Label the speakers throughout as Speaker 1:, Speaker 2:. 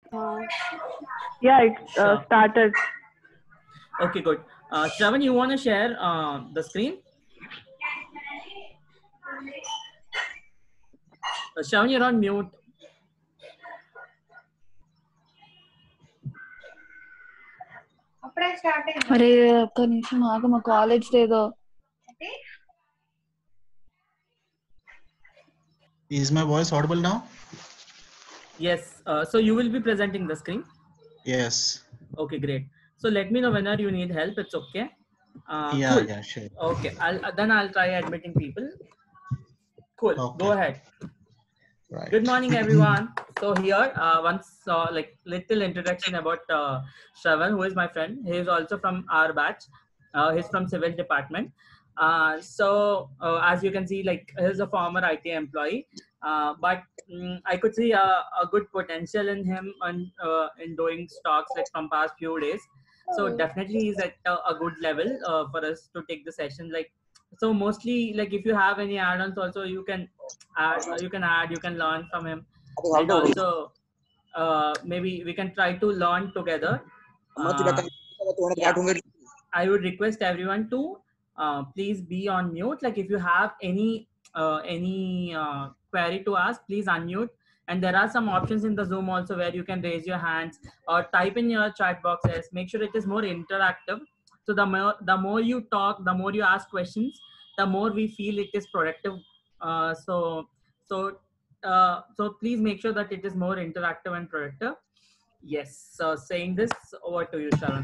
Speaker 1: Uh, yeah, it uh,
Speaker 2: Sure.
Speaker 1: started.
Speaker 2: Okay, good. Uh, Shravan, you want to share uh, the screen? Uh, Shravan, you're on mute.
Speaker 3: అప్పుడే start అయింది
Speaker 4: అరే ఒక్క నిమిషం ఆగు మా college ఏదో
Speaker 5: Is my voice audible now?
Speaker 2: Yes. Uh, so you will be presenting the screen.
Speaker 5: Yes.
Speaker 2: Okay, great. So let me know whenever you need help. It's okay. Uh,
Speaker 5: yeah,
Speaker 2: cool.
Speaker 5: yeah, sure.
Speaker 2: Okay. I'll uh, then I'll try admitting people. Cool.
Speaker 5: Okay.
Speaker 2: Go ahead.
Speaker 5: Right.
Speaker 2: Good morning, everyone. So here, uh, once uh, like little introduction about uh, Shravan, who is my friend. He is also from our batch. Uh, he's from civil department. Uh, so uh, as you can see, like he's a former IT employee, uh, but mm, I could see a, a good potential in him and uh, in doing stocks like from past few days. So definitely he's at a, a good level uh, for us to take the session. Like so, mostly like if you have any add-ons, also you can add, you can add, you can learn from him, and also uh, maybe we can try to learn together. Uh, yeah. I would request everyone to uh, please be on mute. Like if you have any uh, any uh, query to ask, please unmute. And there are some options in the Zoom also where you can raise your hands or type in your chat boxes. Make sure it is more interactive. So the more the more you talk, the more you ask questions, the more we feel it is productive. Uh, so so uh, so please make sure that it is more interactive and productive. Yes. So saying this, over to you, Sharon.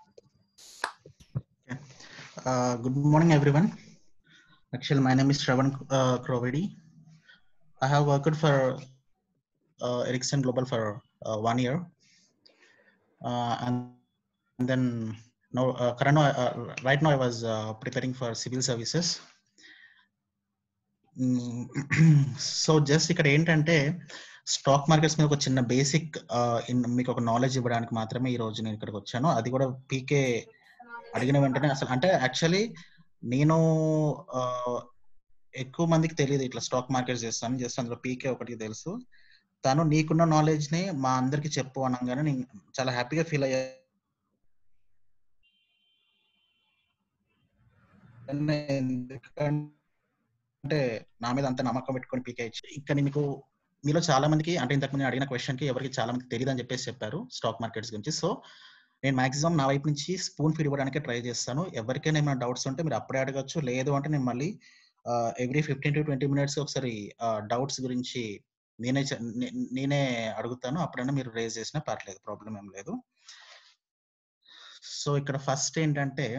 Speaker 5: Uh, good morning, everyone. Actually, my name is Shravan uh, Krovedi. I have worked for uh, Ericsson Global for uh, one year, uh, and, and then now, uh, current, uh, right now, I was uh, preparing for civil services. So just ఇక్కడ ఏంటంటే stock markets మీద ఒక చిన్న basic మీకు ఒక knowledge ఇవ్వడానికి మాత్రమే ఈ రోజు నేను ఇక్కడికి వచ్చాను అది కూడా పీకే అడిగిన వెంటనే అసలు అంటే యాక్చువల్లీ నేను ఆ, ఎక్కువ మందికి తెలియదు ఇట్లా స్టాక్ మార్కెట్ చేస్తాను జస్ట్ అందులో పీకే ఒకటి తెలుసు తను నీకున్న నాలెడ్జ్ ని మా అందరికి చెప్పు అనగానే నేను చాలా హ్యాపీగా ఫీల్ అయ్యా అంటే నా మీద అంత నమ్మకం పెట్టుకొని పీకే ఇచ్చి ఇక్కడ మీకు మీలో చాలా మందికి అంటే ఇంతకు నేను అడిగిన క్వశ్చన్ కి ఎవరికి చాలా మందికి తెలియదు అని చెప్పేసి చెప్పారు స్టాక్ మార్కెట్స్ గురించి సో నేను మాక్సిమం నా వైపు నుంచి స్పూన్ ఫీడ్ ఇవ్వడానికి ట్రై చేస్తాను ఎవరికైనా ఏమైనా డౌట్స్ ఉంటే మీరు అప్పుడే అడగచ్చు లేదు అంటే నేను మళ్ళీ every fifteen to twenty minutes ఒకసారి డౌట్స్ గురించి నేనే చె- నే- నేనే అడుగుతాను అప్పుడైనా మీరు రేజ్ చేసినా పర్లేదు ప్రాబ్లం ఏం లేదు సో ఇక్కడ ఫస్ట్ ఏంటంటే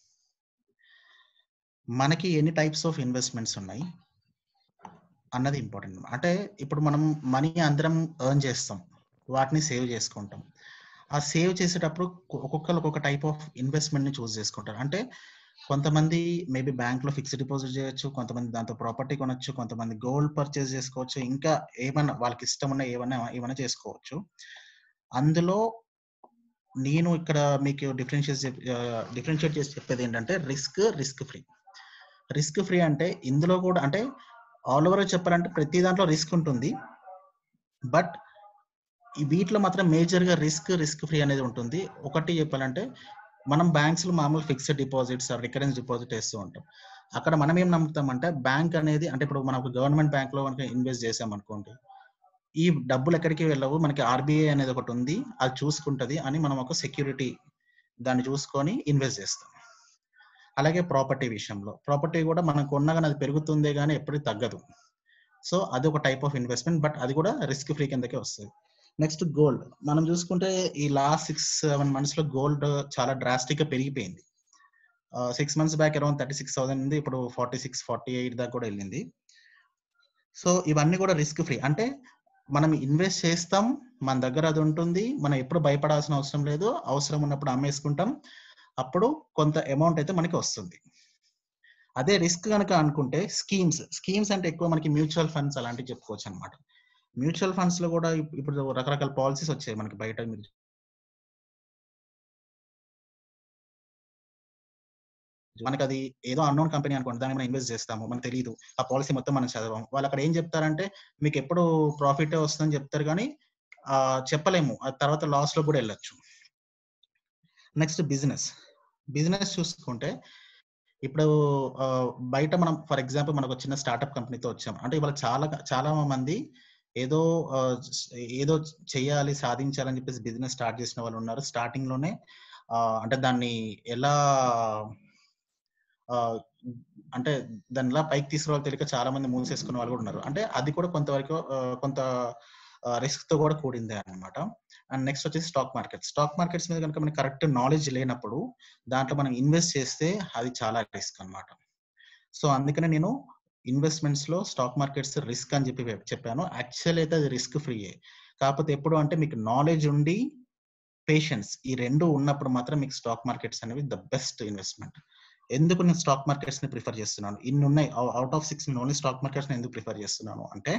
Speaker 5: మనకి ఎన్ని టైప్స్ ఆఫ్ ఇన్వెస్ట్మెంట్స్ ఉన్నాయి అన్నది ఇంపార్టెంట్ అంటే ఇప్పుడు మనం మనీ అందరం ఎర్న్ చేస్తాం వాటిని సేవ్ చేసుకుంటాం ఆ సేవ్ చేసేటప్పుడు ఒక్కొ- ఒక్కొక్కరు ఒక్కొక్క టైప్ ఆఫ్ ఇన్వెస్ట్మెంట్ ని చూస్ చేసుకుంటారు అంటే కొంతమంది మేబీ బ్యాంక్ లో ఫిక్స్డ్ డిపాజిట్ చేయొచ్చు కొంతమంది దాంతో ప్రాపర్టీ కొనొచ్చు కొంతమంది గోల్డ్ పర్చేస్ చేసుకోవచ్చు ఇంకా ఏమన్నా వాళ్ళకి ఇష్టం ఉన్న ఏమన్నా ఏమైనా చేసుకోవచ్చు అందులో నేను ఇక్కడ మీకు డిఫరెన్షియేట్ డిఫరెన్షియేట్ చేసి చెప్పేది ఏంటంటే risk risk free risk free అంటే ఇందులో కూడా అంటే ఆల్ ఓవర్ చెప్పాలంటే ప్రతి దాంట్లో రిస్క్ ఉంటుంది బట్ ఈ వీటిలో మాత్రం మేజర్ గా రిస్క్ రిస్క్ ఫ్రీ అనేది ఉంటుంది ఒకటి చెప్పాలంటే మనం బ్యాంక్స్ లో మామూలు ఫిక్స్డ్ డిపాజిట్స్ రికరెన్స్ డిపాజిట్ వేస్తూ ఉంటాం అక్కడ మనం ఏం నమ్ముతామంటే బ్యాంక్ అనేది అంటే ఇప్పుడు మనం ఒక గవర్నమెంట్ బ్యాంక్ లో కనుక ఇన్వెస్ట్ చేసాం అనుకోండి ఈ డబ్బులు ఎక్కడికి వెళ్ళవు మనకి ఆర్బీఐ అనేది ఒకటి ఉంది అది చూసుకుంటది అని మనం ఒక సెక్యూరిటీ దాన్ని చూసుకొని ఇన్వెస్ట్ చేస్తాం అలాగే ప్రాపర్టీ విషయంలో ప్రాపర్టీ కూడా మనం కొన్నా కానీ అది పెరుగుతుందే కానీ ఎప్పటికీ తగ్గదు సో అది ఒక టైప్ ఆఫ్ ఇన్వెస్ట్మెంట్ బట్ అది కూడా రిస్క్ ఫ్రీ కిందకే వస్తుంది నెక్స్ట్ గోల్డ్ మనం చూసుకుంటే ఈ లాస్ట్ సిక్స్ సెవెన్ మంత్స్ లో గోల్డ్ చాలా డ్రాస్టిక్ గా పెరిగిపోయింది six months back around thirty six thousand ఉంది ఇప్పుడు ఫార్టీ సిక్స్ ఫార్టీ ఎయిట్ దాకా కూడా వెళ్ళింది సో ఇవన్నీ కూడా రిస్క్ ఫ్రీ అంటే మనం ఇన్వెస్ట్ చేస్తాం మన దగ్గర అది ఉంటుంది మనం ఎప్పుడు భయపడాల్సిన అవసరం లేదు అవసరం ఉన్నప్పుడు అమ్మేసుకుంటాం అప్పుడు కొంత అమౌంట్ అయితే మనకి వస్తుంది అదే రిస్క్ కనుక అనుకుంటే స్కీమ్స్ స్కీమ్స్ అంటే ఎక్కువ మనకి మ్యూచువల్ ఫండ్స్ అలాంటివి చెప్పుకోవచ్చు అనమాట మ్యూచువల్ ఫండ్స్ లో కూడా ఇప్- ఇప్పుడు రకరకాల పాలసీస్ వచ్చాయి మనకి బయట మీరు మనకి అది ఏదో అన్నోన్ కంపెనీ అనుకోండి దాన్ని మనం ఇన్వెస్ట్ చేస్తాము మనకు తెలియదు ఆ పాలసీ మొత్తం మనం చదవం వాళ్ళు అక్కడ ఏం చెప్తారంటే మీకు ఎప్పుడు ప్రాఫిట్ వస్తుందని చెప్తారు కానీ ఆ, చెప్పలేము ఆ తర్వాత లాస్ లో కూడా వెళ్ళొచ్చు నెక్స్ట్ బిజినెస్ బిజినెస్ చూసుకుంటే ఇప్పుడు ఆ, బయట మనం ఫర్ ఎగ్జాంపుల్ మనకు ఒక చిన్న స్టార్ట్అప్ కంపెనీతో వచ్చాం అంటే ఇవాళ చాలా చాలా మంది ఏదో ఆ, ఏదో చేయాలి సాధించాలని చెప్పేసి బిజినెస్ స్టార్ట్ చేసిన వాళ్ళు ఉన్నారు స్టార్టింగ్ లోనే ఆ, అంటే దాన్ని ఎలా ఆ, అంటే దాన్ని ఎలా పైకి తీసుకురావాలి తెలియక చాలా మంది మూసేసుకున్న వాళ్ళు కూడా ఉన్నారు అంటే అది కూడా కొంతవరకు ఆ, కొంత రిస్క్ తో కూడా కూడిందే అన్నమాట అండ్ నెక్స్ట్ వచ్చేసి స్టాక్ మార్కెట్ స్టాక్ మార్కెట్స్ మీద కనుక మనకి కరెక్ట్ నాలెడ్జ్ లేనప్పుడు దాంట్లో మనం ఇన్వెస్ట్ చేస్తే అది చాలా రిస్క్ అన్నమాట సో అందుకనే నేను ఇన్వెస్ట్మెంట్స్ లో స్టాక్ మార్కెట్స్ రిస్క్ అని చెప్పి చెప్పాను యాక్చువల్ అయితే అది రిస్క్ ఫ్రీయే కాకపోతే ఎప్పుడు అంటే మీకు నాలెడ్జ్ ఉండి పేషెన్స్ ఈ రెండు ఉన్నప్పుడు మాత్రం మీకు స్టాక్ మార్కెట్స్ అనేవి ద బెస్ట్ ఇన్వెస్ట్మెంట్ ఎందుకు నేను స్టాక్ మార్కెట్స్ ని ప్రిఫర్ చేస్తున్నాను ఇన్ని ఉన్నాయి అవుట్ ఆఫ్ సిక్స్ నేను ఓన్లీ స్టాక్ మార్కెట్స్ ని ఎందుకు ప్రిఫర్ చేస్తున్నాను అంటే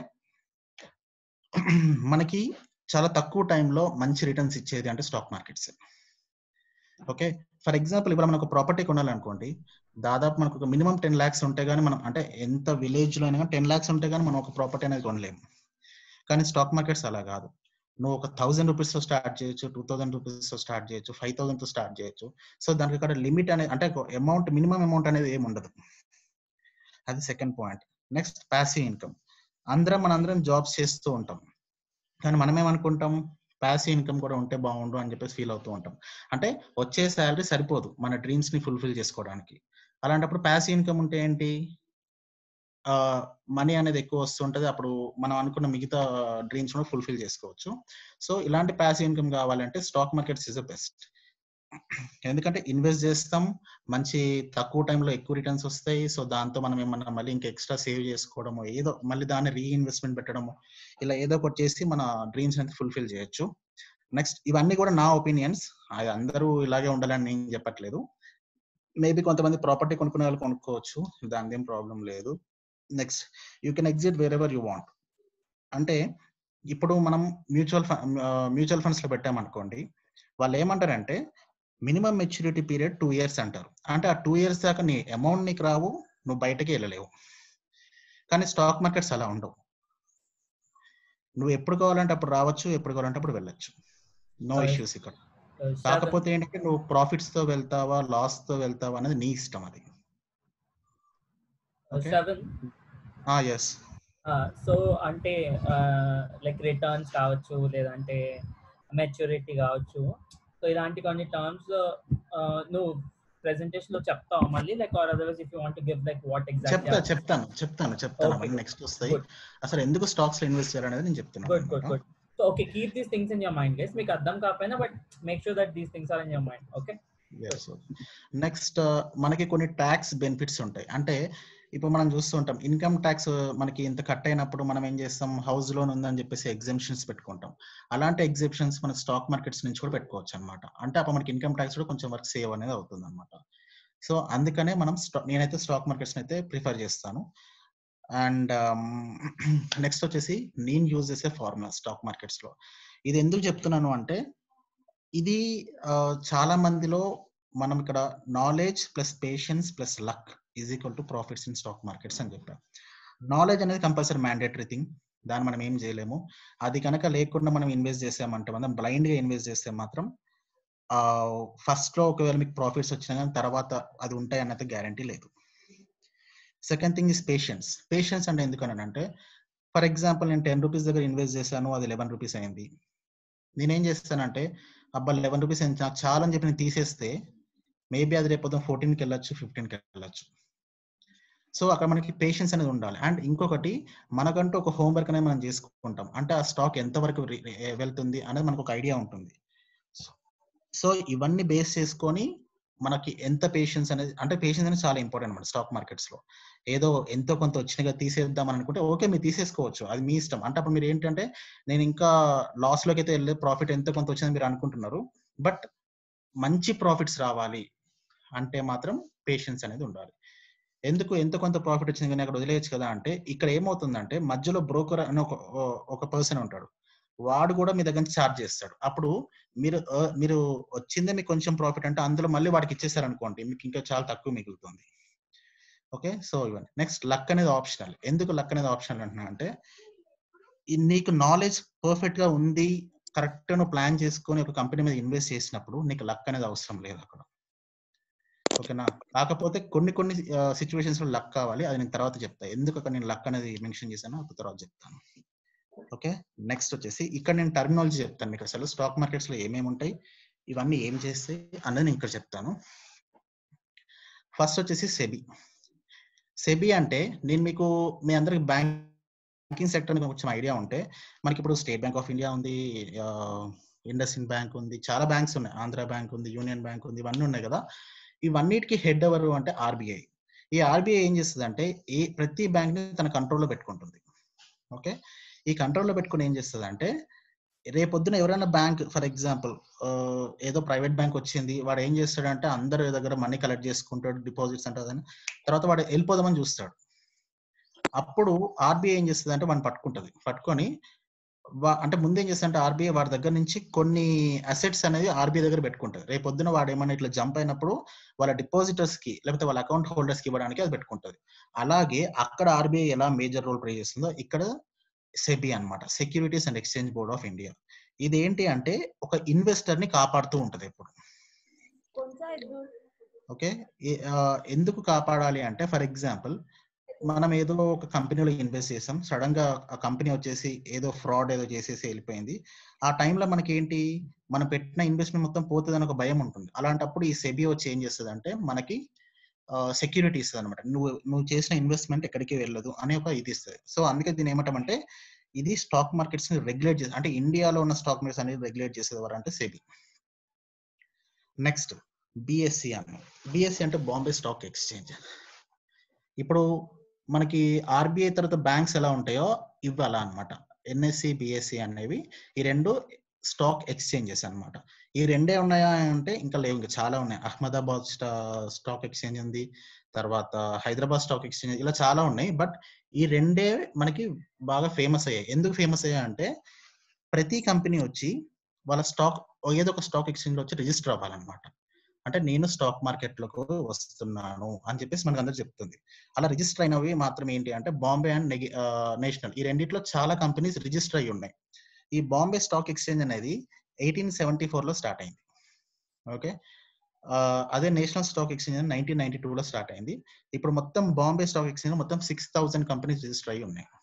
Speaker 5: మనకి చాలా తక్కువ టైంలో మంచి రిటర్న్స్ ఇచ్చేది అంటే stock markets okay for example ఇప్పుడు మనం ఒక ప్రాపర్టీ కొనాలనుకోండి దాదాపు మనకు ఒక మినిమం టెన్ ల్యాక్స్ ఉంటే గానీ మనం అంటే ఎంత విలేజ్ లో అయినా టెన్ ల్యాక్స్ ఉంటే గానీ మనం ఒక ప్రాపర్టీ అనేది కొనలేము కానీ స్టాక్ మార్కెట్స్ అలా కాదు నువ్వు ఒక థౌసండ్ రూపీస్ తో స్టార్ట్ చేయొచ్చు టూ థౌసండ్ రూపీస్ తో స్టార్ట్ చేయొచ్చు ఫైవ్ థౌసండ్ తో స్టార్ట్ చేయొచ్చు సో దానికి అక్కడ లిమిట్ అనేది అంటే అమౌంట్ మినిమం అమౌంట్ అనేది ఏమి ఉండదు అది second point next passive income అందరం మనందరం జాబ్స్ చేస్తూ ఉంటాం కానీ మనం ఏమనుకుంటాం ప్యాసివ్ ఇన్కమ్ కూడా ఉంటే బాగుండు అని చెప్పేసి ఫీల్ అవుతూ ఉంటాం అంటే వచ్చే శాలరీ సరిపోదు మన డ్రీమ్స్ ని ఫుల్ఫిల్ చేసుకోవడానికి అలాంటప్పుడు ప్యాసివ్ ఇన్కమ్ ఉంటే ఏంటి మనీ అనేది ఎక్కువ వస్తుంటది అప్పుడు మనం అనుకున్న మిగతా డ్రీమ్స్ కూడా ఫుల్ఫిల్ చేసుకోవచ్చు సో ఇలాంటి ప్యాసివ్ ఇన్కమ్ కావాలంటే stock markets is the best ఎందుకంటే ఇన్వెస్ట్ చేస్తాం మంచి తక్కువ టైంలో ఎక్కువ రిటర్న్స్ వస్తాయి సో దాంతో మనం ఏమన్నా మళ్ళీ ఇంకా ఎక్స్ట్రా సేవ్ చేసుకోవడము ఏదో మళ్ళీ దాన్ని రీఇన్వెస్ట్మెంట్ పెట్టడము ఇలా ఏదో ఒకటి చేసి మన డ్రీమ్స్ అనేది ఫుల్ఫిల్ చేయొచ్చు నెక్స్ట్ ఇవన్నీ కూడా నా ఒపీనియన్స్ అది అందరూ ఇలాగే ఉండాలని నేను చెప్పట్లేదు మేబీ కొంతమంది ప్రాపర్టీ కొనుక్కునే వాళ్ళు కొనుక్కోవచ్చు దాని ఏం ప్రాబ్లం లేదు next you can exit wherever you want అంటే ఇప్పుడు మనం మ్యూచువల్ మ్యూచువల్ ఫండ్స్ లో పెట్టామనుకోండి వాళ్ళు ఏమంటారంటే minimum maturity period two years అంటారు అంటే ఆ టూ ఇయర్స్ దాకా నీ అమౌంట్ నీకు రావు నువ్వు బయటకి వెళ్ళలేవు కానీ స్టాక్ మార్కెట్స్ అలా ఉండవు నువ్వు ఎప్పుడు కావాలంటే అప్పుడు రావచ్చు ఎప్పుడు కావాలంటే అప్పుడు వెళ్ళొచ్చు నో
Speaker 2: Correct.
Speaker 5: ఇష్యూస్ ఇక్కడ కాకపోతే ఏంటంటే నువ్వు ప్రాఫిట్స్ తో వెళ్తావా లాస్ తో వెళ్తావా అనేది నీ ఇష్టం అది Okay.
Speaker 2: సెవెన్
Speaker 5: ఎస్
Speaker 2: సో అంటే లైక్ రిటర్న్స్ కావచ్చు లేదంటే మెచ్యూరిటీ కావచ్చు సో ఇలాంటి కొన్ని టర్మ్స్ నువ్వు ప్రెజెంటేషన్ లో చెప్తావు మళ్ళీ like or otherwise if you want give like what
Speaker 5: చెప్తా
Speaker 2: ఎగ్జాక్ట్
Speaker 5: చెప్తాను చెప్తాను చెప్తాను
Speaker 2: Okay,
Speaker 5: అవన్నీ
Speaker 2: good.
Speaker 5: నెక్స్ట్ వస్తాయి
Speaker 2: Good.
Speaker 5: అసలు ఎందుకు స్టాక్స్ లో ఇన్వెస్ట్ చేయాలనేది నేను చెప్తున్నాను
Speaker 2: good good good so okay keep these things in your mind guys మీకు అర్థం కాకపోయినా but make sure that these things are in your mind okay
Speaker 5: next మనకి కొన్ని ట్యాక్స్ బెనిఫిట్స్ ఉంటాయి అంటే ఇప్పుడు మనం చూస్తూ ఉంటాం ఇన్కమ్ ట్యాక్స్ మనకి ఇంత కట్ అయినప్పుడు మనం ఏం చేస్తాం హౌస్ లోన్ ఉందని చెప్పేసి ఎగ్జామ్షన్స్ పెట్టుకుంటాం అలాంటి ఎగ్జిబిషన్స్ మన స్టాక్ మార్కెట్స్ నుంచి కూడా పెట్టుకోవచ్చు అనమాట అంటే అప్పుడు మనకి ఇన్కమ్ ట్యాక్స్ కూడా కొంచెం వరకు సేవ్ అనేది అవుతుంది అనమాట సో అందుకనే మనం స్టా- నేనైతే స్టాక్ మార్కెట్స్ అయితే ప్రిఫర్ చేస్తాను అండ్ నెక్స్ట్ వచ్చేసి నేను యూజ్ చేసే ఫార్ములా స్టాక్ మార్కెట్స్ లో ఇది ఎందుకు చెప్తున్నాను అంటే ఇది ఆ, చాలా మందిలో మనం ఇక్కడ knowledge plus patience plus luck is equal to profits in stock markets అని చెప్పాం నాలెడ్జ్ అనేది కంపల్సరీ మ్యాండేటరీ థింగ్ దాన్ని మనం ఏం చేయలేము అది కనుక లేకుండా మనం ఇన్వెస్ట్ చేసామంటే మనం బ్లైండ్ గా ఇన్వెస్ట్ చేస్తే మాత్రం ఫస్ట్ లో ఒకవేళ మీకు ప్రాఫిట్స్ వచ్చినా కానీ తర్వాత అది ఉంటాయి అన్నది గ్యారంటీ లేదు second thing is patience patience అంటే ఎందుకనంటే ఫర్ ఎగ్జాంపుల్ నేను టెన్ రూపీస్ దగ్గర ఇన్వెస్ట్ చేశాను అది లెవెన్ రూపీస్ అయింది నేనేం చేస్తానంటే అబ్బా లెవెన్ రూపీస్ అయింది నాకు చాలా అని చెప్పి నేను తీసేస్తే మేబీ అది రేపు ఫోర్టీన్కి వెళ్ళొచ్చు ఫిఫ్టీన్కి వెళ్ళొచ్చు సో అక్కడ మనకి పేషెన్స్ అనేది ఉండాలి అండ్ ఇంకొకటి మనకంటూ ఒక హోంవర్క్ అనేది మనం చేసుకుంటాం అంటే ఆ స్టాక్ ఎంతవరకు రి- రి- వెళ్తుంది అనేది మనకు ఒక ఐడియా ఉంటుంది సో ఇవన్నీ బేస్ చేసుకొని మనకి ఎంత పేషెన్స్ అనేది అంటే పేషెన్స్ అనేది చాలా ఇంపార్టెంట్ అనమాట స్టాక్ మార్కెట్స్ లో ఏదో ఎంతో కొంత వచ్చినగా తీసేద్దాం అని అనుకుంటే ఓకే మీరు తీసేసుకోవచ్చు అది మీ ఇష్టం అంటే అప్పుడు మీరు ఏంటంటే నేను ఇంకా లాస్ లోకి అయితే వెళ్ళే ప్రాఫిట్ ఎంతో కొంత వచ్చిందని మీరు అనుకుంటున్నారు బట్ మంచి ప్రాఫిట్స్ రావాలి అంటే మాత్రం పేషెన్స్ అనేది ఉండాలి ఎందుకు ఎంత కొంత ప్రాఫిట్ వచ్చింది కానీ అక్కడ వదిలేయచ్చు కదా అంటే ఇక్కడ ఏమవుతుందంటే మధ్యలో బ్రోకర్ అని ఒక ఒక పర్సన్ ఉంటాడు వాడు కూడా మీ దగ్గర నుంచి ఛార్జ్ చేస్తాడు అప్పుడు మీరు uh, మీరు వచ్చిందే మీకు కొంచెం ప్రాఫిట్ అంటే అందులో మళ్ళీ వాడికి ఇచ్చేసారు అనుకోండి మీకు ఇంకా చాలా తక్కువ మిగులుతుంది ఓకే సో ఇవన్నీ నెక్స్ట్ లక్ అనేది ఆప్షనల్ ఎందుకు లక్ అనేది ఆప్షనల్ అంటున్నా అంటే ఈ నీకు నాలెడ్జ్ పర్ఫెక్ట్ గా ఉంది కరెక్ట్ నువ్వు ప్లాన్ చేసుకొని ఒక కంపెనీ మీద ఇన్వెస్ట్ చేసినప్పుడు నీకు లక్ అనేది అవసరం లేదు అక్కడ ఓకేనా కాకపోతే కొన్ని కొన్ని సిచ్యువేషన్స్ లో లక్ కావాలి అది నేను తర్వాత చెప్తా ఎందుకు అక్కడ నేను లక్ అనేది మెన్షన్ చేశానో అప్పుడు తర్వాత చెప్తాను ఓకే నెక్స్ట్ వచ్చేసి ఇక్కడ నేను టర్మినాలజీ చెప్తాను మీకు అసలు స్టాక్ మార్కెట్స్ లో ఏమేమి ఉంటాయి ఇవన్నీ ఏం చేస్తాయి అన్నది నేను ఇక్కడ చెప్తాను ఫస్ట్ వచ్చేసి సెబీ సెబీ అంటే నేను మీకు మీ అందరికి బ్యాంకింగ్ సెక్టర్ కొంచెం ఐడియా ఉంటే మనకి ఇప్పుడు స్టేట్ బ్యాంక్ ఆఫ్ ఇండియా ఉంది ఇండస్ ఇండ్ బ్యాంక్ ఉంది చాలా బ్యాంక్స్ ఉన్నాయి ఆంధ్ర బ్యాంక్ ఉంది యూనియన్ బ్యాంక్ ఉంది ఇవన్నీ ఉన్నాయి కదా ఇవన్నిటికి హెడ్ ఎవరు అంటే ఆర్బీఐ ఈ ఆర్బీఐ ఏం చేస్తుంది అంటే ఏ ప్రతి బ్యాంక్ ని తన కంట్రోల్లో పెట్టుకుంటుంది ఓకే ఈ కంట్రోల్లో పెట్టుకుని ఏం చేస్తుంది అంటే రేపొద్దున ఎవరైనా బ్యాంక్ ఫర్ ఎగ్జాంపుల్ ఏదో ప్రైవేట్ బ్యాంక్ వచ్చింది వాడు ఏం చేస్తాడంటే అందరి దగ్గర మనీ కలెక్ట్ చేసుకుంటాడు డిపాజిట్స్ అంటుందని తర్వాత వాడు వెళ్ళిపోదామని చూస్తాడు అప్పుడు ఆర్బీఐ ఏం చేస్తుంది అంటే వాడిని పట్టుకుంటుంది పట్టుకొని వా- అంటే ముందు ఏం చేస్తుంది అంటే ఆర్బీఐ వాడి దగ్గర నుంచి కొన్ని అసెట్స్ అనేది ఆర్బీఐ దగ్గర పెట్టుకుంటుంది రేపు పొద్దున వాడు ఏమైనా ఇట్లా జంప్ అయినప్పుడు వాళ్ళ డిపాజిటర్స్ కి లేకపోతే వాళ్ళ అకౌంట్ హోల్డర్స్ కి ఇవ్వడానికి అది పెట్టుకుంటుంది అలాగే అక్కడ ఆర్బీఐ ఎలా మేజర్ రోల్ ప్లే చేస్తుందో ఇక్కడ సెబీ అన్నమాట securities and exchange board of India ఇది ఏంటి అంటే ఒక ఇన్వెస్టర్ ని కాపాడుతూ ఉంటది ఎప్పుడు ఓకే ఎందుకు కాపాడాలి అంటే ఫర్ ఎగ్జాంపుల్ మనం ఏదో ఒక కంపెనీలో ఇన్వెస్ట్ చేసాం సడన్ గా ఆ కంపెనీ వచ్చేసి ఏదో ఫ్రాడ్ ఏదో చేసేసి వెళ్ళిపోయింది ఆ టైంలో మనకి ఏంటి మనం పెట్టిన ఇన్వెస్ట్మెంట్ మొత్తం పోతుందని ఒక భయం ఉంటుంది అలాంటప్పుడు ఈ సెబీ వచ్చి ఏం చేస్తుంది అంటే మనకి సెక్యూరిటీ ఇస్తుంది అనమాట నువ్వు నువ్వు చేసిన ఇన్వెస్ట్మెంట్ ఎక్కడికి వెళ్ళదు అనే ఒక ఇది ఇస్తుంది సో అందుకే దీని ఏమంటామంటే ఇది స్టాక్ మార్కెట్స్ ని రెగ్యులేట్ చేసి అంటే ఇండియాలో ఉన్న స్టాక్ మార్కెట్స్ అనేది రెగ్యులేట్ చేసేది ఎవరు అంటే సెబీ నెక్స్ట్ బిఎస్సి అన్న బిఎస్సి అంటే బాంబే స్టాక్ ఎక్స్చేంజ్ ఇప్పుడు మనకి ఆర్బీఐ తర్వాత బ్యాంక్స్ ఎలా ఉంటాయో ఇవి అలా అనమాట ఎన్ఎస్సి బిఎస్సి అనేవి ఈ రెండు స్టాక్ ఎక్స్చేంజెస్ అన్నమాట ఈ రెండే ఉన్నాయా అంటే ఇంకా లేవు ఇంకా చాలా ఉన్నాయి అహ్మదాబాద్ స్టాక్ ఎక్స్చేంజ్ ఉంది తర్వాత హైదరాబాద్ స్టాక్ ఎక్స్చేంజ్ ఇలా చాలా ఉన్నాయి బట్ ఈ రెండే మనకి బాగా ఫేమస్ అయ్యాయి ఎందుకు ఫేమస్ అయ్యాయి అంటే ప్రతి కంపెనీ వచ్చి వాళ్ళ స్టాక్ ఏదో ఒక స్టాక్ ఎక్స్చేంజ్ లో వచ్చి రిజిస్టర్ అవ్వాలన్నమాట అంటే నేను స్టాక్ మార్కెట్ లకు వస్తున్నాను అని చెప్పేసి మనకు అందరు చెప్తుంది అలా రిజిస్టర్ అయినవి మాత్రం ఏంటి అంటే బాంబే అండ్ నేషనల్ ఈ రెండిట్లో చాలా కంపెనీస్ రిజిస్టర్ అయి ఉన్నాయి ఈ బాంబే స్టాక్ ఎక్స్చేంజ్ అనేది ఎయిటీన్ సెవెంటీ ఫోర్ లో స్టార్ట్ అయింది ఓకే అదే national stock exchange nineteen ninety two లో స్టార్ట్ అయింది ఇప్పుడు మొత్తం బాంబే స్టాక్ ఎక్స్చేంజ్ మొత్తం సిక్స్ థౌసండ్ కంపెనీస్ రిజిస్టర్ అయి ఉన్నాయి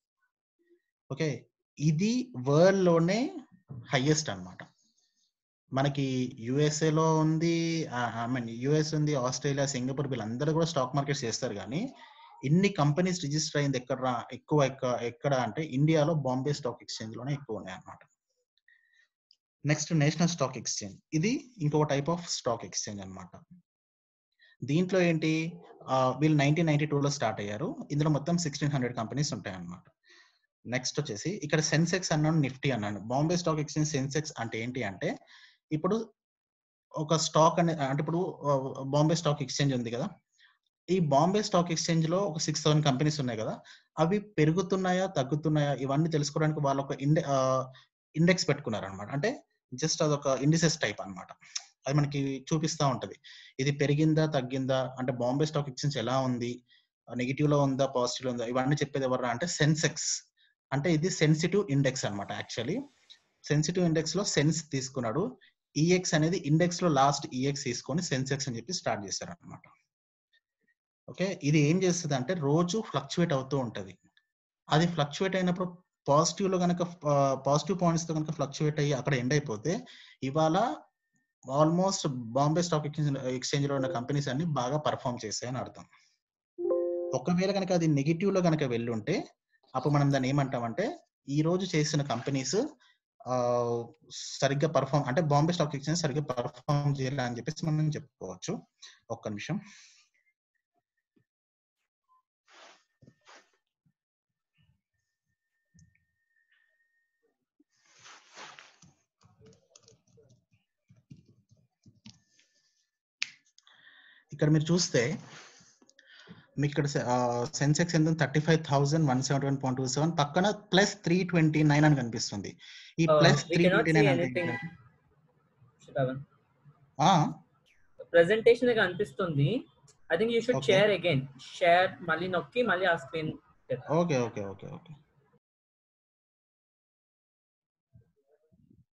Speaker 5: ఓకే ఇది వరల్డ్ లోనే హైయెస్ట్ అన్నమాట మనకి USA లో ఉంది ఐ మీన్ యుఎస్ ఉంది ఆస్ట్రేలియా సింగపూర్ వీళ్ళందరూ కూడా స్టాక్ మార్కెట్స్ చేస్తారు కానీ ఇన్ని కంపెనీస్ రిజిస్టర్ అయింది ఎక్కడ రా- ఎక్కువ ఎక్క- ఎక్కడ అంటే ఇండియాలో బాంబే స్టాక్ ఎక్స్చేంజ్ లోనే ఎక్కువ ఉన్నాయి అన్నమాట నెక్స్ట్ నేషనల్ స్టాక్ ఎక్స్చేంజ్ ఇది ఇంకో టైప్ ఆఫ్ స్టాక్ ఎక్స్చేంజ్ అన్నమాట దీంట్లో ఏంటి ఆ, వీళ్ళు నైన్టీన్ నైన్టీ లో స్టార్ట్ అయ్యారు ఇందులో మొత్తం సిక్స్టీన్ హండ్రెడ్ కంపెనీస్ ఉంటాయి అన్నమాట నెక్స్ట్ వచ్చేసి ఇక్కడ సెన్సెక్స్ అన్నాను నిఫ్టీ అన్నాను బాంబే స్టాక్ ఎక్స్చేంజ్ సెన్సెక్స్ అంటే ఏంటి అంటే ఇప్పుడు ఒక స్టాక్ అనే అంటే ఇప్పుడు ఆ, బాంబే స్టాక్ ఎక్స్చేంజ్ ఉంది కదా ఈ బాంబే స్టాక్ ఎక్స్చేంజ్ లో ఒక సిక్స్ థౌసండ్ కంపెనీస్ ఉన్నాయి కదా అవి పెరుగుతున్నాయా తగ్గుతున్నాయా ఇవన్నీ తెలుసుకోవడానికి వాళ్ళు ఒక ఇండె ఇండెక్స్ పెట్టుకున్నారు అనమాట అంటే జస్ట్ అదొక ఇండిసెస్ టైప్ అన్నమాట అది మనకి చూపిస్తా ఉంటది ఇది పెరిగిందా తగ్గిందా అంటే బాంబే స్టాక్ ఎక్స్చేంజ్ ఎలా ఉంది నెగిటివ్ లో ఉందా పాజిటివ్ లో ఉందా ఇవన్నీ చెప్పేది ఎవరు అంటే సెన్సెక్స్ అంటే ఇది సెన్సిటివ్ ఇండెక్స్ అన్నమాట యాక్చువల్లీ సెన్సిటివ్ ఇండెక్స్ లో సెన్స్ తీసుకున్నాడు ఈఎక్స్ అనేది ఇండెక్స్ లో లాస్ట్ ఈఎక్స్ తీసుకొని సెన్సెక్స్ అని చెప్పి స్టార్ట్ చేశారు అనమాట ఓకే ఇది ఏం చేస్తుంది అంటే రోజు ఫ్లక్చువేట్ అవుతూ ఉంటది అది ఫ్లక్చువేట్ అయినప్పుడు పాజిటివ్ లో కనుక పాజిటివ్ పాయింట్స్ తో కనుక ఫ్లక్చువేట్ అయ్యి అక్కడ ఎండ్ అయిపోతే ఇవాళ almost Bombay stock exchange exchange లో ఉన్న కంపెనీస్ అన్ని బాగా పర్ఫామ్ చేస్తాయని అర్థం ఒకవేళ కనుక అది నెగిటివ్ లో కనుక వెళ్ళుంటే అప్పుడు మనం దాన్ని ఏమంటామంటే ఈ రోజు చేసిన కంపెనీస్ సరిగ్గా పర్ఫామ్ అంటే బాంబే స్టాక్ ఎక్స్చేంజ్ సరిగ్గా పర్ఫామ్ చేయాలి అని చెప్పేసి మనం చెప్పుకోవచ్చు ఒక్క నిమిషం ఇక్కడ మీరు చూస్తే మీకు ఇక్కడ సెన్సెక్స్ ఎంత thirty five thousand one seventy one point two seven పక్కన ప్లస్ త్రీ ట్వంటీ నైన్ అని కనిపిస్తుంది ఈ
Speaker 2: Uh,
Speaker 5: plus
Speaker 2: we
Speaker 5: three
Speaker 2: cannot
Speaker 5: twenty
Speaker 2: see
Speaker 5: nine
Speaker 2: anything. Shravan.
Speaker 5: అంటే
Speaker 2: ప్రెజెంటేషన్ కనిపిస్తుంది I think you should
Speaker 5: Okay.
Speaker 2: Share again share మళ్ళీ నొక్కి మళ్ళీ ఆ screen
Speaker 5: okay okay okay okay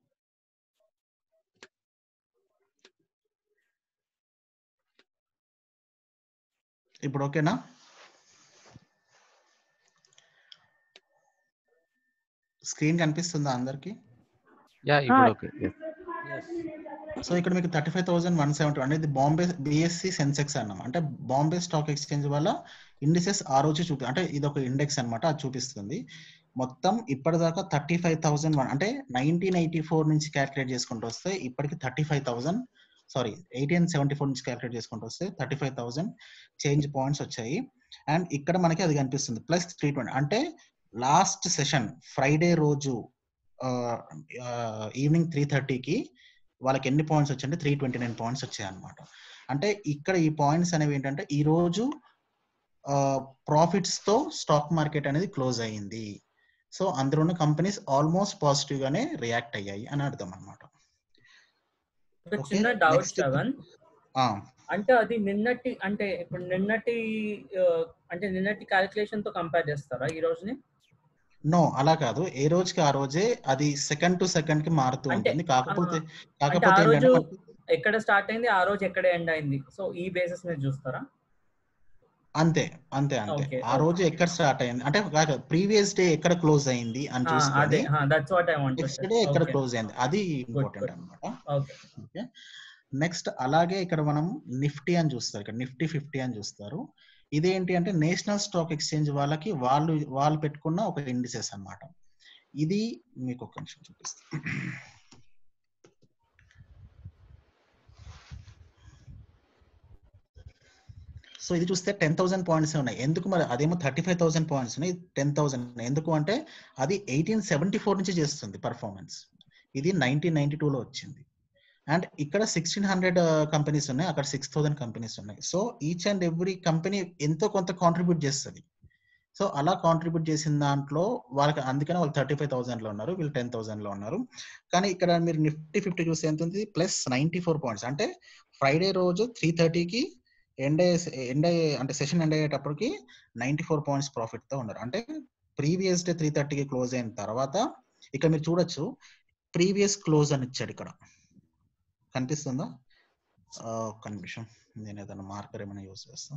Speaker 5: ఇప్పుడు ఓకేనా స్క్రీన్ కనిపిస్తుందా అందరికి
Speaker 6: యా ఇప్పుడు ఓకే
Speaker 5: సో ఇక్కడ మీకు thirty five thousand one seventy అనేది బాంబే బిఎస్సి సెన్సెక్స్ అన్నాం అంటే బాంబే స్టాక్ ఎక్స్చేంజ్ వల్ల ఇండిసెస్ ఆ రోజు చూపి అంటే ఇది ఒక ఇండెక్స్ అన్నమాట అది చూపిస్తుంది మొత్తం ఇప్పటిదాకా థర్టీ ఫైవ్ థౌసండ్ వన్ అంటే నైన్టీన్ ఎయిటీ ఫోర్ నుంచి క్యాల్కులేట్ చేసుకుంటూ వస్తే ఇప్పటికి thirty five thousand sorry eighteen seventy four నుంచి క్యాల్కులేట్ చేసుకుంటూ వస్తే thirty five thousand change points వచ్చాయి అండ్ ఇక్కడ మనకి అది కనిపిస్తుంది ప్లస్ త్రీ ట్వంటీ అంటే లాస్ట్ సెషన్ ఫ్రైడే రోజు ఈవినింగ్ త్రీ థర్టీకి వాళ్ళకి ఎన్ని పాయింట్స్ వచ్చాయంటే త్రీ ట్వంటీ నైన్ పాయింట్స్ వచ్చాయి అనమాట అంటే ఇక్కడ ఈ పాయింట్స్ అనేవి ఏంటంటే ఈ రోజు ప్రాఫిట్స్ తో స్టాక్ మార్కెట్ అనేది క్లోజ్ అయ్యింది సో అందులో ఉన్న కంపెనీస్ ఆల్మోస్ట్ పాజిటివ్ గానే రియాక్ట్ అయ్యాయి అని అర్థం అనమాట
Speaker 2: ఒక
Speaker 5: Okay,
Speaker 2: చిన్న డౌట్
Speaker 5: next.
Speaker 2: శ్రవణ్ అంటే అది నిన్నటి అంటే ఇప్పుడు నిన్నటి ఆ, అంటే నిన్నటి క్యాలిక్యులేషన్ తో కంపేర్ చేస్తారా ఈ రోజుని
Speaker 5: నో అలా కాదు ఏ రోజుకి ఆ రోజే అది సెకండ్ టు సెకండ్ కి మారుతూ
Speaker 2: అంటే,
Speaker 5: ఉంటుంది కాకపోతే
Speaker 2: ఆ
Speaker 5: కాకపోతే
Speaker 2: ఆ
Speaker 5: ఏంటంటే
Speaker 2: రోజు-
Speaker 5: మనకి-
Speaker 2: ఎక్కడ స్టార్ట్ అయింది ఆ రోజు ఎక్కడ ఎండ్ అయింది సో ఈ బేసిస్ మీద చూస్తారా
Speaker 5: అంతే అంతే అంతే
Speaker 2: Okay,
Speaker 5: ఆ రోజు ఎక్కడ స్టార్ట్ అయింది అంటే ప్రీవియస్ డే ఎక్కడ క్లోజ్ అయింది అని
Speaker 2: ఆ, అదే
Speaker 5: చూసుకొని
Speaker 2: that's what I want
Speaker 5: next day ఎక్కడ క్లోజ్ అయింది అది ఇంపార్టెంట్
Speaker 2: good.
Speaker 5: అన్నమాట
Speaker 2: ఓకే
Speaker 5: ఓకే నెక్స్ట్ అలాగే ఇక్కడ మనం నిఫ్టీ అని చూస్తారు ఇక్కడ నిఫ్టీ ఫిఫ్టీ అని చూస్తారు ఇదేంటి అంటే నేషనల్ స్టాక్ ఎక్స్చేంజ్ వాళ్ళకి వాళ్ళు వాళ్ళు పెట్టుకున్న ఒక ఇండిసెస్ అన్నమాట ఇది మీకు ఒక నిమిషం చూపిస్తాను సో ఇది చూస్తే టెన్ థౌసండ్ పాయింట్స్ ఉన్నాయి ఎందుకు మరి అదేమో థర్టీ ఫైవ్ థౌసండ్ పాయింట్స్ ఉన్నాయి టెన్ థౌసండ్ ఎందుకు అంటే అది ఎయిటీన్ సెవెంటీ ఫోర్ నుంచి చేస్తుంది పర్ఫార్మెన్స్ ఇది నైన్టీన్ నైన్టీ టూలో వచ్చింది అండ్ ఇక్కడ సిక్స్టీన్ హండ్రెడ్ కంపెనీస్ ఉన్నాయి అక్కడ సిక్స్ థౌసండ్ కంపెనీస్ ఉన్నాయి so each and every company ఎంతో కొంత కాంట్రిబ్యూట్ చేస్తుంది సో అలా కాంట్రిబ్యూట్ చేసిన దాంట్లో వాళ్ళకి అందుకనే వాళ్ళు థర్టీ ఫైవ్ థౌసండ్ లో ఉన్నారు వీళ్ళు టెన్ థౌసండ్ లో ఉన్నారు కానీ ఇక్కడ మీరు నిఫ్టీ ఫిఫ్టీ చూస్తే ఎంత ఉంది ప్లస్ నైన్టీ ఫోర్ పాయింట్స్ అంటే ఫ్రైడే రోజు త్రీ థర్టీకి ఎండ్ ఎండ్ అంటే సెషన్ ఎండ్ అయ్యేటప్పటికి నైన్టీ ఫోర్ పాయింట్స్ ప్రాఫిట్ తో ఉన్నారు అంటే ప్రీవియస్ డే త్రీ థర్టీకి క్లోజ్ అయిన తర్వాత ఇక్కడ మీరు చూడొచ్చు ప్రీవియస్ క్లోజ్ అని ఇచ్చాడు ఇక్కడ కనిపిస్తుందా ఆ, ఒక్క నిమిషం నేను ఏదైనా మార్కర్ ఏమైనా యూస్ చేస్తా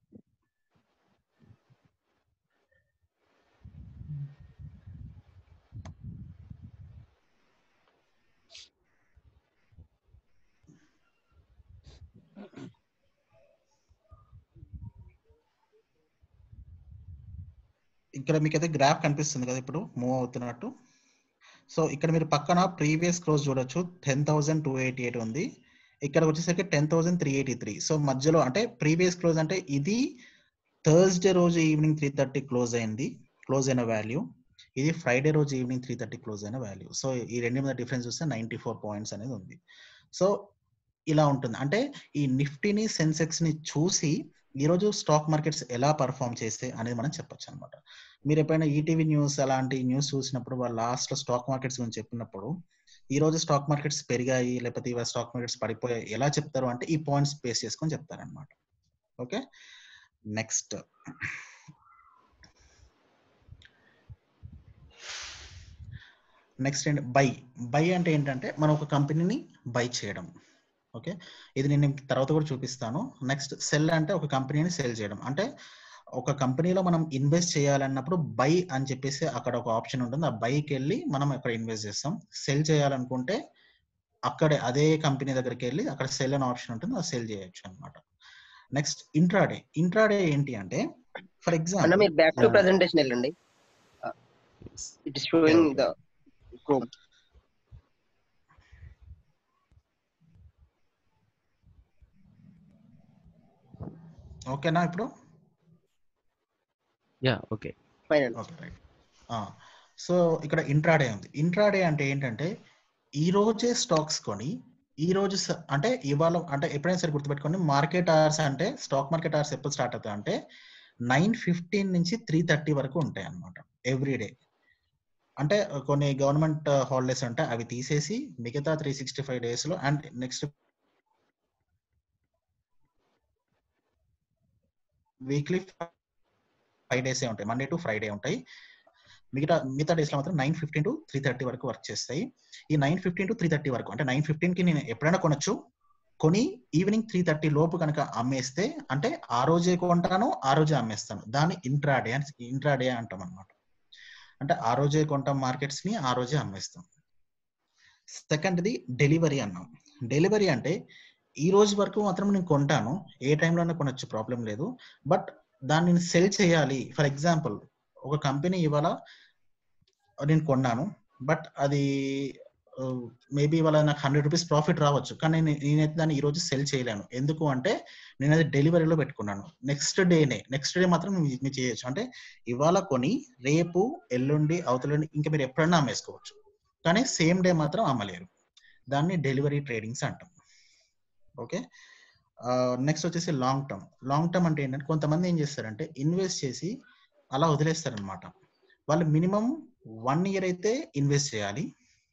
Speaker 5: ఇక్కడ మీకు అయితే గ్రాఫ్ కనిపిస్తుంది కదా ఇప్పుడు మూవ్ అవుతున్నట్టు సో ఇక్కడ మీరు పక్కన ప్రీవియస్ క్లోజ్ చూడొచ్చు ten thousand two eighty eight ఉంది ఇక్కడ వచ్చేసరికి ten thousand three eighty three so మధ్యలో అంటే ప్రీవియస్ క్లోజ్ అంటే ఇది థర్స్డే రోజు ఈవినింగ్ త్రీ థర్టీ క్లోజ్ అయింది క్లోజ్ అయిన వాల్యూ ఇది ఫ్రైడే రోజు ఈవినింగ్ త్రీ థర్టీ క్లోజ్ అయిన వాల్యూ సో ఈ రెండు మీద డిఫరెన్స్ చూస్తే నైన్టీ ఫోర్ పాయింట్స్ అనేది ఉంది సో ఇలా ఉంటుంది అంటే ఈ నిఫ్టీని సెన్సెక్స్ ని చూసి ఈరోజు స్టాక్ మార్కెట్స్ ఎలా పర్ఫామ్ చేస్తే అనేది మనం చెప్పొచ్చు అనమాట మీరు ఎప్పుడైనా ఈటీవీ న్యూస్ అలాంటి న్యూస్ చూసినప్పుడు వాళ్ళు లాస్ట్ లో స్టాక్ మార్కెట్స్ గురించి చెప్పినప్పుడు ఈ రోజు స్టాక్ మార్కెట్స్ పెరిగాయి లేకపోతే ఇవాళ స్టాక్ మార్కెట్స్ పడిపోయాయి ఎలా చెప్తారు అంటే ఈ పాయింట్స్ బేస్ చేసుకొని చెప్తారనమాట ఓకే నెక్స్ట్ నెక్స్ట్ ఏంటి బై బై అంటే ఏంటంటే మనం ఒక కంపెనీని బై చేయడం ఓకే ఇది నేను మీకు తర్వాత కూడా చూపిస్తాను నెక్స్ట్ సెల్ అంటే ఒక కంపెనీని సెల్ చేయడం అంటే ఒక కంపెనీలో మనం ఇన్వెస్ట్ చేయాలన్నప్పుడు బై అని చెప్పేసి అక్కడ ఒక ఆప్షన్ ఉంటుంది ఆ బైకి వెళ్ళి మనం అక్కడ ఇన్వెస్ట్ చేస్తాం సెల్ చేయాలనుకుంటే అక్కడే అదే కంపెనీ దగ్గరికి వెళ్ళి అక్కడ సెల్ అనే ఆప్షన్ ఉంటుంది ఆ సెల్ చేయొచ్చు అనమాట నెక్స్ట్ ఇంట్రాడే ఇంట్రాడే ఏంటి అంటే ఫర్
Speaker 7: అన్న
Speaker 5: ఎగ్జాంపుల్
Speaker 7: మీరు బ్యాక్ టు ప్రెజెంటేషన్ వెళ్ళండి it is showing the Chrome
Speaker 5: ఓకేనా ఇప్పుడు
Speaker 6: yeah okay
Speaker 7: fine
Speaker 5: okay right so ఇక్కడ ఇంట్రాడే ఉంది ఇంట్రాడే అంటే ఏంటంటే ఈ రోజే స్టాక్స్ కొని ఈ రోజు స- అంటే ఇవాళ అంటే ఎప్పుడైనా సరే గుర్తుపెట్టుకోండి మార్కెట్ అవర్స్ అంటే స్టాక్ మార్కెట్ అవర్స్ ఎప్పుడు స్టార్ట్ అవుతాయి అంటే నైన్ ఫిఫ్టీన్ నుంచి త్రీ థర్టీ వరకు ఉంటాయి అన్నమాట ఎవ్రీ డే అంటే కొన్ని గవర్నమెంట్ హాలిడేస్ ఉంటాయి అవి తీసేసి మిగతా త్రీ సిక్స్టీ ఫైవ్ డేస్ లో అండ్ నెక్స్ట్ వీక్లీ ఫైవ్ డేసే ఉంటాయి మండే టు ఫ్రైడే ఉంటాయి మిగతా మిగతా డేస్ లో మాత్రం nine fifteen to three thirty వరకు వర్క్ చేస్తాయి ఈ nine fifteen to three thirty వరకు అంటే నైన్ ఫిఫ్టీన్ కి నేను ఎప్పుడైనా కొనొచ్చు కొని ఈవినింగ్ త్రీ థర్టీ లోపు కనుక అమ్మేస్తే అంటే ఆ రోజే కొంటాను ఆ రోజే అమ్మేస్తాను దాన్ని ఇంట్రాడే అని ఇంట్రాడే అంటాం అనమాట అంటే ఆ రోజే కొంటాం మార్కెట్స్ ని ఆ రోజే అమ్మేస్తాం సెకండ్ది డెలివరీ అన్నాం డెలివరీ అంటే ఈ రోజు వరకు మాత్రం నేను కొంటాను ఏ టైంలోనే కొనొచ్చు ప్రాబ్లం లేదు బట్ దాన్ని నేను సెల్ చేయాలి ఫర్ ఎగ్జాంపుల్ ఒక కంపెనీ ఇవాళ నేను కొన్నాను బట్ అది మేబీ ఇవాళ నాకు హండ్రెడ్ రూపీస్ ప్రాఫిట్ రావచ్చు కానీ నేను- నేనైతే దాన్ని ఈ రోజు సెల్ చేయలేను ఎందుకు అంటే నేను అది డెలివరీలో పెట్టుకున్నాను నెక్స్ట్ డేనే నెక్స్ట్ డే మాత్రం మీరు మీరు చేయొచ్చు అంటే ఇవాళ కొని రేపు ఎల్లుండి అవతలండి ఇంకా మీరు ఎప్పుడన్నా అమ్మేసుకోవచ్చు కానీ సేమ్ డే మాత్రం అమ్మలేరు దాన్ని డెలివరీ ట్రేడింగ్స్ అంటాం ఓకే నెక్స్ట్ వచ్చేసి లాంగ్ టర్మ్ లాంగ్ టర్మ్ అంటే ఏంటంటే కొంతమంది ఏం చేస్తారంటే ఇన్వెస్ట్ చేసి అలా వదిలేస్తారనమాట వాళ్ళు మినిమం వన్ ఇయర్ అయితే ఇన్వెస్ట్ చేయాలి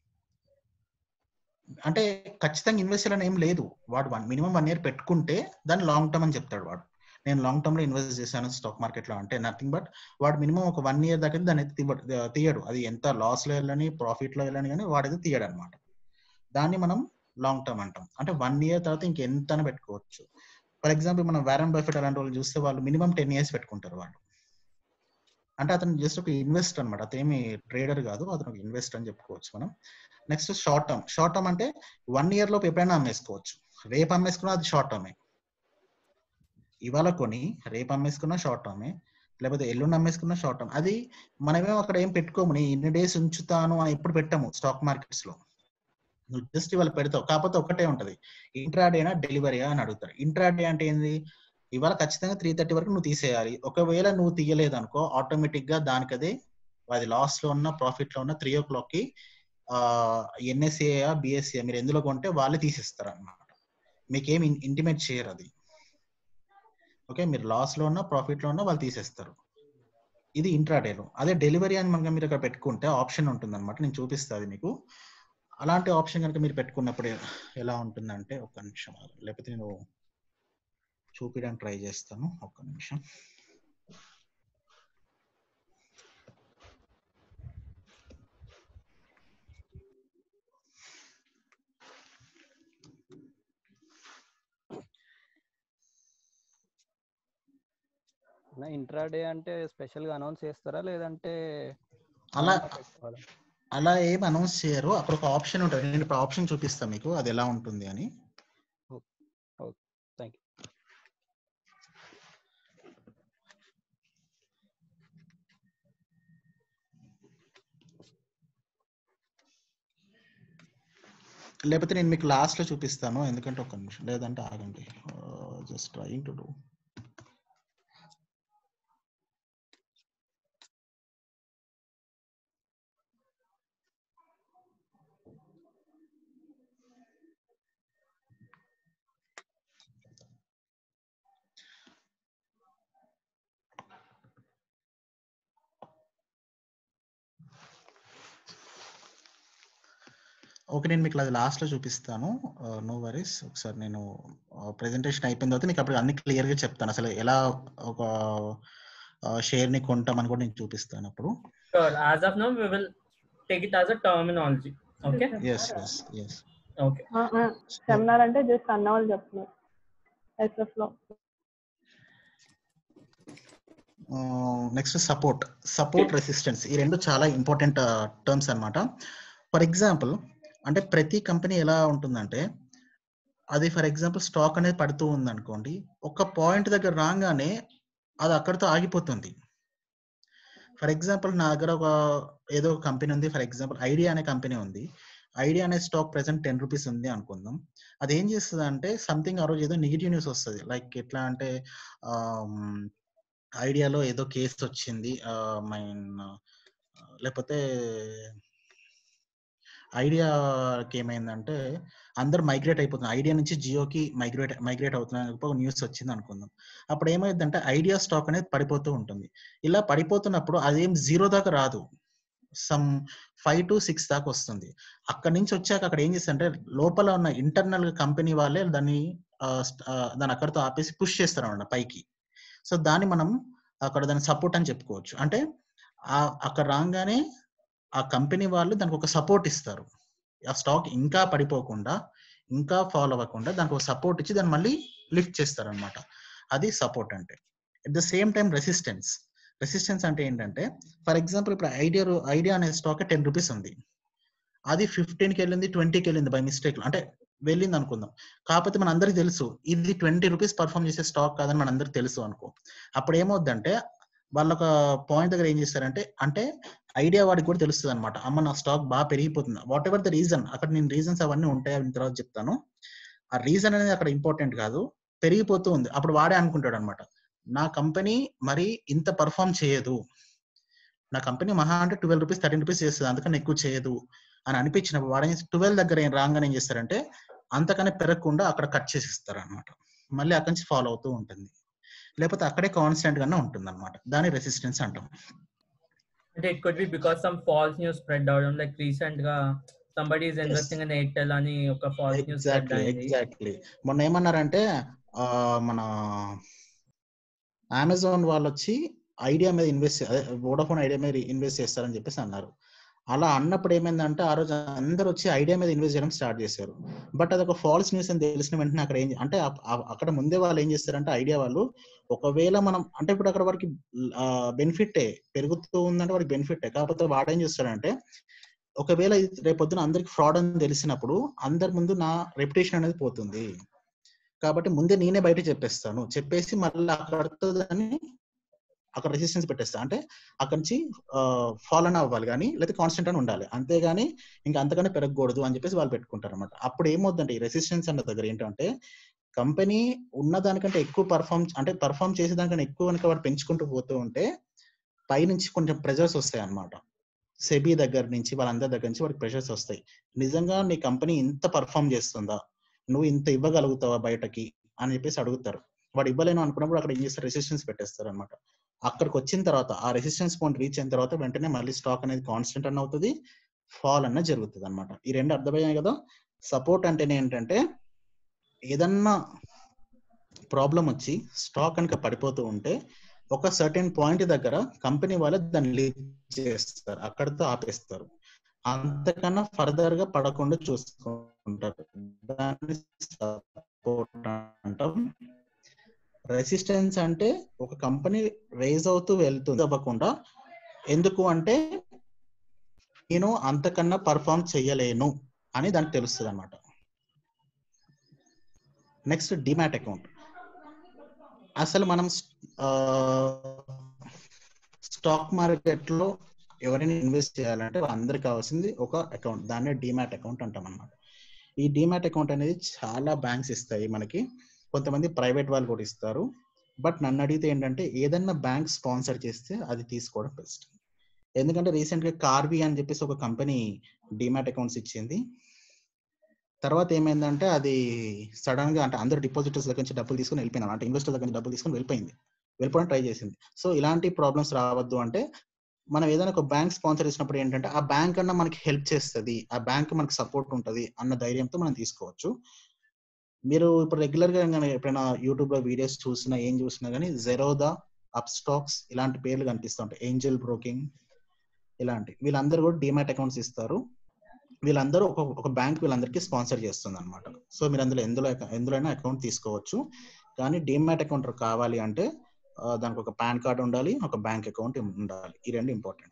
Speaker 5: అంటే ఖచ్చితంగా ఇన్వెస్ట్ చేయాలని ఏం లేదు వాడు వన్ మినిమం వన్ ఇయర్ పెట్టుకుంటే దాన్ని లాంగ్ టర్మ్ అని చెప్తాడు వాడు నేను లాంగ్ టర్మ్ లో ఇన్వెస్ట్ చేశాను స్టాక్ మార్కెట్ లో అంటే నథింగ్ బట్ వాడు మినిమం ఒక వన్ ఇయర్ దాకా దాన్ని అయితే తీయడు- తీయడు అది ఎంత లాస్ లో వెళ్ళని ప్రాఫిట్ లో వెళ్ళని కానీ వాడైతే తీయడు అనమాట దాన్ని మనం లాంగ్ టర్మ్ అంటాం అంటే వన్ ఇయర్ తర్వాత ఇంకెంత పెట్టుకోవచ్చు ఫర్ ఎగ్జాంపుల్ మనం వారన్ బఫెట్ అలాంటి వాళ్ళు చూస్తే వాళ్ళు మినిమం టెన్ ఇయర్స్ పెట్టుకుంటారు వాళ్ళు అంటే అతను జస్ట్ ఒక ఇన్వెస్ట్ అనమాట అతేమి ట్రేడర్ కాదు అతను ఒక ఇన్వెస్ట్ అని చెప్పుకోవచ్చు మనం next short term short term అంటే వన్ ఇయర్ లోపు ఎప్పుడైనా అమ్మేసుకోవచ్చు రేపు అమ్మేసుకున్నా అది షార్ట్ టర్మే ఇవాళ కొని రేపు అమ్మేసుకున్నా షార్ట్ టర్మే లేకపోతే ఎల్లుండి అమ్మేసుకున్నా షార్ట్ టర్మ్ అది మనమేమో అక్కడ ఏం పెట్టుకోము నేను ఇన్ని డేస్ ఉంచుతాను అని ఎప్పుడు పెట్టాము స్టాక్ మార్కెట్స్ లో నువ్వు జస్ట్ ఇవాళ పెడతావు కాకపోతే ఒకటే ఉంటది ఇంట్రాడేనా డెలివరీయా అని అడుగుతారు ఇంట్రాడే అంటే ఏంది ఇవాళ ఖచ్చితంగా త్రీ థర్టీ వరకు నువ్వు తీసేయాలి ఒకవేళ నువ్వు తీయలేదు అనుకో ఆటోమేటిక్ గా దానికదే అది లాస్ లో ఉన్న ప్రాఫిట్ లో ఉన్న త్రీ ఓ క్లాక్ కి ఎన్ఎస్ఏ బిఎస్ఏ మీరు ఎందులో కొంటే వాళ్ళే తీసేస్తారు అన్నమాట మీకేం ఇంటిమేట్ చేయరు అది ఓకే మీరు లాస్ లో ఉన్న ప్రాఫిట్ లో ఉన్న వాళ్ళు తీసేస్తారు ఇది ఇంట్రాడేలో అదే డెలివరీ అని మనకి మీరు ఇక్కడ పెట్టుకుంటే ఆప్షన్ ఉంటుంది అనమాట నేను చూపిస్తాను మీకు అలాంటి ఆప్షన్ కనుక మీరు పెట్టుకున్నప్పుడు ఎలా ఉంటుందంటే ఒక్క నిమిషం ఆగండి. లేకపోతే నేను చూపించడానికి ట్రై చేస్తాను ఒక్క నిమిషం
Speaker 8: ఇంట్రాడే అంటే స్పెషల్ గా అనౌన్స్ చేస్తారా లేదంటే
Speaker 5: అలా
Speaker 8: మనం పెట్టుకోవాలా?
Speaker 5: అలా ఏం అనౌన్స్ చేయరు అక్కడ ఒక ఆప్షన్ ఉంటుంది నేను ఇప్పుడు ఆప్షన్ చూపిస్తాను మీకు అది ఎలా ఉంటుంది అని
Speaker 8: థ్యాంక్ యూ
Speaker 5: లేకపోతే నేను మీకు లాస్ట్ లో చూపిస్తాను ఎందుకంటే ఒక నిమిషం లేదంటే ఆగండి just trying to do okay నేను మీకు అది లాస్ట్ లో చూపిస్తాను నో వరీస్ ఒకసారి నేను ప్రెజెంటేషన్ అయిపోయిన తర్వాత మీకు అప్పుడు అన్ని క్లియర్ గా చెప్తాను అసలు ఎలా ఒక షేర్ ని కొంటామని కూడా నేను చూపిస్తాను అప్పుడు
Speaker 2: Sure. As of now, we will take it as a terminology. Okay.
Speaker 5: Yes yes yes
Speaker 2: Okay.
Speaker 1: Seminar అంటే జస్ట్ అన్న వాళ్ళు చెప్తున్నారు ఎస్ఎఫ్ లో
Speaker 5: నెక్స్ట్ సపోర్ట్ సపోర్ట్ రెసిస్టెన్స్ ఈ రెండు చాలా ఇంపార్టెంట్ టర్మ్స్ అన్నమాట ఫర్ ఎగ్జాంపుల్ అంటే ప్రతి కంపెనీ ఎలా ఉంటుందంటే అది ఫర్ ఎగ్జాంపుల్ స్టాక్ అనేది పడుతూ ఉంది అనుకోండి ఒక పాయింట్ దగ్గర రాగానే అది అక్కడితో ఆగిపోతుంది ఫర్ ఎగ్జాంపుల్ నా దగ్గర ఒక ఏదో ఒక కంపెనీ ఉంది ఫర్ ఎగ్జాంపుల్ ఐడియా అనే కంపెనీ ఉంది ఐడియా అనే స్టాక్ ప్రెసెంట్ టెన్ రూపీస్ ఉంది అనుకుందాం అది ఏం చేస్తుంది అంటే సంథింగ్ ఆ రోజు ఏదో నెగిటివ్ న్యూస్ వస్తుంది లైక్ ఎట్లా అంటే ఐడియాలో ఏదో కేసు వచ్చింది మైన్ లేకపోతే ఐడియాకి ఏమైందంటే అందరు మైగ్రేట్ అయిపోతున్నారు ఐడియా నుంచి జియోకి మైగ్రేట్ మైగ్రేట్ అవుతున్నారు ఒక న్యూస్ వచ్చింది అనుకుందాం అప్పుడు ఏమైందంటే ఐడియా స్టాక్ అనేది పడిపోతూ ఉంటుంది ఇలా పడిపోతున్నప్పుడు అదేం జీరో దాకా రాదు సమ్ ఫైవ్ టు సిక్స్ దాకా వస్తుంది అక్కడ నుంచి వచ్చాక అక్కడ ఏం చేస్తారంటే లోపల ఉన్న ఇంటర్నల్ కంపెనీ వాళ్ళే దాన్ని ఆ, st- ఆ, దాన్ని అక్కడితో ఆపేసి పుష్ చేస్తారు అన్నమాట పైకి సో దాన్ని మనం అక్కడ దాన్ని సపోర్ట్ అని చెప్పుకోవచ్చు అంటే ఆ అక్కడ రాగానే ఆ కంపెనీ వాళ్ళు దానికి ఒక సపోర్ట్ ఇస్తారు ఆ స్టాక్ ఇంకా పడిపోకుండా ఇంకా ఫాలో అవ్వకుండా దానికి ఒక సపోర్ట్ ఇచ్చి దాన్ని మళ్ళీ లిఫ్ట్ చేస్తారనమాట అది సపోర్ట్ అంటే at the same time resistance resistance అంటే ఏంటంటే ఫర్ ఎగ్జాంపుల్ ఇప్పుడు ఐడియా ఐడియా అనే స్టాక్ టెన్ రూపీస్ ఉంది అది ఫిఫ్టీన్కి వెళ్ళింది ట్వంటీకి వెళ్ళింది బై మిస్టేక్ అంటే వెళ్ళింది అనుకుందాం కాకపోతే మన అందరికి తెలుసు ఇది ట్వంటీ రూపీస్ పర్ఫామ్ చేసే స్టాక్ కాదని మన అందరికి తెలుసు అనుకో అప్పుడు ఏమవుద్దంటే వాళ్ళ ఒక పాయింట్ దగ్గర ఏం చేస్తారంటే అంటే ఐడియా వాడికి కూడా తెలుస్తుంది అనమాట అమ్మ నా స్టాక్ బాగా పెరిగిపోతుంది వాట్ ఎవర్ ద రీజన్ అక్కడ నేను రీజన్స్ అవన్నీ ఉంటాయి అవి తర్వాత చెప్తాను ఆ రీజన్ అనేది అక్కడ ఇంపార్టెంట్ కాదు పెరిగిపోతూ ఉంది అప్పుడు వాడే అనుకుంటాడు అనమాట నా కంపెనీ మరి ఇంత పర్ఫామ్ చేయదు నా కంపెనీ మహా అంటే ట్వెల్వ్ రూపీస్ థర్టీన్ రూపీస్ చేస్తుంది అందుకని ఎక్కువ చేయదు అని అనిపించినప్పుడు వాడు ట్వెల్వ్ దగ్గర ఏం రాగానే ఏం చేస్తారంటే అంతకనే పెరగకుండా అక్కడ కట్ చేసి ఇస్తారు అనమాట మళ్ళీ అక్కడి నుంచి ఫాలో అవుతూ ఉంటుంది లేకపోతే అక్కడే కాన్స్టెంట్ గానే ఉంటుంది అనమాట దాని రెసిస్టెన్స్ అంటాం
Speaker 2: అంటే it could be because some false news spread అవడం లైక్ రీసెంట్ గా somebody is investing in Airtel అని ఒక ఫాల్స్ న్యూస్ స్ప్రెడ్
Speaker 5: ఎగ్జాక్ట్లీ
Speaker 2: అయింది
Speaker 5: ఎగ్జాక్ట్లీ మొన్న ఏమన్నారంటే ఆ, మన అమెజాన్ వాళ్ళు వచ్చి ఐడియా మీద ఇన్వెస్ట్ అదే వోడాఫోన్ ఐడియా మీద ఇన్వెస్ట్ చేస్తారని చెప్పేసి అన్నారు అలా అన్నప్పుడు ఏమైందంటే ఆ రోజు అందరూ వచ్చి ఐడియా మీద ఇన్వెస్ట్ చేయడం స్టార్ట్ చేశారు బట్ అది ఒక ఫాల్స్ న్యూస్ అని తెలిసిన వెంటనే అక్కడ ఏం అంటే ఆ- ఆ- అక్కడ ముందే వాళ్ళు ఏం చేస్తారంటే ఐడియా వాళ్ళు ఒకవేళ మనం అంటే ఇప్పుడు అక్కడ వాడికి బెనిఫిట్ పెరుగుతూ ఉందంటే వాడికి బెనిఫిట్ కాకపోతే వాడు ఏం చేస్తాడంటే ఒకవేళ ఇది రేపొద్దున అందరికి ఫ్రాడ్ అని తెలిసినప్పుడు అందరి ముందు నా రెప్యుటేషన్ అనేది పోతుంది కాబట్టి ముందే నేనే బయట చెప్పేస్తాను చెప్పేసి మళ్ళీ అక్కడతో దాన్ని అక్కడ రెసిస్టెన్స్ పెట్టేస్తా అంటే అక్కడి నుంచి ఫాలో అవ్వాలి కానీ లేదా కాన్స్టెంట్ అని ఉండాలి అంతేగాని ఇంకా అంతగానే పెరగకూడదు అని చెప్పేసి వాళ్ళు పెట్టుకుంటారు అనమాట అప్పుడు ఏమవుతుందంటే ఈ రెసిస్టెన్స్ అన్న దగ్గర ఏంటంటే కంపెనీ ఉన్న దానికంటే ఎక్కువ పర్ఫామ్ అంటే పర్ఫామ్ చేసే దానికంటే ఎక్కువ కనుక వాడు పెంచుకుంటూ పోతూ ఉంటే పైనుంచి కొంచెం ప్రెజర్స్ వస్తాయి అన్నమాట సెబీ దగ్గర నుంచి వాళ్ళందరి దగ్గర నుంచి వాడికి ప్రెషర్స్ వస్తాయి నిజంగా నీ కంపెనీ ఇంత పర్ఫామ్ చేస్తుందా నువ్వు ఇంత ఇవ్వగలుగుతావా బయటకి అని చెప్పేసి అడుగుతారు వాడు ఇవ్వలేను అనుకున్నప్పుడు అక్కడ ఏం చేస్తారు రెసిస్టెన్స్ పెట్టేస్తారు అనమాట అక్కడికి వచ్చిన తర్వాత ఆ రెసిస్టెన్స్ పాయింట్ రీచ్ అయిన తర్వాత వెంటనే మళ్ళీ స్టాక్ అనేది కాన్స్టెంట్ అన్న అవుతుంది ఫాల్ అన్న జరుగుతుంది అనమాట ఈ రెండు అర్థమయ్యాయి కదా సపోర్ట్ అంటేనే ఏంటంటే ఏదన్నా ప్రాబ్లం వచ్చి స్టాక్ కనుక పడిపోతూ ఉంటే ఒక సర్టెన్ పాయింట్ దగ్గర కంపెనీ వాళ్ళు దాన్ని లీడ్ చేస్తారు అక్కడితో ఆపేస్తారు అంతకన్నా ఫర్దర్ గా పడకుండా చూసుకుంటారు దాన్ని సపోర్ట్ అంటాం రెసిస్టెన్స్ అంటే ఒక కంపెనీ రేజ్ అవుతూ వెళ్తుంది అవ్వకుండా ఎందుకు అంటే నేను అంతకన్నా పర్ఫామ్ చెయ్యలేను అని దానికి తెలుస్తుంది అనమాట నెక్స్ట్ డిమాట్ అకౌంట్ అసలు మనం స్టాక్ మార్కెట్ లో ఎవరైనా ఇన్వెస్ట్ చేయాలంటే అందరికి కావాల్సింది ఒక అకౌంట్ దాన్నే డిమాట్ అకౌంట్ అంటాం అనమాట ఈ డిమాట్ అకౌంట్ అనేది చాలా బ్యాంక్స్ ఇస్తాయి మనకి కొంతమంది ప్రైవేట్ వాళ్ళు కూడా ఇస్తారు బట్ నన్ను అడిగితే ఏంటంటే ఏదన్నా బ్యాంక్ స్పాన్సర్ చేస్తే అది తీసుకోవడం బెస్ట్ ఎందుకంటే రీసెంట్ గా కార్బీ అని చెప్పేసి ఒక కంపెనీ డిమాట్ అకౌంట్స్ ఇచ్చింది తర్వాత ఏమైందంటే అది సడన్ గా అంటే అందరు డిపాజిటర్స్ దగ్గర నుంచి డబ్బులు తీసుకుని వెళ్ళిపోయినారు అంటే ఇన్వెస్టర్ దగ్గర నుంచి డబ్బులు తీసుకుని వెళ్ళిపోయింది వెళ్ళిపోవడం ట్రై చేసింది సో ఇలాంటి ప్రాబ్లమ్స్ రావద్దు అంటే మనం ఏదైనా ఒక బ్యాంక్ స్పాన్సర్ ఇచ్చినప్పుడు ఏంటంటే ఆ బ్యాంక్ అన్న మనకి హెల్ప్ చేస్తుంది ఆ బ్యాంక్ మనకి సపోర్ట్ ఉంటుంది అన్న ధైర్యంతో మనం తీసుకోవచ్చు మీరు ఇప్పుడు రెగ్యులర్ గా కానీ ఎప్పుడైనా యూట్యూబ్ లో వీడియోస్ చూసినా ఏం చూసినా కానీ జెరోదా అప్ స్టాక్స్ ఇలాంటి పేర్లు కనిపిస్తుంటాయి ఏంజల్ బ్రోకింగ్ ఇలాంటి వీళ్ళందరూ కూడా డిమాట్ అకౌంట్స్ ఇస్తారు వీళ్ళందరూ ఒక ఒక బ్యాంక్ వీళ్ళందరికీ స్పాన్సర్ చేస్తుంది అనమాట సో మీరు అందులో ఎందులో ఎందులోనైనా అకౌంట్ తీసుకోవచ్చు కానీ డిమాట్ అకౌంట్ కావాలి అంటే ఆ, దానికి ఒక పాన్ కార్డ్ ఉండాలి ఒక బ్యాంక్ అకౌంట్ ఉండాలి ఈ రెండు ఇంపార్టెంట్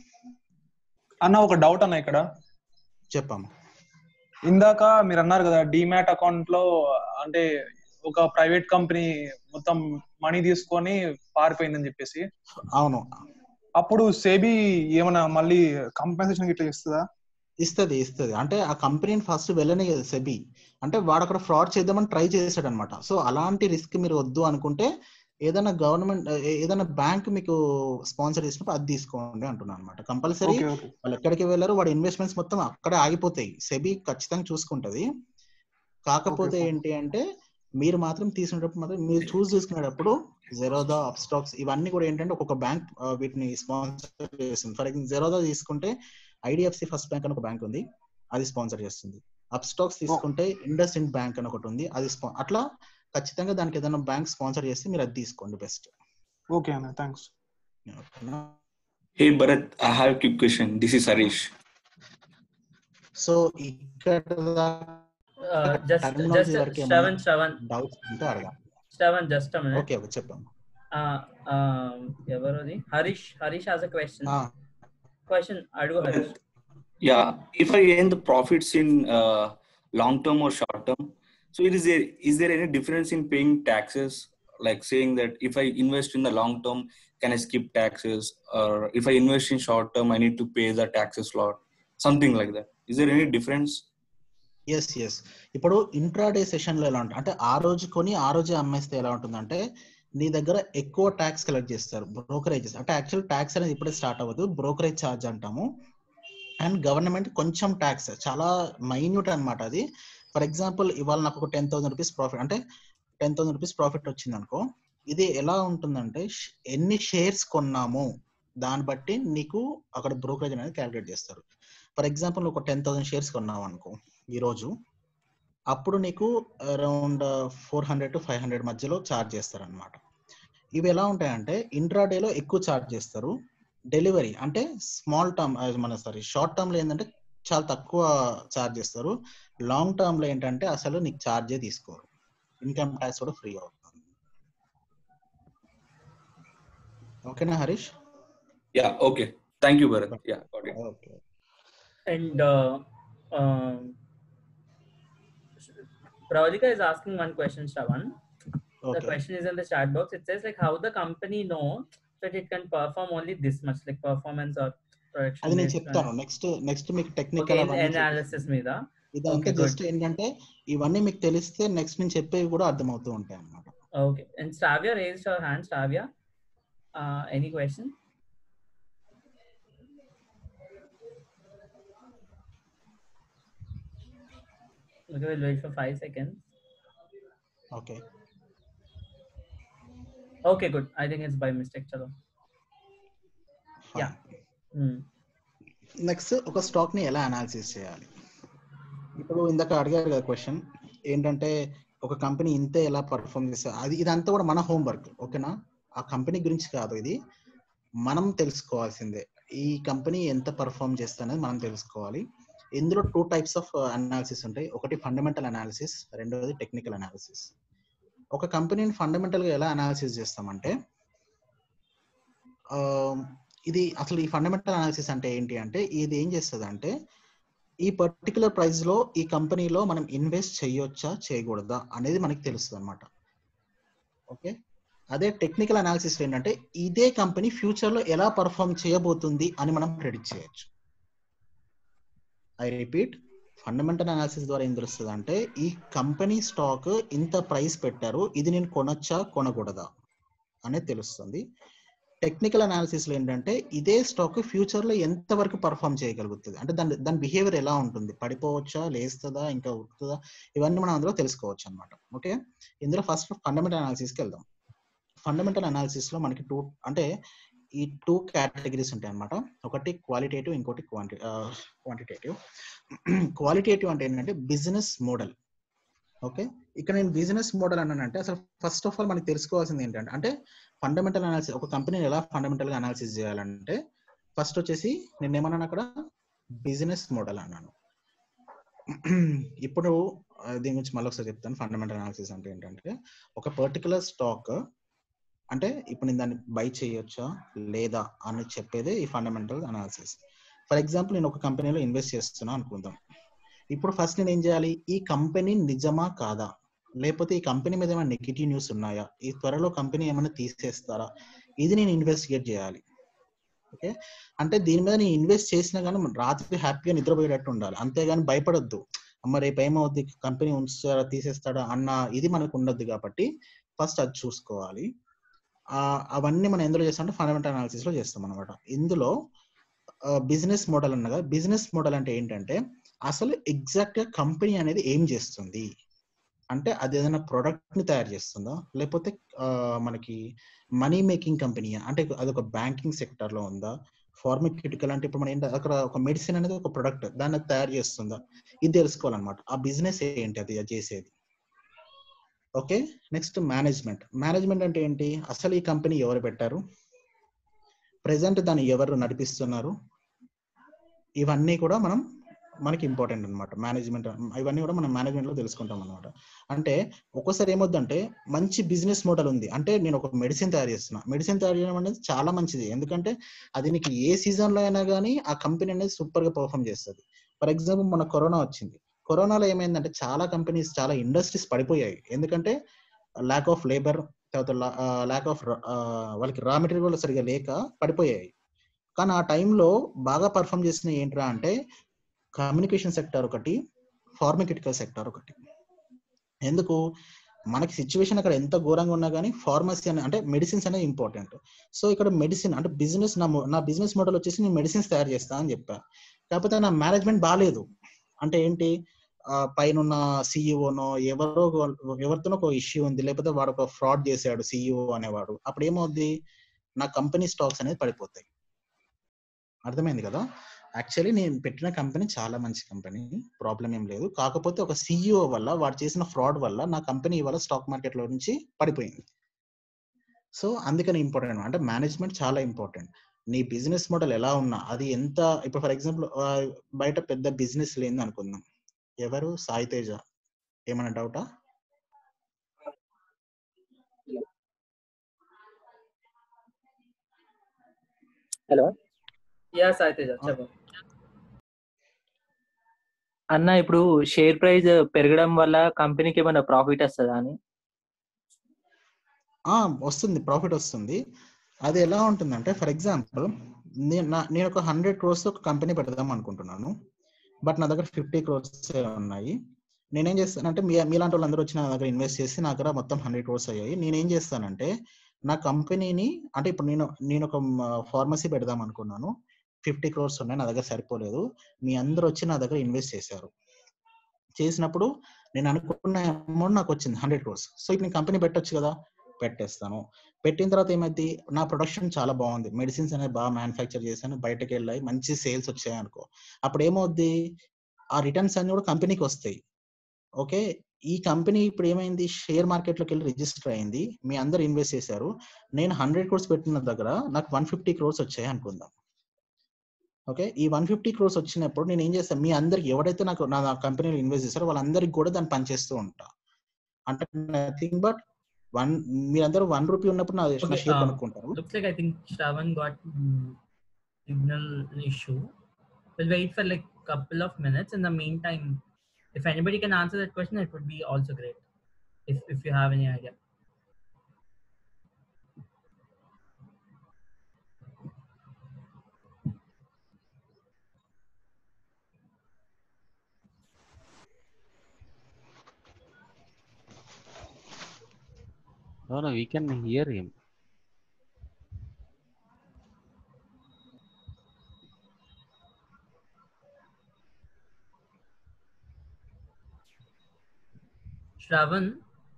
Speaker 9: అన్న ఒక డౌట్ అన్న ఇక్కడ
Speaker 5: చెప్పాము
Speaker 9: ఇందాక మీరు అన్నారు కదా డిమాట్ అకౌంట్ లో అంటే ఒక ప్రైవేట్ కంపెనీ మొత్తం మనీ తీసుకొని పారిపోయిందని చెప్పేసి
Speaker 5: అవును
Speaker 9: అప్పుడు సేబీ ఏమైనా మళ్ళీ కంపెన్సేషన్ ఇట్లా ఇస్తుందా
Speaker 5: ఇస్తుంది ఇస్తుంది అంటే ఆ కంపెనీని ఫస్ట్ వెళ్ళనే సెబీ అంటే వాడు అక్కడ ఫ్రాడ్ చేద్దామని ట్రై చేశాడు అనమాట సో అలాంటి రిస్క్ మీరు వద్దు అనుకుంటే ఏదైనా గవర్నమెంట్ ఏదైనా బ్యాంక్ మీకు స్పాన్సర్ చేసినప్పుడు అది తీసుకోండి అంటున్నాను అనమాట కంపల్సరీ
Speaker 9: ఓకే ఓకే
Speaker 5: వాళ్ళు ఎక్కడికి వెళ్ళారు వాడి ఇన్వెస్ట్మెంట్స్ మొత్తం అక్కడే ఆగిపోతాయి సెబీ ఖచ్చితంగా చూసుకుంటది కాకపోతే
Speaker 9: Okay.
Speaker 5: ఏంటి అంటే మీరు మాత్రం తీసుకునేటప్పుడు మాత్రం మీరు చూస్ చేసుకునేటప్పుడు జెరోదా అప్ స్టాక్స్ ఇవన్నీ కూడా ఏంటంటే ఒక్కొక్క బ్యాంక్ వీటిని స్పాన్సర్ చేస్తుంది ఫర్ ఎగ్జాంపుల్ జెరోదా తీసుకుంటే ఐడిఎఫ్సి ఫస్ట్ బ్యాంక్ అని ఒక బ్యాంక్ ఉంది అది స్పాన్సర్ చేస్తుంది అప్ స్టాక్స్ తీసుకుంటే ఇండస్ ఇండ్ బ్యాంక్ అని ఒకటి ఉంది అది స్పా అట్లా ఖచ్చితంగా దానికి ఏదైనా బ్యాంక్ స్పాన్సర్ చేస్తే మీరు అది తీసుకోండి బెస్ట్
Speaker 9: ఓకే అన్న thanks
Speaker 10: Hey Bharat, I have a quick question. This is Harish.
Speaker 5: So ఇక్కడ దా-
Speaker 2: Uh, just,
Speaker 5: Terminology
Speaker 2: just
Speaker 5: వరకు ఏమైనా
Speaker 2: Shravan, Shravan,
Speaker 5: డౌట్స్ ఉంటే అడగా
Speaker 2: Shravan, just a minute.
Speaker 5: Okay okay చెప్పాము
Speaker 2: Uh, um, ఎవరోది Harish Harish has a question
Speaker 5: ah,
Speaker 2: question అడుగు Harish
Speaker 10: Yeah, if I gain the profits in uh, long term or short term, so it is there. Is there any difference in paying taxes? Like saying that if I invest in the long term, can I skip taxes? Or if I invest in short term, I need to pay the taxes lot. Something like that. Is there any difference?
Speaker 5: Yes yes ఇప్పుడు intraday session లో ఎలా ఉంటుంది అంటే ఆ రోజు కొని ఆ రోజే అమ్మేస్తే ఎలా ఉంటుందంటే నీ దగ్గర ఎక్కువ ట్యాక్స్ కలెక్ట్ చేస్తారు బ్రోకరేజెస్ అంటే యాక్చువల్ ట్యాక్స్ అనేది ఇప్పుడే స్టార్ట్ అవ్వదు బ్రోకరేజ్ ఛార్జ్ అంటాము అండ్ గవర్నమెంట్ కొంచెం ట్యాక్స్ చాలా మైన్యూట్ అన్నమాట అది ఫర్ ఎగ్జాంపుల్ ఇవాళ నాకు ఒక టెన్ థౌసండ్ రూపీస్ ప్రాఫిట్ అంటే టెన్ థౌసండ్ రూపీస్ ప్రాఫిట్ వచ్చింది అనుకో ఇది ఎలా ఉంటుందంటే ష్- ఎన్ని షేర్స్ కొన్నాము దాన్ని బట్టి నీకు అక్కడ బ్రోకరేజ్ అనేది క్యాలిక్యులేట్ చేస్తారు ఫర్ ఎగ్జాంపుల్ ఒక టెన్ థౌసండ్ షేర్స్ కొన్నావు అనుకో ఈ రోజు అప్పుడు నీకు around four hundred to five hundred మధ్యలో ఛార్జ్ చేస్తారు అనమాట ఇవి ఎలా ఉంటాయంటే ఇంట్రాడేలో ఎక్కువ ఛార్జ్ చేస్తారు డెలివరీ అంటే స్మాల్ టర్మ్ మన సారీ షార్ట్ టర్మ్ లో ఏంటంటే చాలా తక్కువ ఛార్జ్ చేస్తారు లాంగ్ టర్మ్ లో ఏంటంటే అసలు నీకు ఛార్జే తీసుకోరు ఇన్కమ్ ట్యాక్స్ కూడా ఫ్రీ అవుతుంది ఓకేనా Harish
Speaker 10: Yeah. Okay. Thank you, Bharat. Yeah. Got it.
Speaker 5: Okay
Speaker 2: And uh, um, Pravalika is asking one question, Shravan. The
Speaker 5: okay
Speaker 2: question is in the chat box. It says like how the company know that it can perform only this much, like performance or production.
Speaker 5: అది నేను
Speaker 2: based on-
Speaker 5: చెప్తాను next next మీకు
Speaker 2: Okay,
Speaker 5: technical
Speaker 2: in analysis మీద.
Speaker 5: ఇదంతా
Speaker 2: Okay, good.
Speaker 5: Just ఏంటంటే ఇవన్నీ మీకు తెలిస్తే నెక్స్ట్ నేను చెప్పేవి కూడా అర్థమవుతూ ఉంటాయి అన్నమాట
Speaker 2: Okay. And Stavia raised her hand. Stavia, uh, any question? Okay, we'll wait for five seconds.
Speaker 5: Okay
Speaker 2: Okay, good. I think it's by mistake. Chalo. Yeah. Hmm.
Speaker 5: Next ఒక స్టాక్ ని ఎలా అనాలిసిస్ చేయాలి ఇప్పుడు ఇందాక అడిగారు కదా క్వశ్చన్ ఏంటంటే ఒక కంపెనీ ఇంతే ఎలా పర్ఫామ్ చేస్తారు అది ఇదంతా కూడా మన హోంవర్క్ ఓకేనా ఆ కంపెనీ గురించి కాదు ఇది మనం తెలుసుకోవాల్సిందే ఈ కంపెనీ ఎంత పర్ఫామ్ చేస్తుంది మనం తెలుసుకోవాలి ఇందులో టూ టైప్స్ ఆఫ్ అనాలిసిస్ ఉంటాయి ఒకటి ఫండమెంటల్ అనాలిసిస్ రెండోది టెక్నికల్ అనాలిసిస్ ఒక కంపెనీని ఫండమెంటల్ గా ఎలా అనాలిసిస్ చేస్తామంటే ఆ, ఇది అసలు ఈ ఫండమెంటల్ అనాలిసిస్ అంటే ఏంటి అంటే ఇది ఏం చేస్తుంది అంటే ఈ పర్టికులర్ ప్రైస్ లో ఈ కంపెనీలో మనం ఇన్వెస్ట్ చేయొచ్చా చేయకూడదా అనేది మనకి తెలుస్తుంది అనమాట ఓకే అదే టెక్నికల్ అనాలిసిస్ ఏంటంటే ఇదే కంపెనీ ఫ్యూచర్ లో ఎలా పర్ఫామ్ చేయబోతుంది అని మనం ప్రెడిక్ట్ చేయొచ్చు ఐ రిపీట్ ఫండమెంటల్ అనాలిసిస్ ద్వారా ఏం తెలుస్తుంది అంటే ఈ కంపెనీ స్టాక్ ఇంత ప్రైస్ పెట్టారు ఇది నేను కొనొచ్చా కొనకూడదా అనేది తెలుస్తుంది టెక్నికల్ అనాలిసిస్ లో ఏంటంటే ఇదే స్టాక్ ఫ్యూచర్ లో ఎంత వరకు పర్ఫామ్ చేయగలుగుతుంది అంటే దాని దాని బిహేవియర్ ఎలా ఉంటుంది పడిపోవచ్చా లేస్తుందా ఇంకా ఉరుకుతుందా ఇవన్నీ మనం అందులో తెలుసుకోవచ్చు అనమాట ఓకే ఇందులో ఫస్ట్ ఫండమెంటల్ అనాలిసిస్ కి వెళ్దాం ఫండమెంటల్ అనాలిసిస్ లో మనకి టూ అంటే ఈ టూ కేటగిరీస్ ఉంటాయి అనమాట ఒకటి క్వాలిటేటివ్ ఇంకోటి క్వాంటి క్వాంటిటేటివ్ క్వాలిటేటివ్ అంటే ఏంటంటే బిజినెస్ మోడల్ ఓకే ఇక్కడ నేను బిజినెస్ మోడల్ అన్నానంటే అసలు ఫస్ట్ ఆఫ్ ఆల్ మనకి తెలుసుకోవాల్సింది ఏంటంటే అంటే ఫండమెంటల్ అనాలిసిస్ ఒక కంపెనీని ఎలా ఫండమెంటల్ గా అనాలిసిస్ చేయాలంటే ఫస్ట్ వచ్చేసి నేను ఏమన్నాను అక్కడ బిజినెస్ మోడల్ అన్నాను ఇప్పుడు ఆ, దీని గురించి మళ్ళీ ఒకసారి చెప్తాను ఫండమెంటల్ అనాలిసిస్ అంటే ఏంటంటే ఒక పర్టికులర్ స్టాక్ అంటే ఇప్పుడు నేను దాన్ని బై చేయొచ్చా లేదా అని చెప్పేదే ఈ ఫండమెంటల్ అనాలిసిస్ ఫర్ ఎగ్జాంపుల్ నేను ఒక కంపెనీలో ఇన్వెస్ట్ చేస్తున్నా అనుకుందాం ఇప్పుడు ఫస్ట్ నేను ఏం చేయాలి ఈ కంపెనీ నిజమా కాదా లేకపోతే ఈ కంపెనీ మీద ఏమైనా నెగిటివ్ న్యూస్ ఉన్నాయా ఈ త్వరలో కంపెనీ ఏమైనా తీసేస్తారా ఇది నేను ఇన్వెస్టిగేట్ చేయాలి ఓకే అంటే దీని మీద నేను ఇన్వెస్ట్ చేసినా కానీ రాత్రి హ్యాపీగా నిద్రపోయేటట్టు ఉండాలి అంతేగాని భయపడొద్దు అమ్మ రేపు ఏమవుద్ది కంపెనీ ఉంచుతారా తీసేస్తాడా అన్న ఇది మనకు ఉండొద్దు కాబట్టి ఫస్ట్ అది చూసుకోవాలి ఆ, అవన్నీ మనం ఎందులో చేస్తాం అంటే ఫండమెంటల్ అనాలిసిస్ లో చేస్తాం అనమాట ఇందులో బిజినెస్ మోడల్ అన్నగా బిజినెస్ మోడల్ అంటే ఏంటంటే అసలు ఎగ్జాక్ట్ గా కంపెనీ అనేది ఏం చేస్తుంది అంటే అది ఏదైనా ప్రొడక్ట్ ని తయారు చేస్తుందా లేకపోతే ఆ, మనకి మనీ మేకింగ్ కంపెనీ అంటే అదొక బ్యాంకింగ్ సెక్టర్ లో ఉందా ఫార్మక్యూటికల్ అంటే ఇప్పుడు మనం ఏంటి అక్కడ ఒక మెడిసిన్ అనేది ఒక ప్రొడక్ట్ దాన్ని అది తయారు చేస్తుందా ఇది తెలుసుకోవాలన్నమాట ఆ బిజినెస్ ఏంటి అది అది చేసేది ఓకే నెక్స్ట్ మేనేజ్మెంట్ మేనేజ్మెంట్ అంటే ఏంటి అసలు ఈ కంపెనీ ఎవరు పెట్టారు ప్రెసెంట్ దాన్ని ఎవరు నడిపిస్తున్నారు ఇవన్నీ కూడా మనం మనకి ఇంపార్టెంట్ అనమాట మేనేజ్మెంట్ ఇవన్నీ కూడా మనం మేనేజ్మెంట్ లో తెలుసుకుంటాం అనమాట అంటే ఒక్కోసారి ఏమొద్దంటే మంచి బిజినెస్ మోడల్ ఉంది అంటే నేను ఒక మెడిసిన్ తయారు చేస్తున్నా మెడిసిన్ తయారు చేయడం అనేది చాలా మంచిది ఎందుకంటే అది నీకు ఏ సీజన్ లో అయినా కానీ ఆ కంపెనీ అనేది సూపర్ గా పర్ఫామ్ చేస్తుంది ఫర్ ఎగ్జాంపుల్ మన కరోనా వచ్చింది కరోనాలో ఏమైందంటే చాలా కంపెనీస్ చాలా ఇండస్ట్రీస్ పడిపోయాయి ఎందుకంటే ల్యాక్ ఆఫ్ లేబర్ తర్వాత ల్యాక్ ఆఫ్ వాళ్ళకి రా మెటీరియల్ సరిగా లేక పడిపోయాయి కానీ ఆ టైంలో బాగా పర్ఫామ్ చేసిన ఏంట్రా అంటే కమ్యూనికేషన్ సెక్టర్ ఒకటి ఫార్మక్యూటికల్ సెక్టర్ ఒకటి ఎందుకు మనకి సిచ్యువేషన్ అక్కడ ఎంత ఘోరంగా ఉన్నా కానీ ఫార్మసీ అనే అంటే మెడిసిన్స్ అనేది ఇంపార్టెంట్ సో ఇక్కడ మెడిసిన్ అంటే బిజినెస్ నా mo- నా బిజినెస్ మోడల్ వచ్చేసి నేను మెడిసిన్స్ తయారు చేస్తా అని చెప్పా కాకపోతే నా మేనేజ్మెంట్ బాగాలేదు అంటే ఏంటి ఆ, పైన ఉన్న సిఇఓనో ఎవరో ఒక- ఎవరితోనో ఒక ఇష్యూ ఉంది లేకపోతే వాడు ఒక ఫ్రాడ్ చేశాడు సిఇఓ అనేవాడు అప్పుడు ఏమవుద్ది నా కంపెనీ స్టాక్స్ అనేది పడిపోతాయి అర్థమైంది కదా యాక్చువల్లీ నేను పెట్టిన కంపెనీ చాలా మంచి కంపెనీ ప్రాబ్లం ఏం లేదు కాకపోతే ఒక సిఇఓ వల్ల వాడు చేసిన ఫ్రాడ్ వల్ల నా కంపెనీ ఇవాళ స్టాక్ మార్కెట్ లో నుంచి పడిపోయింది సో అందుకని ఇంపార్టెంట్ అంటే మేనేజ్మెంట్ చాలా ఇంపార్టెంట్ నీ బిజినెస్ మోడల్ ఎలా ఉన్నా అది ఎంత ఇప్పుడు ఫర్ ఎగ్జాంపుల్ బయట పెద్ద బిజినెస్ లేని అనుకుందాం ఎవరు సాయి తేజ ఏమైనా డౌటా
Speaker 11: హలో
Speaker 2: యా సాయి తేజ చెప్పు
Speaker 11: అన్న ఇప్పుడు షేర్ ప్రైస్ పెరగడం వల్ల కంపెనీకి ఏమైనా ప్రాఫిట్ వస్తుందా అని
Speaker 5: ఆ, వస్తుంది ప్రాఫిట్ వస్తుంది అది ఎలా ఉంటుందంటే ఫర్ ఎగ్జాంపుల్ నేను నా- నేను ఒక హండ్రెడ్ క్రోర్స్ ఒక కంపెనీ పెడదాం అనుకుంటున్నాను బట్ నా దగ్గర ఫిఫ్టీ క్రోర్స్ ఉన్నాయి నేనేం చేస్తానంటే మీ మీలాంటి వాళ్ళందరూ వచ్చి నా దగ్గర ఇన్వెస్ట్ చేసి నా దగ్గర మొత్తం హండ్రెడ్ క్రోర్స్ అయ్యాయి నేనేం చేస్తానంటే నా కంపెనీని అంటే ఇప్పుడు నేను నేను ఒక ఫార్మసీ పెడదాం అనుకున్నాను ఫిఫ్టీ క్రోర్స్ ఉన్నాయి నా దగ్గర సరిపోలేదు మీ అందరూ వచ్చి నా దగ్గర ఇన్వెస్ట్ చేశారు చేసినప్పుడు నేను అనుకున్న అమౌంట్ నాకు వచ్చింది హండ్రెడ్ క్రోర్స్ సో ఇప్పుడు నేను కంపెనీ పెట్టొచ్చు కదా పెట్టేస్తాను పెట్టిన తర్వాత ఏమైంది నా ప్రొడక్షన్ చాలా బాగుంది మెడిసిన్స్ అనేది బాగా మ్యానుఫ్యాక్చర్ చేశాను బయటకు వెళ్ళాయి మంచి సేల్స్ వచ్చాయి అనుకో అప్పుడు ఏమవుద్ది ఆ రిటర్న్స్ అన్ని కూడా కంపెనీకి వస్తాయి ఓకే ఈ కంపెనీ ఇప్పుడు ఏమైంది షేర్ మార్కెట్ లోకి వెళ్ళి రిజిస్టర్ అయింది మీ అందరు ఇన్వెస్ట్ చేశారు నేను హండ్రెడ్ క్రోర్స్ పెట్టిన దగ్గర నాకు వన్ ఫిఫ్టీ క్రోర్స్ వచ్చాయి అనుకుందాం ఓకే ఈ వన్ ఫిఫ్టీ క్రోర్స్ వచ్చినప్పుడు నేను ఏం చేస్తాను మీ అందరికి ఎవరైతే నాకు నా కంపెనీలో ఇన్వెస్ట్ చేస్తారో వాళ్ళందరికి కూడా దాన్ని పనిచేస్తూ ఉంటా అంటే నథింగ్ బట్ వన్ మీరందరూ వన్ రూపీ ఉన్నప్పుడు నా నా
Speaker 2: Okay,
Speaker 5: షేర్
Speaker 2: um,
Speaker 5: కొనుక్కుంటారు
Speaker 2: looks like I think Shravan got mm, signal issue. We'll wait for like couple of minutes. In the meantime, if anybody can answer that question, it would be also great. If if you have any idea.
Speaker 6: No, no, we can hear him.
Speaker 2: Shravan,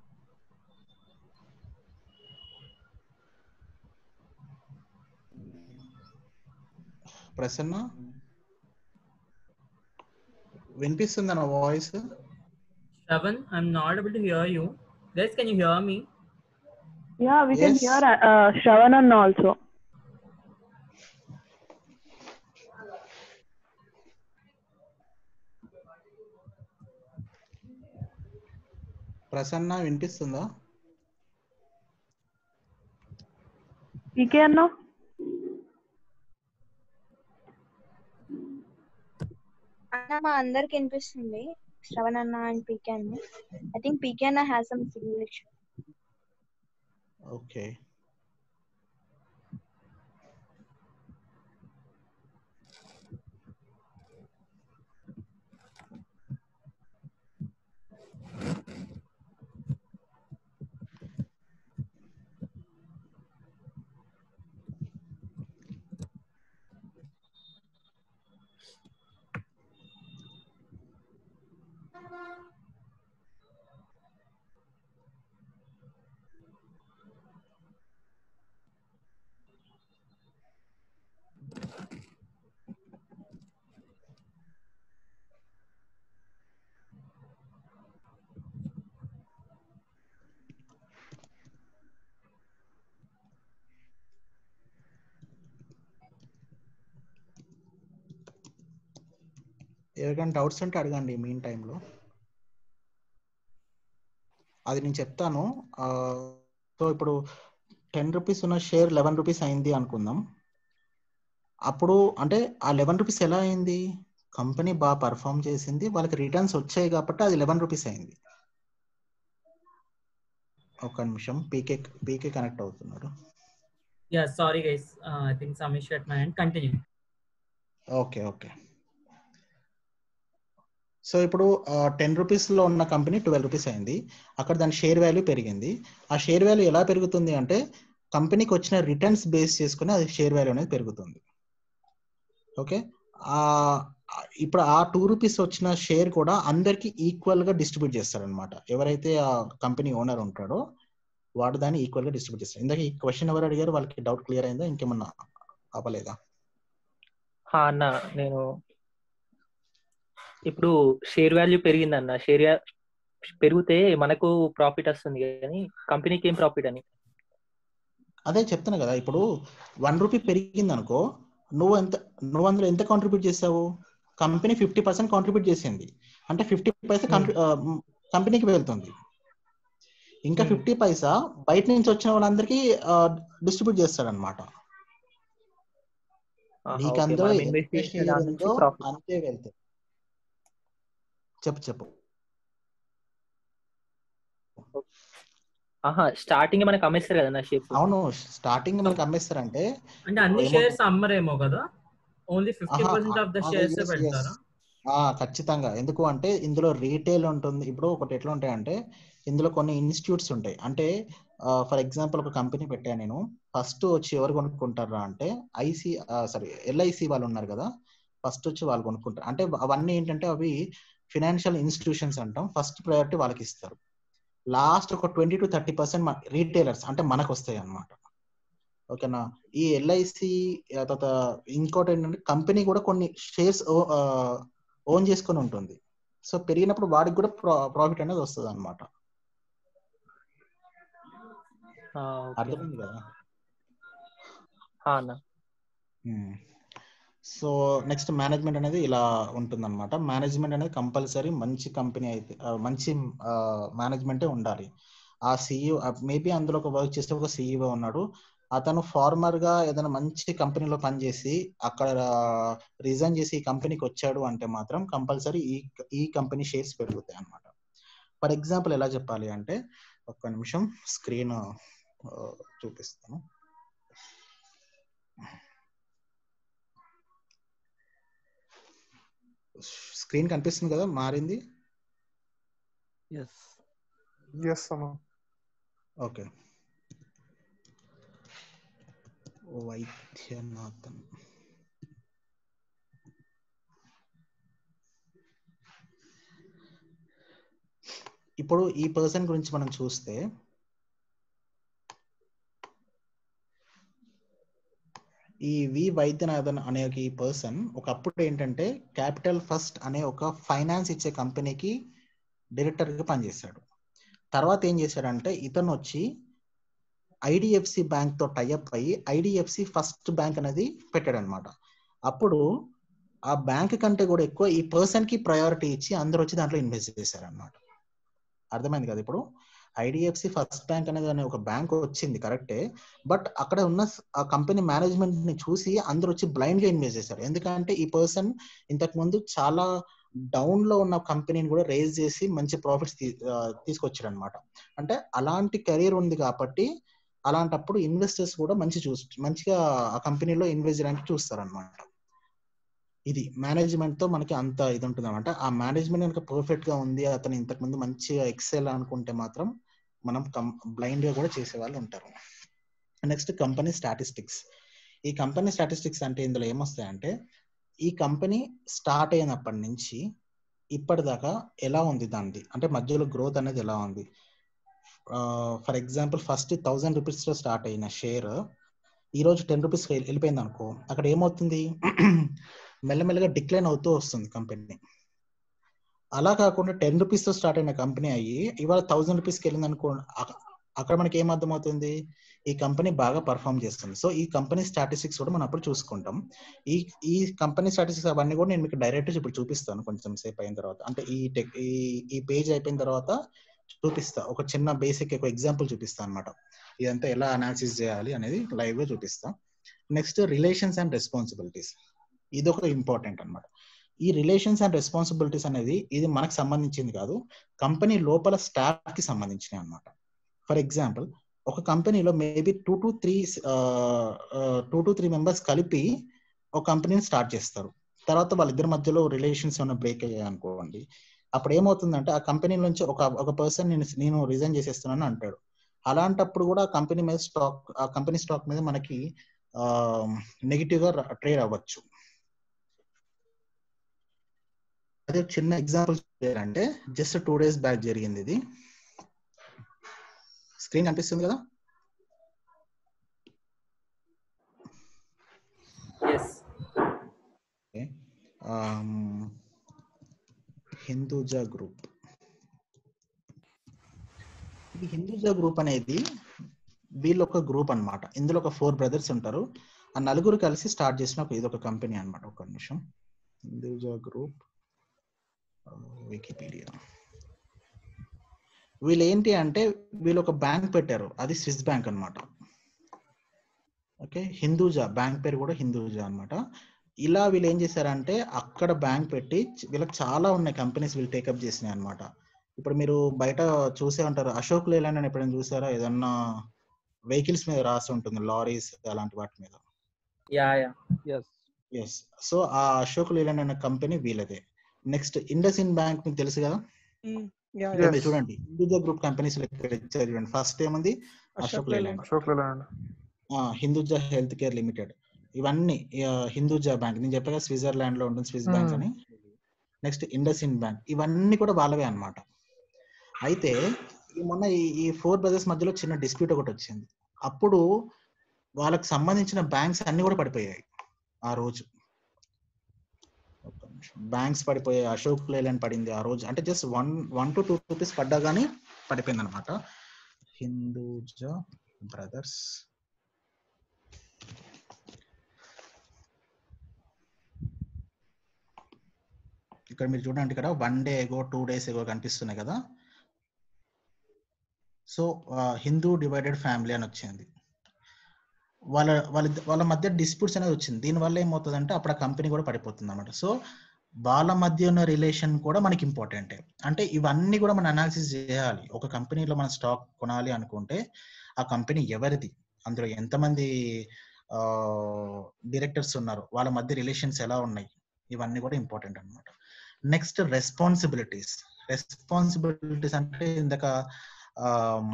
Speaker 5: Prasanna వినిపిస్తుందా నా voice
Speaker 2: Shravan, I'm not able to hear you. Guys, can you hear me?
Speaker 1: Yeah, we can
Speaker 5: Yes.
Speaker 1: hear uh, Shravananna also.
Speaker 5: Prasanna వినిపిస్తుందా
Speaker 1: PK అన్న
Speaker 3: అన్న మా అందరికి వినిపిస్తుంది శ్రవణ్ అన్న and పీకే అన్న ఐ థింక్ పీకే అన్న has some signal issue
Speaker 5: okay ఎవరికైనా డౌట్స్ ఉంటే అడగండి మీన్ టైంలో అది నేను చెప్తాను సో ఇప్పుడు టెన్ రూపీస్ ఉన్న షేర్ లెవెన్ రూపీస్ అయింది అనుకుందాం అప్పుడు అంటే ఆ లెవెన్ రూపీస్ ఎలా అయింది కంపెనీ బాగా పర్ఫామ్ చేసింది వాళ్ళకి రిటర్న్స్ వచ్చాయి కాబట్టి అది లెవెన్ రూపీస్ అయింది ఒక నిమిషం పీకే పీకే కనెక్ట్ అవుతున్నారు
Speaker 2: Yeah, sorry guys. Uh, I think some issue at my end. Continue.
Speaker 5: Okay okay so ఇప్పుడు టెన్ రూపీస్లో ఉన్న కంపెనీ ట్వెల్వ్ రూపీస్ అయింది అక్కడ దాని షేర్ వాల్యూ పెరిగింది ఆ షేర్ వాల్యూ ఎలా పెరుగుతుంది అంటే కంపెనీకి వచ్చిన రిటర్న్స్ బేస్ చేసుకుని అది షేర్ వాల్యూ అనేది పెరుగుతుంది ఓకే ఆ ఇప్పుడు ఆ టూ రూపీస్ వచ్చిన షేర్ కూడా అందరికి ఈక్వల్ గా డిస్ట్రిబ్యూట్ చేస్తారనమాట ఎవరైతే ఆ కంపెనీ ఓనర్ ఉంటాడో వాడు దాన్ని ఈక్వల్ గా డిస్ట్రిబ్యూట్ చేస్తారు ఇందాక ఈ క్వశ్చన్ ఎవరు అడిగారు వాళ్ళకి డౌట్ క్లియర్ అయిందా ఇంకేమన్నా అవ్వలేదా
Speaker 11: హా అన్న నేను ఇప్పుడు షేర్ వాల్యూ పెరిగింది అన్న షేర్ పెరిగితే మనకు ప్రాఫిట్ వస్తుంది కానీ కంపెనీకి ఏం ప్రాఫిట్ అని
Speaker 5: అదే చెప్తున్నా కదా ఇప్పుడు వన్ రూపీ పెరిగింది అనుకో నువ్వు ఎంత నువ్వు అందులో ఎంత కాంట్రిబ్యూట్ చేసావు కంపెనీ ఫిఫ్టీ పర్సెంట్ కాంట్రిబ్యూట్ చేసింది అంటే ఫిఫ్టీ పైసా కంపెనీకి వెళ్తుంది ఇంకా ఫిఫ్టీ పైసా బయట నుంచి వచ్చిన వాళ్ళందరికీ డిస్ట్రిబ్యూట్ చేస్తాడు అనమాట నీకు అందులో ఎంత షేర్ ఉందో అంతే వెళ్తాయి చెప్పు చెప్పు
Speaker 11: ఆహా స్టార్టింగ్ మనకు అమ్మేస్తారు కదా షేర్
Speaker 5: అవును స్టార్టింగ్ మనకు అమ్మేస్తారంటే
Speaker 2: అంటే అన్ని షేర్స్ అమ్మరేమో కదా only fifty percent of the shares పెడతారా
Speaker 5: ఖచ్చితంగా ఎందుకు అంటే ఇందులో రీటైల్ ఉంటుంది ఇప్పుడు ఒకటి ఎట్లా ఉంటాయంటే ఇందులో కొన్ని ఇన్స్టిట్యూట్స్ ఉంటాయి అంటే ఫర్ ఎగ్జాంపుల్ ఒక కంపెనీ పెట్టాను నేను ఫస్ట్ వచ్చి ఎవరు కొనుక్కుంటారా అంటే ఐసి సారీ ఎల్ఐసి వాళ్ళు ఉన్నారు కదా ఫస్ట్ వచ్చి వాళ్ళు కొనుక్కుంటారు అంటే అవన్నీ ఏంటంటే అవి ఫినాన్షియల్ ఇన్స్టిట్యూషన్స్ అంటాం ఫస్ట్ ప్రయారిటీ వాళ్ళకి ఇస్తారు లాస్ట్ ఒక twenty to thirty percent retailers అంటే మనకు వస్తాయి అనమాట ఓకేనా ఈ ఎల్ఐసి తర్వాత ఇంకోటి ఏంటంటే కంపెనీ కూడా కొన్ని షేర్స్ ఓన్ చేసుకొని ఉంటుంది సో పెరిగినప్పుడు వాడికి కూడా ప్రాఫిట్ అనేది వస్తుంది అనమాట అర్థమైంది కదా సో నెక్స్ట్ మేనేజ్మెంట్ అనేది ఇలా ఉంటుంది అనమాట మేనేజ్మెంట్ అనేది కంపల్సరీ మంచి కంపెనీ అయితే మంచి మేనేజ్మెంటే ఉండాలి ఆ సిఇఓ మేబీ అందులో ఒక వర్క్ చేసే ఒక సిఇఓ ఉన్నాడు అతను ఫార్మర్ గా ఏదైనా మంచి కంపెనీలో పనిచేసి అక్కడ రిజైన్ చేసి ఈ కంపెనీకి వచ్చాడు అంటే మాత్రం కంపల్సరీ ఈ ఈ కంపెనీ షేర్స్ పెరుగుతాయి అనమాట ఫర్ ఎగ్జాంపుల్ ఎలా చెప్పాలి అంటే ఒక్క నిమిషం స్క్రీన్ చూపిస్తాను స్క్రీన్ కనిపిస్తుంది కదా మారింది
Speaker 9: ఎస్
Speaker 12: ఎస్ అమ్మా
Speaker 5: ఓకే వైద్యనాథన్ ఇప్పుడు ఈ పర్సన్ గురించి మనం చూస్తే ఈ వి వైద్యనాథన్ అనే ఒక ఈ పర్సన్ ఒకప్పుడు ఏంటంటే క్యాపిటల్ ఫస్ట్ అనే ఒక ఫైనాన్స్ ఇచ్చే కంపెనీకి డైరెక్టర్గా పనిచేశాడు తర్వాత ఏం చేశాడంటే ఇతను వచ్చి ఐడిఎఫ్సి బ్యాంక్ తో టైఅప్ అయ్యి ఐడిఎఫ్సి ఫస్ట్ బ్యాంక్ అనేది పెట్టాడు అనమాట అప్పుడు ఆ బ్యాంక్ కంటే కూడా ఎక్కువ ఈ పర్సన్ కి ప్రయారిటీ ఇచ్చి అందరూ వచ్చి దాంట్లో ఇన్వెస్ట్ చేశారు అనమాట అర్థమైంది కదా ఇప్పుడు ఐడిఎఫ్సి ఫస్ట్ బ్యాంక్ అనేది అనే ఒక బ్యాంక్ వచ్చింది కరెక్టే బట్ అక్కడ ఉన్న ఆ కంపెనీ మేనేజ్మెంట్ ని చూసి అందరూ వచ్చి బ్లైండ్ గా ఇన్వెస్ట్ చేశారు ఎందుకంటే ఈ పర్సన్ ఇంతకు ముందు చాలా డౌన్ లో ఉన్న కంపెనీని కూడా రేజ్ చేసి మంచి ప్రాఫిట్స్ తీసుకొచ్చాడు అనమాట అంటే అలాంటి కెరీర్ ఉంది కాబట్టి అలాంటప్పుడు ఇన్వెస్టర్స్ కూడా మంచి చూ మంచిగా ఆ కంపెనీలో ఇన్వెస్ట్ చేయడానికి చూస్తారు అనమాట ఇది మేనేజ్మెంట్ తో మనకి అంత ఇది ఉంటుంది అనమాట ఆ మేనేజ్మెంట్ కనుక పర్ఫెక్ట్ గా ఉంది అతను ఇంతకు ముందు మంచిగా ఎక్సెల్ అనుకుంటే మాత్రం మనం బ్లైండ్ గా కూడా చేసే వాళ్ళు ఉంటారు నెక్స్ట్ కంపెనీ స్టాటిస్టిక్స్ ఈ కంపెనీ స్టాటిస్టిక్స్ అంటే ఇందులో ఏమొస్తాయంటే ఈ కంపెనీ స్టార్ట్ అయినప్పటి నుంచి ఇప్పటిదాకా ఎలా ఉంది దానిది అంటే మధ్యలో గ్రోత్ అనేది ఎలా ఉంది for example first thousand rupees లో స్టార్ట్ అయిన షేర్ ఈ రోజు టెన్ రూపీస్ వెళ్ళిపోయింది అనుకో అక్కడ ఏమవుతుంది మెల్లమెల్లగా డిక్లైన్ అవుతూ వస్తుంది కంపెనీ అలా కాకుండా టెన్ రూపీస్ తో స్టార్ట్ అయిన కంపెనీ అయ్యి ఇవాళ థౌసండ్ రూపీస్కి వెళ్ళింది అనుకో అక్కడ మనకి ఏం అర్థమవుతుంది ఈ కంపెనీ బాగా పర్ఫామ్ చేస్తుంది సో ఈ కంపెనీ స్టాటిస్టిక్స్ కూడా మనం అప్పుడు చూసుకుంటాం ఈ ఈ కంపెనీ స్టాటిస్టిక్స్ అవన్నీ కూడా నేను మీకు డైరెక్ట్ ఇప్పుడు చూపిస్తాను కొంచెం సేపు అయిన తర్వాత అంటే ఈ టెక్ ఈ ఈ పేజ్ అయిపోయిన తర్వాత చూపిస్తా ఒక చిన్న బేసిక్ ఒక ఎగ్జాంపుల్ చూపిస్తా అనమాట ఇదంతా ఎలా అనాలిసిస్ చేయాలి అనేది లైవ్ గా చూపిస్తా నెక్స్ట్ రిలేషన్స్ అండ్ రెస్పాన్సిబిలిటీస్ ఇది ఒక ఇంపార్టెంట్ అన్నమాట ఈ రిలేషన్స్ అండ్ రెస్పాన్సిబిలిటీస్ అనేది ఇది మనకు సంబంధించింది కాదు కంపెనీ లోపల స్టాఫ్ కి సంబంధించినవి అనమాట ఫర్ ఎగ్జాంపుల్ ఒక కంపెనీలో maybe two to three two to three members కలిపి ఒక కంపెనీని స్టార్ట్ చేస్తారు తర్వాత వాళ్ళిద్దరి మధ్యలో రిలేషన్స్ ఏమైనా బ్రేక్ అయ్యాయి అనుకోండి అప్పుడు ఏమవుతుందంటే ఆ కంపెనీ నుంచి ఒక ఒక పర్సన్ నేను నేను రిజైన్ చేసేస్తున్నాను అంటాడు అలాంటప్పుడు కూడా ఆ కంపెనీ మీద స్టాక్ ఆ కంపెనీ స్టాక్ మీద మనకి నెగిటివ్ గా ట్రేడ్ అవ్వచ్చు అదే చిన్న ఎగ్జాంపుల్ అంటే జస్ట్ టూ డేస్ బ్యాక్ జరిగింది ఇది స్క్రీన్ కనిపిస్తుంది కదా
Speaker 2: ఎస్
Speaker 5: హిందూజా గ్రూప్ ఇది హిందూజా గ్రూప్ అనేది వీళ్ళు ఒక గ్రూప్ అన్నమాట ఇందులో ఒక ఫోర్ బ్రదర్స్ ఉంటారు ఆ నలుగురు కలిసి స్టార్ట్ చేసిన ఒక ఇది ఒక కంపెనీ అన్నమాట ఒక నిమిషం హిందూజా గ్రూప్ వికీపీడియా వీళ్ళు ఏంటి అంటే వీళ్ళు ఒక బ్యాంక్ పెట్టారు అది స్విస్ బ్యాంక్ అన్నమాట ఓకే హిందూజా బ్యాంక్ పేరు కూడా హిందూజా అన్నమాట ఇలా వీళ్ళు ఏం చేశారంటే అక్కడ బ్యాంక్ పెట్టి వీళ్ళకి చాలా ఉన్నాయి కంపెనీస్ వీళ్ళు టేకప్ చేసినాయి అన్నమాట ఇప్పుడు మీరు బయట చూసే ఉంటారు అశోక్ లేలాండ్ అని ఎప్పుడైనా చూసారా ఏదన్నా వెహికల్స్ మీద రాసి ఉంటుంది లారీస్ అలాంటి వాటి మీద
Speaker 2: yeah yeah
Speaker 8: yes
Speaker 5: yes so ఆ అశోక్ లేలాండ్ అనే కంపెనీ వీళ్ళదే నెక్స్ట్ ఇండస్ ఇన్ బ్యాంక్ మీకు తెలుసు కదా ఇక్కడ మీరు చూడండి హిందూజా గ్రూప్ కంపెనీస్ చూడండి ఫస్ట్ ఏముంది Ashok Leyland
Speaker 9: Ashok Leyland
Speaker 5: Hinduja health care limited ఇవన్నీ ఆ, హిందూజా బ్యాంక్ నేను చెప్పగా స్విట్జర్లాండ్ లో ఉంటుంది స్విస్ బ్యాంక్ అని నెక్స్ట్ ఇండస్ ఇన్ బ్యాంక్ ఇవన్నీ కూడా వాళ్ళవే అన్నమాట అయితే ఈ మొన్న ఈ ఈ ఫోర్ బ్రదర్స్ మధ్యలో చిన్న డిస్ప్యూట్ ఒకటి వచ్చింది అప్పుడు వాళ్ళకి సంబంధించిన బ్యాంక్స్ అన్ని కూడా పడిపోయాయి ఆ రోజు బ్యాంక్స్ పడిపోయాయి అశోక్ లేలాండ్ పడింది ఆ రోజు అంటే just one one to two rupees పడ్డా కానీ పడిపోయింది అనమాట హిందూజా బ్రదర్స్ ఇక్కడ మీరు చూడండి ఇక్కడ one day ago two days ago కనిపిస్తున్నాయి కదా సో హిందూ డివైడెడ్ ఫ్యామిలీ అని వచ్చింది వాళ్ళ వాళ్ళ వాళ్ళ మధ్య డిస్ప్యూట్స్ అనేది వచ్చింది దీనివల్ల ఏమవుతుందంటే అప్పుడు ఆ కంపెనీ కూడా పడిపోతుంది అనమాట సో వాళ్ళ మధ్య ఉన్న రిలేషన్ కూడా మనకి ఇంపార్టెంటే అంటే ఇవన్నీ కూడా మనం అనాలిసిస్ చేయాలి ఒక కంపెనీలో మనం స్టాక్ కొనాలి అనుకుంటే ఆ కంపెనీ ఎవరిది అందులో ఎంతమంది డైరెక్టర్స్ ఉన్నారు వాళ్ళ మధ్య రిలేషన్స్ ఎలా ఉన్నాయి ఇవన్నీ కూడా ఇంపార్టెంట్ అన్నమాట నెక్స్ట్ రెస్పాన్సిబిలిటీస్ రెస్పాన్సిబిలిటీస్ అంటే ఇందాక ఆమ్,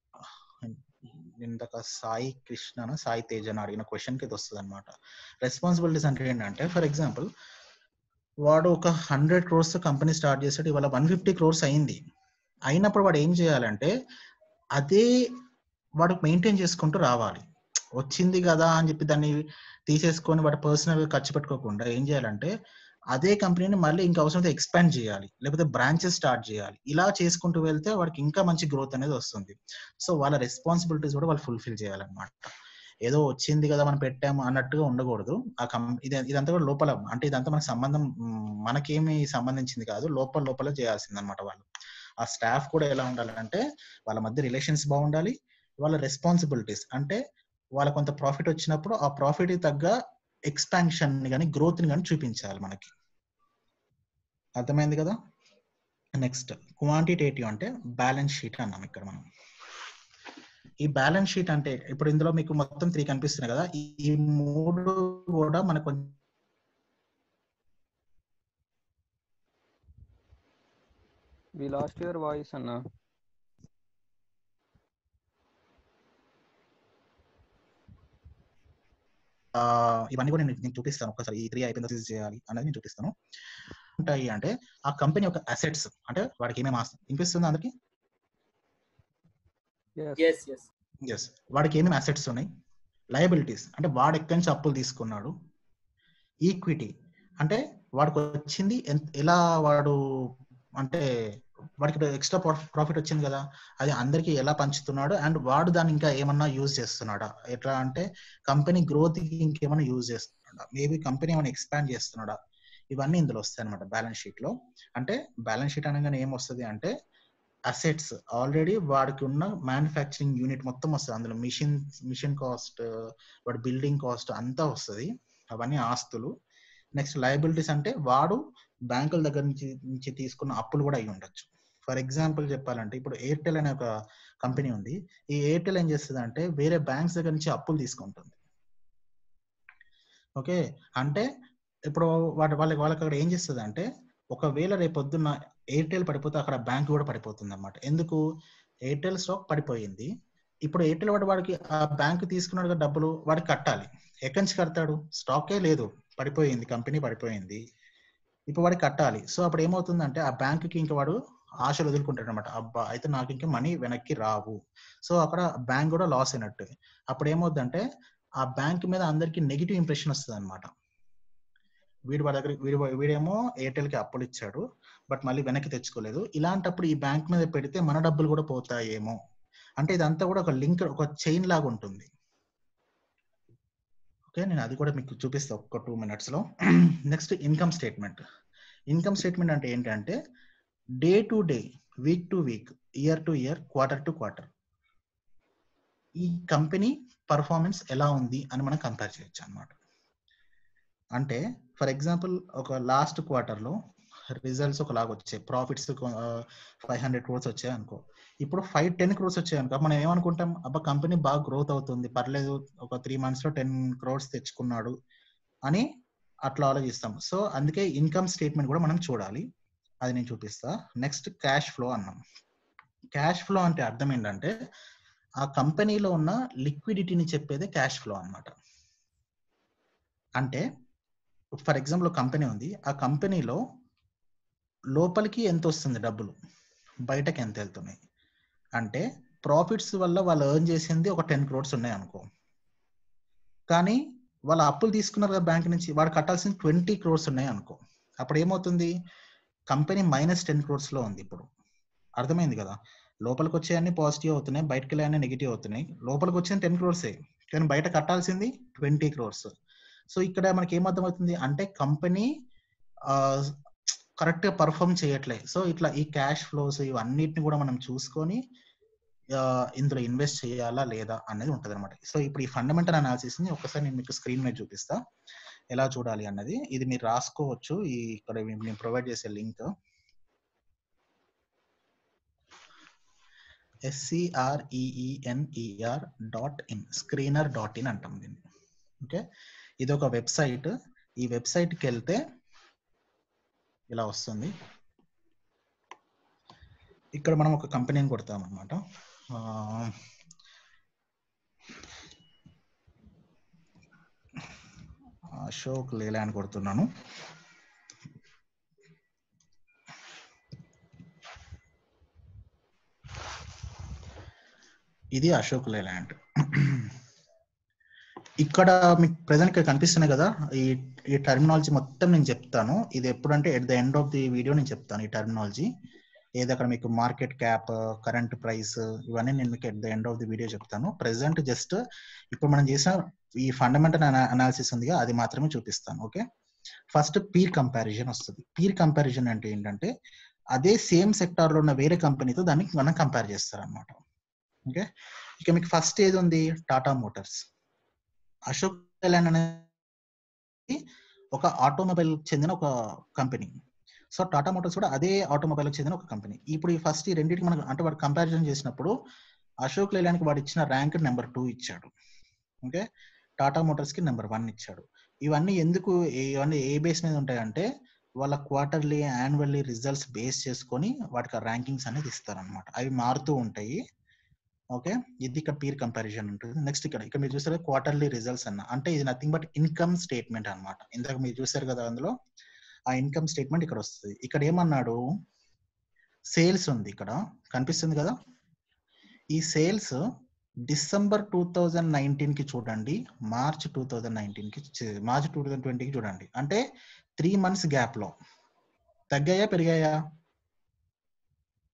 Speaker 5: ఇందాక సాయి కృష్ణ సాయి తేజ్ అని అడిగిన క్వశ్చన్ కి ఇది వస్తుంది అనమాట రెస్పాన్సిబిలిటీస్ అంటే ఏంటంటే ఫర్ ఎగ్జాంపుల్ వాడు ఒక హండ్రెడ్ క్రోర్స్ కంపెనీ స్టార్ట్ చేసాడు ఇవాళ వన్ ఫిఫ్టీ క్రోర్స్ అయింది అయినప్పుడు వాడు ఏం చేయాలంటే అదే వాడు మెయింటైన్ చేసుకుంటూ రావాలి వచ్చింది కదా అని చెప్పి దాన్ని తీసేసుకొని వాడు పర్సనల్ గా ఖర్చు పెట్టుకోకుండా ఏం చేయాలంటే అదే కంపెనీని మళ్ళీ ఇంకా అవసరమైతే ఎక్స్పాండ్ చేయాలి లేకపోతే బ్రాంచెస్ స్టార్ట్ చేయాలి ఇలా చేసుకుంటూ వెళ్తే వాడికి ఇంకా మంచి గ్రోత్ అనేది వస్తుంది సో వాళ్ళ రెస్పాన్సిబిలిటీస్ కూడా వాళ్ళు ఫుల్ఫిల్ చేయాలన్నమాట ఏదో వచ్చింది కదా మనం పెట్టాము అన్నట్టుగా ఉండకూడదు ఆ కం ఇది ఇదంతా కూడా లోపల అంటే ఇదంతా మనకు సంబంధం మ్, మనకేమి సంబంధించింది కాదు లోపల లోపల చేయాల్సింది అనమాట వాళ్ళు ఆ స్టాఫ్ కూడా ఎలా ఉండాలంటే వాళ్ళ మధ్య రిలేషన్స్ బాగుండాలి వాళ్ళ రెస్పాన్సిబిలిటీస్ అంటే వాళ్ళ కొంత ప్రాఫిట్ వచ్చినప్పుడు ఆ ప్రాఫిట్ తగ్గ ఎక్స్పాన్షన్ ని కానీ గ్రోత్ ని కానీ చూపించాలి మనకి అర్థమైంది కదా నెక్స్ట్ క్వాంటిటేటివ్ అంటే బ్యాలెన్స్ షీట్ అన్నాం ఇక్కడ మనం ఈ బ్యాలెన్స్ షీట్ అంటే ఇప్పుడు ఇందులో మీకు మొత్తం త్రీ కనిపిస్తున్నాయి కదా ఈ ఈ మూడు కూడా మనకు కొంచెం
Speaker 8: వి లాస్ట్ యువర్ వాయిస్ అన్న
Speaker 5: ఆ, ఇవన్నీ కూడా నేను నేను చూపిస్తాను ఒకసారి ఈ త్రీ అయిపోయిన యూజ్ చేయాలి అనేది నేను చూపిస్తాను ఉంటాయి అంటే ఆ కంపెనీ యొక్క అసెట్స్ అంటే వాడికి ఏమేమి ఆస్తి వినిపిస్తుంది అందరికి
Speaker 2: ఎస్ ఎస్
Speaker 5: ఎస్ వాడికి ఏమేమి అసెట్స్ ఉన్నాయి లయబిలిటీస్ అంటే వాడు ఎక్కడి నుంచి అప్పులు తీసుకున్నాడు ఈక్విటీ అంటే వాడికి వచ్చింది ఎంత- ఎలా వాడు అంటే వాడికి ఎక్స్ట్రా ప్రాఫిట్ వచ్చింది కదా అది అందరికి ఎలా పంచుతున్నాడు అండ్ వాడు దాన్ని ఇంకా ఏమన్నా యూజ్ చేస్తున్నాడా ఎట్లా అంటే కంపెనీ గ్రోత్ కి ఇంకేమైనా యూజ్ చేస్తున్నాడా మేబీ కంపెనీ ఏమైనా ఎక్స్పాండ్ చేస్తున్నాడా ఇవన్నీ ఇందులో వస్తాయి అనమాట బ్యాలెన్స్ షీట్ లో అంటే బ్యాలెన్స్ షీట్ అనగానే ఏం వస్తుంది అంటే అసెట్స్ ఆల్రెడీ వాడికి ఉన్న మ్యానుఫ్యాక్చరింగ్ యూనిట్ మొత్తం వస్తుంది అందులో మిషన్ మిషన్ కాస్ట్ వాడి బిల్డింగ్ కాస్ట్ అంతా వస్తుంది అవన్నీ ఆస్తులు నెక్స్ట్ లయబిలిటీస్ అంటే వాడు బ్యాంకుల దగ్గర నుంచి నుంచి తీసుకున్న అప్పులు కూడా అయి ఉండొచ్చు ఫర్ ఎగ్జాంపుల్ చెప్పాలంటే ఇప్పుడు ఎయిర్టెల్ అనే ఒక కంపెనీ ఉంది ఈ ఎయిర్టెల్ ఏం చేస్తుంది అంటే వేరే బ్యాంక్స్ దగ్గర నుంచి అప్పులు తీసుకుంటుంది ఓకే అంటే ఇప్పుడు వాటి వాళ్ళకి వాళ్ళకి అక్కడ ఏం చేస్తుంది అంటే ఒకవేళ రేపు పొద్దున్న ఎయిర్టెల్ పడిపోతే అక్కడ బ్యాంక్ కూడా పడిపోతుంది అనమాట ఎందుకు ఎయిర్టెల్ స్టాక్ పడిపోయింది ఇప్పుడు ఎయిర్టెల్ వాడు వాడికి ఆ బ్యాంక్ తీసుకున్నాడు కదా డబ్బులు వాడికి కట్టాలి ఎక్కడి నుంచి కడతాడు స్టాకే లేదు పడిపోయింది కంపెనీ పడిపోయింది ఇప్పుడు వాడికి కట్టాలి సో అప్పుడు ఏమవుతుందంటే ఆ బ్యాంకుకి ఇంకా వాడు ఆశలు వదులుకుంటాడు అనమాట అబ్బా అయితే నాకు ఇంకా మనీ వెనక్కి రావు సో అక్కడ బ్యాంక్ కూడా లాస్ అయినట్టు అప్పుడు ఏమవుతుందంటే ఆ బ్యాంక్ మీద అందరికి నెగిటివ్ ఇంప్రెషన్ వస్తుంది అనమాట వీడు వాడి దగ్గర వీడు వీడేమో ఎయిర్టెల్ కి అప్పులు ఇచ్చాడు బట్ మళ్ళీ వెనక్కి తెచ్చుకోలేదు ఇలాంటప్పుడు ఈ బ్యాంక్ మీద పెడితే మన డబ్బులు కూడా పోతాయేమో అంటే ఇదంతా కూడా ఒక లింక్ ఒక చైన్ లాగా ఉంటుంది ఓకే నేను అది కూడా మీకు చూపిస్తా ఒక టూ మినిట్స్ లో next income statement income statement అంటే ఏంటంటే day to day week to week year to year quarter to quarter ఈ కంపెనీ పర్ఫార్మెన్స్ ఎలా ఉంది అని మనం కంపేర్ చేయొచ్చు అనమాట అంటే ఫర్ ఎగ్జాంపుల్ ఒక లాస్ట్ క్వార్టర్లో రిజల్ట్స్ ఒకలాగా వచ్చాయి ప్రాఫిట్స్ ఫైవ్ హండ్రెడ్ క్రోర్స్ వచ్చాయి అనుకో ఇప్పుడు ఫైవ్ టెన్ క్రోర్స్ వచ్చాయి అనుకో మనం ఏమనుకుంటాం అబ్బా కంపెనీ బాగా గ్రోత్ అవుతుంది పర్లేదు ఒక త్రీ మంత్స్ లో టెన్ క్రోర్స్ తెచ్చుకున్నాడు అని అట్లా ఆలోచిస్తాం సో అందుకే ఇన్కమ్ స్టేట్మెంట్ కూడా మనం చూడాలి అది నేను చూపిస్తా నెక్స్ట్ క్యాష్ ఫ్లో అన్నాం క్యాష్ ఫ్లో అంటే అర్థం ఏంటంటే ఆ కంపెనీలో ఉన్న లిక్విడిటీని చెప్పేదే క్యాష్ ఫ్లో అన్నమాట అంటే ఫర్ ఎగ్జాంపుల్ కంపెనీ ఉంది ఆ కంపెనీలో లోపలికి ఎంత వస్తుంది డబ్బులు బయటకి ఎంత వెళ్తున్నాయి అంటే ప్రాఫిట్స్ వల్ల వాళ్ళు ఎర్న్ చేసింది ఒక టెన్ క్రోడ్స్ ఉన్నాయి అనుకో కానీ వాళ్ళ అప్పులు తీసుకున్నారు కదా బ్యాంక్ నుంచి వాడు కట్టాల్సిన ట్వంటీ క్రోర్స్ ఉన్నాయి అనుకో అప్పుడు ఏమవుతుంది కంపెనీ మైనస్ టెన్ క్రోర్స్ లో ఉంది ఇప్పుడు అర్థమైంది కదా లోపలికి వచ్చేయన్నీ పాజిటివ్ అవుతున్నాయి బయటకు వెళ్ళాయన్నీ నెగిటివ్ అవుతున్నాయి లోపలికి వచ్చిన టెన్ క్రోర్సే కానీ బయట కట్టాల్సింది ట్వంటీ క్రోర్స్ సో ఇక్కడ మనకి ఏమర్థమవుతుంది అంటే కంపెనీ కరెక్ట్ గా పర్ఫామ్ చేయట్లే సో ఇట్లా ఈ క్యాష్ ఫ్లోస్ ఇవన్నిటిని కూడా మనం చూసుకొని ఇందులో ఇన్వెస్ట్ చేయాలా లేదా అనేది ఉంటది అనమాట సో ఇప్పుడు ఈ ఫండమెంటల్ అనాలిసిస్ ని ఒకసారి నేను మీకు స్క్రీన్ మీద చూపిస్తా ఎలా చూడాలి అన్నది ఇది మీరు రాసుకోవచ్చు ఈ ఇక్కడ నేను ప్రొవైడ్ చేసే link ఎస్సిఆర్ఈఈఎన్ఈఆర్ dot in screener dot in అంటాం దీన్ని ఓకే ఇది ఒక వెబ్సైట్ ఈ వెబ్సైట్కి వెళ్తే ఇలా వస్తుంది ఇక్కడ మనం ఒక కంపెనీని కొడతాం అనమాట అశోక్ లేలాండ్ కొడుతున్నాను ఇది అశోక్ లేలాండ్ ఇక్కడ మీకు ప్రజెంట్ ఇక్కడ కనిపిస్తున్నాయి కదా ఈ ఈ టర్మినాలజీ మొత్తం నేను చెప్తాను ఇది ఎప్పుడంటే at the end of the video నేను చెప్తాను ఈ టర్మినాలజీ ఏది అక్కడ మీకు మార్కెట్ క్యాప్ కరెంట్ ప్రైస్ ఇవన్నీ నేను మీకు at the end of the video చెప్తాను ప్రెసెంట్ జస్ట్ ఇప్పుడు మనం చేసిన ఈ ఫండమెంటల్ అనాలిసిస్ ఉంది అది మాత్రమే చూపిస్తాను ఓకే ఫస్ట్ పీర్ కంపారిజన్ వస్తుంది పీర్ కంపారిజన్ అంటే ఏంటంటే అదే సేమ్ సెక్టార్ లో ఉన్న వేరే కంపెనీతో దాన్ని మనం కంపేర్ చేస్తారు అనమాట ఓకే ఇక మీకు ఫస్ట్ ఏది ఉంది టాటా మోటార్స్ అశోక్ లేలాండ్ అనేది ఒక ఆటోమొబైల్ చెందిన ఒక కంపెనీ సో టాటా మోటార్స్ కూడా అదే ఆటోమొబైల్ చెందిన ఒక కంపెనీ ఇప్పుడు ఈ ఫస్ట్ ఈ రెండింటికి మనకు అంటే వాడు కంపారిజన్ చేసినప్పుడు అశోక్ లేలాండ్కి వాడు ఇచ్చిన ర్యాంక్ నెంబర్ టూ ఇచ్చాడు ఓకే టాటా మోటార్స్ కి నెంబర్ వన్ ఇచ్చాడు ఇవన్నీ ఎందుకు ఇవన్నీ ఏ బేస్ మీద ఉంటాయంటే వాళ్ళ క్వార్టర్లీ యాన్యువల్లీ రిజల్ట్స్ బేస్ చేసుకొని వాటికి ర్యాంకింగ్స్ అనేది ఇస్తారనమాట అవి మారుతూ ఉంటాయి ఓకే ఇది ఇక్కడ పీర్ కంపారిజన్ ఉంటుంది నెక్స్ట్ ఇక్కడ ఇక్కడ మీరు చూసారు క్వార్టర్లీ రిజల్ట్స్ అన్న అంటే ఇది నథింగ్ బట్ ఇన్కమ్ స్టేట్మెంట్ అనమాట ఇందాక మీరు చూసారు కదా అందులో ఆ ఇన్కమ్ స్టేట్మెంట్ ఇక్కడ వస్తుంది ఇక్కడ ఏమన్నాడు సేల్స్ ఉంది ఇక్కడ కనిపిస్తుంది కదా ఈ sales December two thousand nineteen కి చూడండి మార్చ్ టూ థౌజండ్ నైన్టీన్ కి మార్చ్ టూ థౌజండ్ ట్వంటీకి చూడండి అంటే త్రీ మంత్స్ గ్యాప్ లో తగ్గాయా పెరిగాయా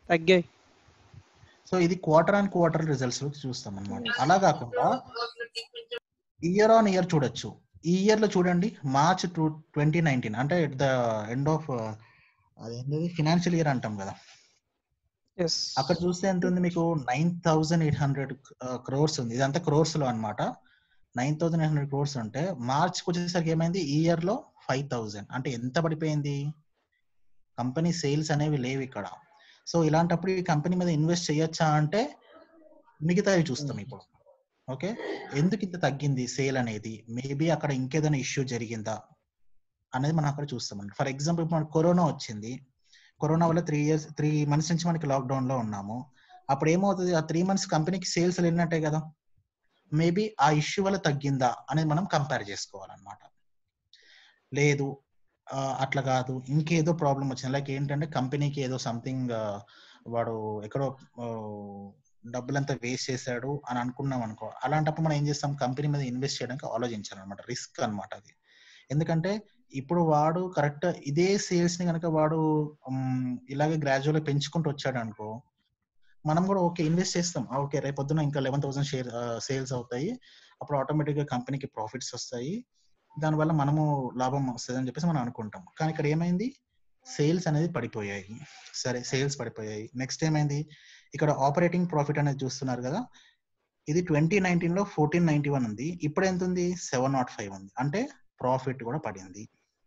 Speaker 12: తగ్గాయి
Speaker 5: సో ఇది క్వార్టర్ అండ్ క్వార్టర్ రిజల్ట్స్ చూస్తాం అనమాట అలా కాకుండా ఇయర్ ఆన్ ఇయర్ చూడొచ్చు ఈ ఇయర్ లో చూడండి మార్చ్ టూ ట్వంటీ నైన్టీన్ అంటే ఎట్ ద ఎండ్ ఆఫ్ అదేంటి ఫినాన్షియల్ ఇయర్ అంటాం కదా అక్కడ చూస్తే ఎంత ఉంది మీకు nine thousand eight hundred crores ఉంది ఇదంతా క్రోర్స్ లో అనమాట nine thousand eight hundred crores ఉంటే మార్చ్ వచ్చేసరికి ఏమైంది ఈ ఇయర్ లో ఫైవ్ థౌజండ్ అంటే ఎంత పడిపోయింది కంపెనీ సేల్స్ అనేవి లేవు ఇక్కడ సో ఇలాంటప్పుడు ఈ కంపెనీ మీద ఇన్వెస్ట్ చేయొచ్చా అంటే మిగతావి చూస్తాం ఇప్పుడు ఓకే ఎందుకు ఇంత తగ్గింది సేల్ అనేది మేబీ అక్కడ ఇంకేదైనా ఇష్యూ జరిగిందా అనేది మనం అక్కడ చూస్తామండి ఫర్ ఎగ్జాంపుల్ ఇప్పుడు మనకు కరోనా వచ్చింది కరోనా వల్ల త్రీ ఇయర్స్ త్రీ మంత్స్ నుంచి మనకి లాక్డౌన్ లో ఉన్నాము అప్పుడు ఏమవుతుంది ఆ త్రీ మంత్స్ కంపెనీకి సేల్స్ వెళ్ళినట్టే కదా మేబీ ఆ ఇష్యూ వల్ల తగ్గిందా అనేది మనం కంపేర్ చేసుకోవాలన్నమాట లేదు అట్లా కాదు ఇంకేదో ప్రాబ్లం వచ్చింది లైక్ ఏంటంటే కంపెనీకి ఏదో సంథింగ్ వాడు ఎక్కడో డబ్బులంతా వేస్ట్ చేశాడు అని అనుకున్నాం అనుకో అలాంటప్పుడు మనం ఏం చేస్తాం కంపెనీ మీద ఇన్వెస్ట్ చేయడానికి ఆలోచించాలన్నమాట రిస్క్ అనమాట అది ఎందుకంటే ఇప్పుడు వాడు కరెక్ట్ ఇదే సేల్స్ ని కనుక వాడు ఇలాగే గ్రాడ్యువల్ పెంచుకుంటూ వచ్చాడు అనుకో మనం కూడా ఓకే ఇన్వెస్ట్ చేస్తాం ఓకే రేపు పొద్దున ఇంకా లెవెన్ థౌసండ్ షేర్ సేల్స్ అవుతాయి అప్పుడు ఆటోమేటిక్ గా కంపెనీకి ప్రాఫిట్స్ వస్తాయి దానివల్ల మనము లాభం వస్తుంది అని చెప్పేసి మనం అనుకుంటాం కానీ ఇక్కడ ఏమైంది సేల్స్ అనేది పడిపోయాయి సరే సేల్స్ పడిపోయాయి నెక్స్ట్ ఏమైంది ఇక్కడ ఆపరేటింగ్ ప్రాఫిట్ అనేది చూస్తున్నారు కదా ఇది ట్వంటీ నైన్టీన్ లో ఫోర్టీన్ నైన్టీ వన్ ఉంది ఇప్పుడు ఎంత ఉంది సెవెన్ నాట్ ఫైవ్ ఉంది అంటే ప్రాఫిట్ కూడా పడింది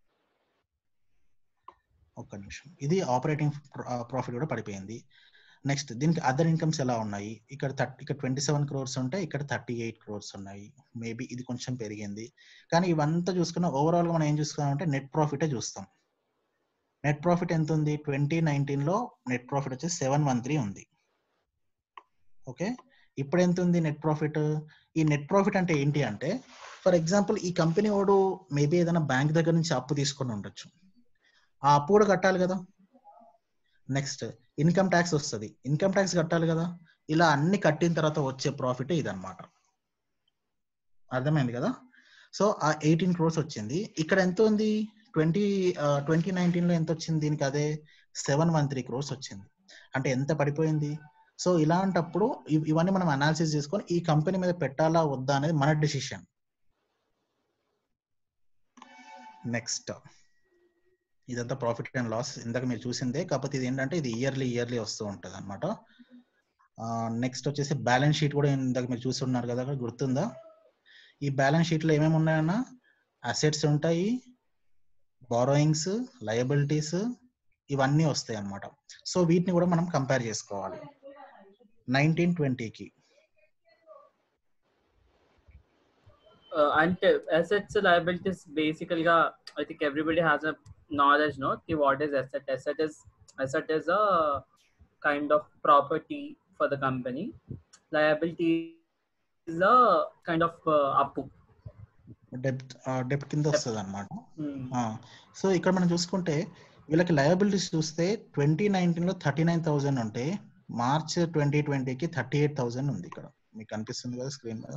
Speaker 5: ఒక్క నిమిషం ఇది ఆపరేటింగ్ ప్రాఫిట్ కూడా పడిపోయింది నెక్స్ట్ దీనికి అదర్ ఇన్కమ్స్ ఎలా ఉన్నాయి ఇక్కడ థర్టీ ఇక్కడ ట్వంటీ సెవెన్ క్రోర్స్ ఉంటాయి ఇక్కడ థర్టీ ఎయిట్ క్రోర్స్ ఉన్నాయి మేబీ ఇది కొంచెం పెరిగింది కానీ ఇవంతా చూసుకున్న ఓవరాల్ గా మనం ఏం చూసుకున్నామంటే నెట్ ప్రాఫిటే చూస్తాం నెట్ ప్రాఫిట్ ఎంత ఉంది ట్వంటీ నైన్టీన్ లో నెట్ ప్రాఫిట్ వచ్చేసి సెవెన్ వన్ త్రీ ఉంది ఓకే ఇప్పుడు ఎంత ఉంది నెట్ ప్రాఫిట్ ఈ నెట్ ప్రాఫిట్ అంటే ఏంటి అంటే ఫర్ ఎగ్జాంపుల్ ఈ కంపెనీ వాడు మేబీ ఏదైనా బ్యాంక్ దగ్గర నుంచి అప్పు తీసుకొని ఉండొచ్చు ఆ అప్పు కూడా కట్టాలి కదా నెక్స్ట్ ఇన్కమ్ ట్యాక్స్ వస్తుంది ఇన్కమ్ ట్యాక్స్ కట్టాలి కదా ఇలా అన్ని కట్టిన తర్వాత వచ్చే ప్రాఫిట్ ఇదన్నమాట అర్థమైంది కదా సో ఆ ఎయిటీన్ క్రోర్స్ వచ్చింది ఇక్కడ ఎంత ఉంది ట్వంటీ ట్వంటీ నైన్టీన్ లో ఎంత వచ్చింది దీనికి అదే సెవెన్ వన్ త్రీ క్రోర్స్ వచ్చింది అంటే ఎంత పడిపోయింది సో ఇలాంటప్పుడు ఇవన్నీ మనం అనాలిసిస్ చేసుకొని ఈ కంపెనీ మీద పెట్టాలా వద్దా అనేది మన డెసిషన్ నెక్స్ట్ ఇదంతా ప్రాఫిట్ అండ్ లాస్ ఇందాక మీరు చూసిందే కాకపోతే ఇది ఏంటంటే ఇది ఇయర్లీ ఇయర్లీ వస్తూ ఉంటుంది అనమాట నెక్స్ట్ వచ్చేసి బ్యాలెన్స్ షీట్ కూడా ఇందాక మీరు చూసి ఉన్నారు కదా అక్కడ గుర్తుందా ఈ బ్యాలెన్స్ షీట్ లో ఏమేమి ఉన్నాయన్నా అసెట్స్ ఉంటాయి బారోయింగ్స్ లయబిలిటీస్ ఇవన్నీ వస్తాయి అన్నమాట సో వీటిని కూడా మనం కంపేర్ చేసుకోవాలి నైన్టీన్ ట్వంటీకి
Speaker 2: అంటే అసెట్స్ లయబిలిటీస్ బేసికల్ గా I think everybody has a knowledge no ki what is asset asset is asset is a kind of property for the company liability is a kind of uh, appu
Speaker 5: డెప్ట్ డెప్ట్ కింద వస్తుంది అనమాట so ఇక్కడ మనం చూసుకుంటే వీళ్ళకి liabilities చూస్తే twenty nineteen లో thirty nine thousand ఉంటే మార్చ్ ట్వంటీ ట్వంటీకి థర్టీ ఎయిట్ థౌసండ్ ఉంది ఇక్కడ మీకు కనిపిస్తుంది కదా స్క్రీన్ మీద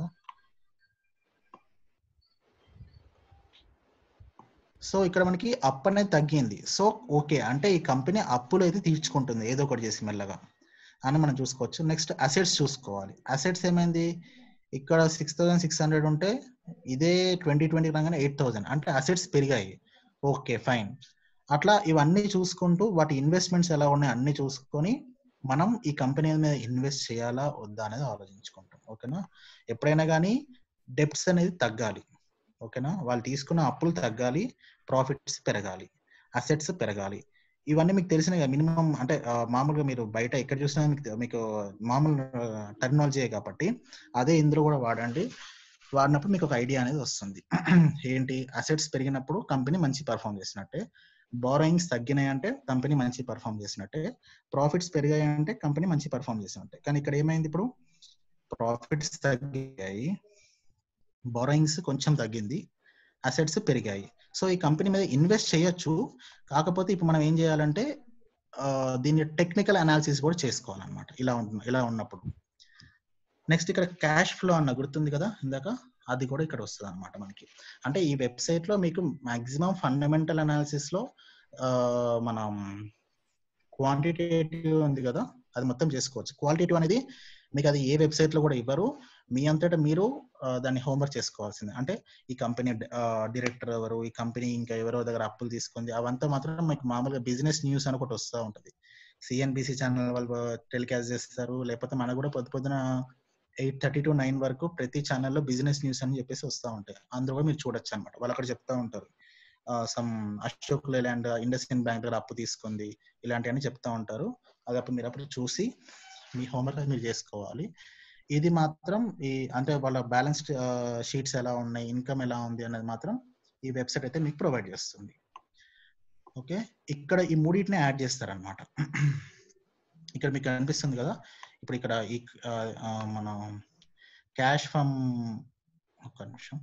Speaker 5: సో ఇక్కడ మనకి అప్ అనేది తగ్గింది సో ఓకే అంటే ఈ కంపెనీ అప్పులు అయితే తీర్చుకుంటుంది ఏదో ఒకటి చేసి మెల్లగా అని మనం చూసుకోవచ్చు నెక్స్ట్ అసెట్స్ చూసుకోవాలి అసెట్స్ ఏమైంది ఇక్కడ సిక్స్ థౌసండ్ సిక్స్ హండ్రెడ్ ఉంటే ఇదే ట్వంటీ ట్వంటీ రాగానే ఎయిట్ థౌసండ్ అంటే అసెట్స్ పెరిగాయి ఓకే ఫైన్ అట్లా ఇవన్నీ చూసుకుంటూ వాటి ఇన్వెస్ట్మెంట్స్ ఎలా ఉన్నాయి అన్ని చూసుకొని మనం ఈ కంపెనీ మీద ఇన్వెస్ట్ చేయాలా వద్దా అనేది ఆలోచించుకుంటాం ఓకేనా ఎప్పుడైనా కానీ డెప్ట్స్ అనేది తగ్గాలి ఓకేనా వాళ్ళు తీసుకున్న అప్పులు తగ్గాలి ప్రాఫిట్స్ పెరగాలి అసెట్స్ పెరగాలి ఇవన్నీ మీకు తెలిసినవి మినిమం అంటే మామూలుగా మీరు బయట ఎక్కడ చూసినా మీకు మీకు మామూలు టెక్నాలజీ కాబట్టి అదే ఇందులో కూడా వాడండి వాడినప్పుడు మీకు ఒక ఐడియా అనేది వస్తుంది ఏంటి అసెట్స్ పెరిగినప్పుడు కంపెనీ మంచి పర్ఫామ్ చేసినట్టే బారోయింగ్స్ తగ్గినాయి అంటే కంపెనీ మంచి పర్ఫామ్ చేసినట్టే ప్రాఫిట్స్ పెరిగాయి అంటే కంపెనీ మంచి పర్ఫామ్ చేసినట్టే కానీ ఇక్కడ ఏమైంది ఇప్పుడు ప్రాఫిట్స్ తగ్గాయి బారోయింగ్స్ కొంచెం తగ్గింది అసెట్స్ పెరిగాయి సో ఈ కంపెనీ మీద ఇన్వెస్ట్ చేయొచ్చు కాకపోతే ఇప్పుడు మనం ఏం చేయాలంటే దీన్ని టెక్నికల్ అనాలిసిస్ కూడా చేసుకోవాలన్నమాట ఇలా ఉంటుంది ఇలా ఉన్నప్పుడు నెక్స్ట్ ఇక్కడ క్యాష్ ఫ్లో అన్న గుర్తుంది కదా ఇందాక అది కూడా ఇక్కడ వస్తుంది అనమాట మనకి అంటే ఈ వెబ్సైట్ లో మీకు మాక్సిమం ఫండమెంటల్ అనాలిసిస్ లో మనం క్వాంటిటేటివ్ ఉంది కదా అది మొత్తం చేసుకోవచ్చు క్వాలిటేటివ్ అనేది మీకు అది ఏ వెబ్సైట్ లో కూడా ఇవ్వరు మీ అంతటా మీరు ఆ, దాన్ని హోంవర్క్ చేసుకోవాల్సిందే అంటే ఈ కంపెనీ డైరెక్టర్ ఎవరు ఈ కంపెనీ ఇంకా ఎవరో దగ్గర అప్పులు తీసుకుంది అవంతా మాత్రం మీకు మామూలుగా బిజినెస్ న్యూస్ అని ఒకటి వస్తూ ఉంటుంది సిఎన్బిసి ఛానల్ వాళ్ళు టెలికాస్ట్ చేస్తారు లేకపోతే మనకు కూడా పొద్దు పొద్దున ఎయిట్ థర్టీ టు నైన్ వరకు ప్రతి ఛానల్లో బిజినెస్ న్యూస్ అని చెప్పేసి వస్తూ ఉంటాయి అందులో కూడా మీరు చూడొచ్చు అనమాట వాళ్ళు అక్కడ చెప్తా ఉంటారు some Ashok Leyland Indus ఇండ్ Bank దగ్గర అప్పు తీసుకుంది ఇలాంటివన్నీ చెప్తా ఉంటారు అది అప్పుడు మీరు అప్పుడు చూసి మీ హోంవర్క్ అది మీరు చేసుకోవాలి ఇది మాత్రం ఈ అంటే వాళ్ళ బ్యాలెన్స్ షీట్స్ ఎలా ఉన్నాయి ఇన్కమ్ ఎలా ఉంది అనేది మాత్రం ఈ వెబ్సైట్ అయితే మీకు ప్రొవైడ్ చేస్తుంది ఓకే ఇక్కడ ఈ మూడింటిని యాడ్ చేస్తారనమాట ఇక్కడ మీకు కనిపిస్తుంది కదా ఇప్పుడు ఇక్కడ ఈ ఆ, ఆ, మన క్యాష్ ఫ్రమ్ ఒక నిమిషం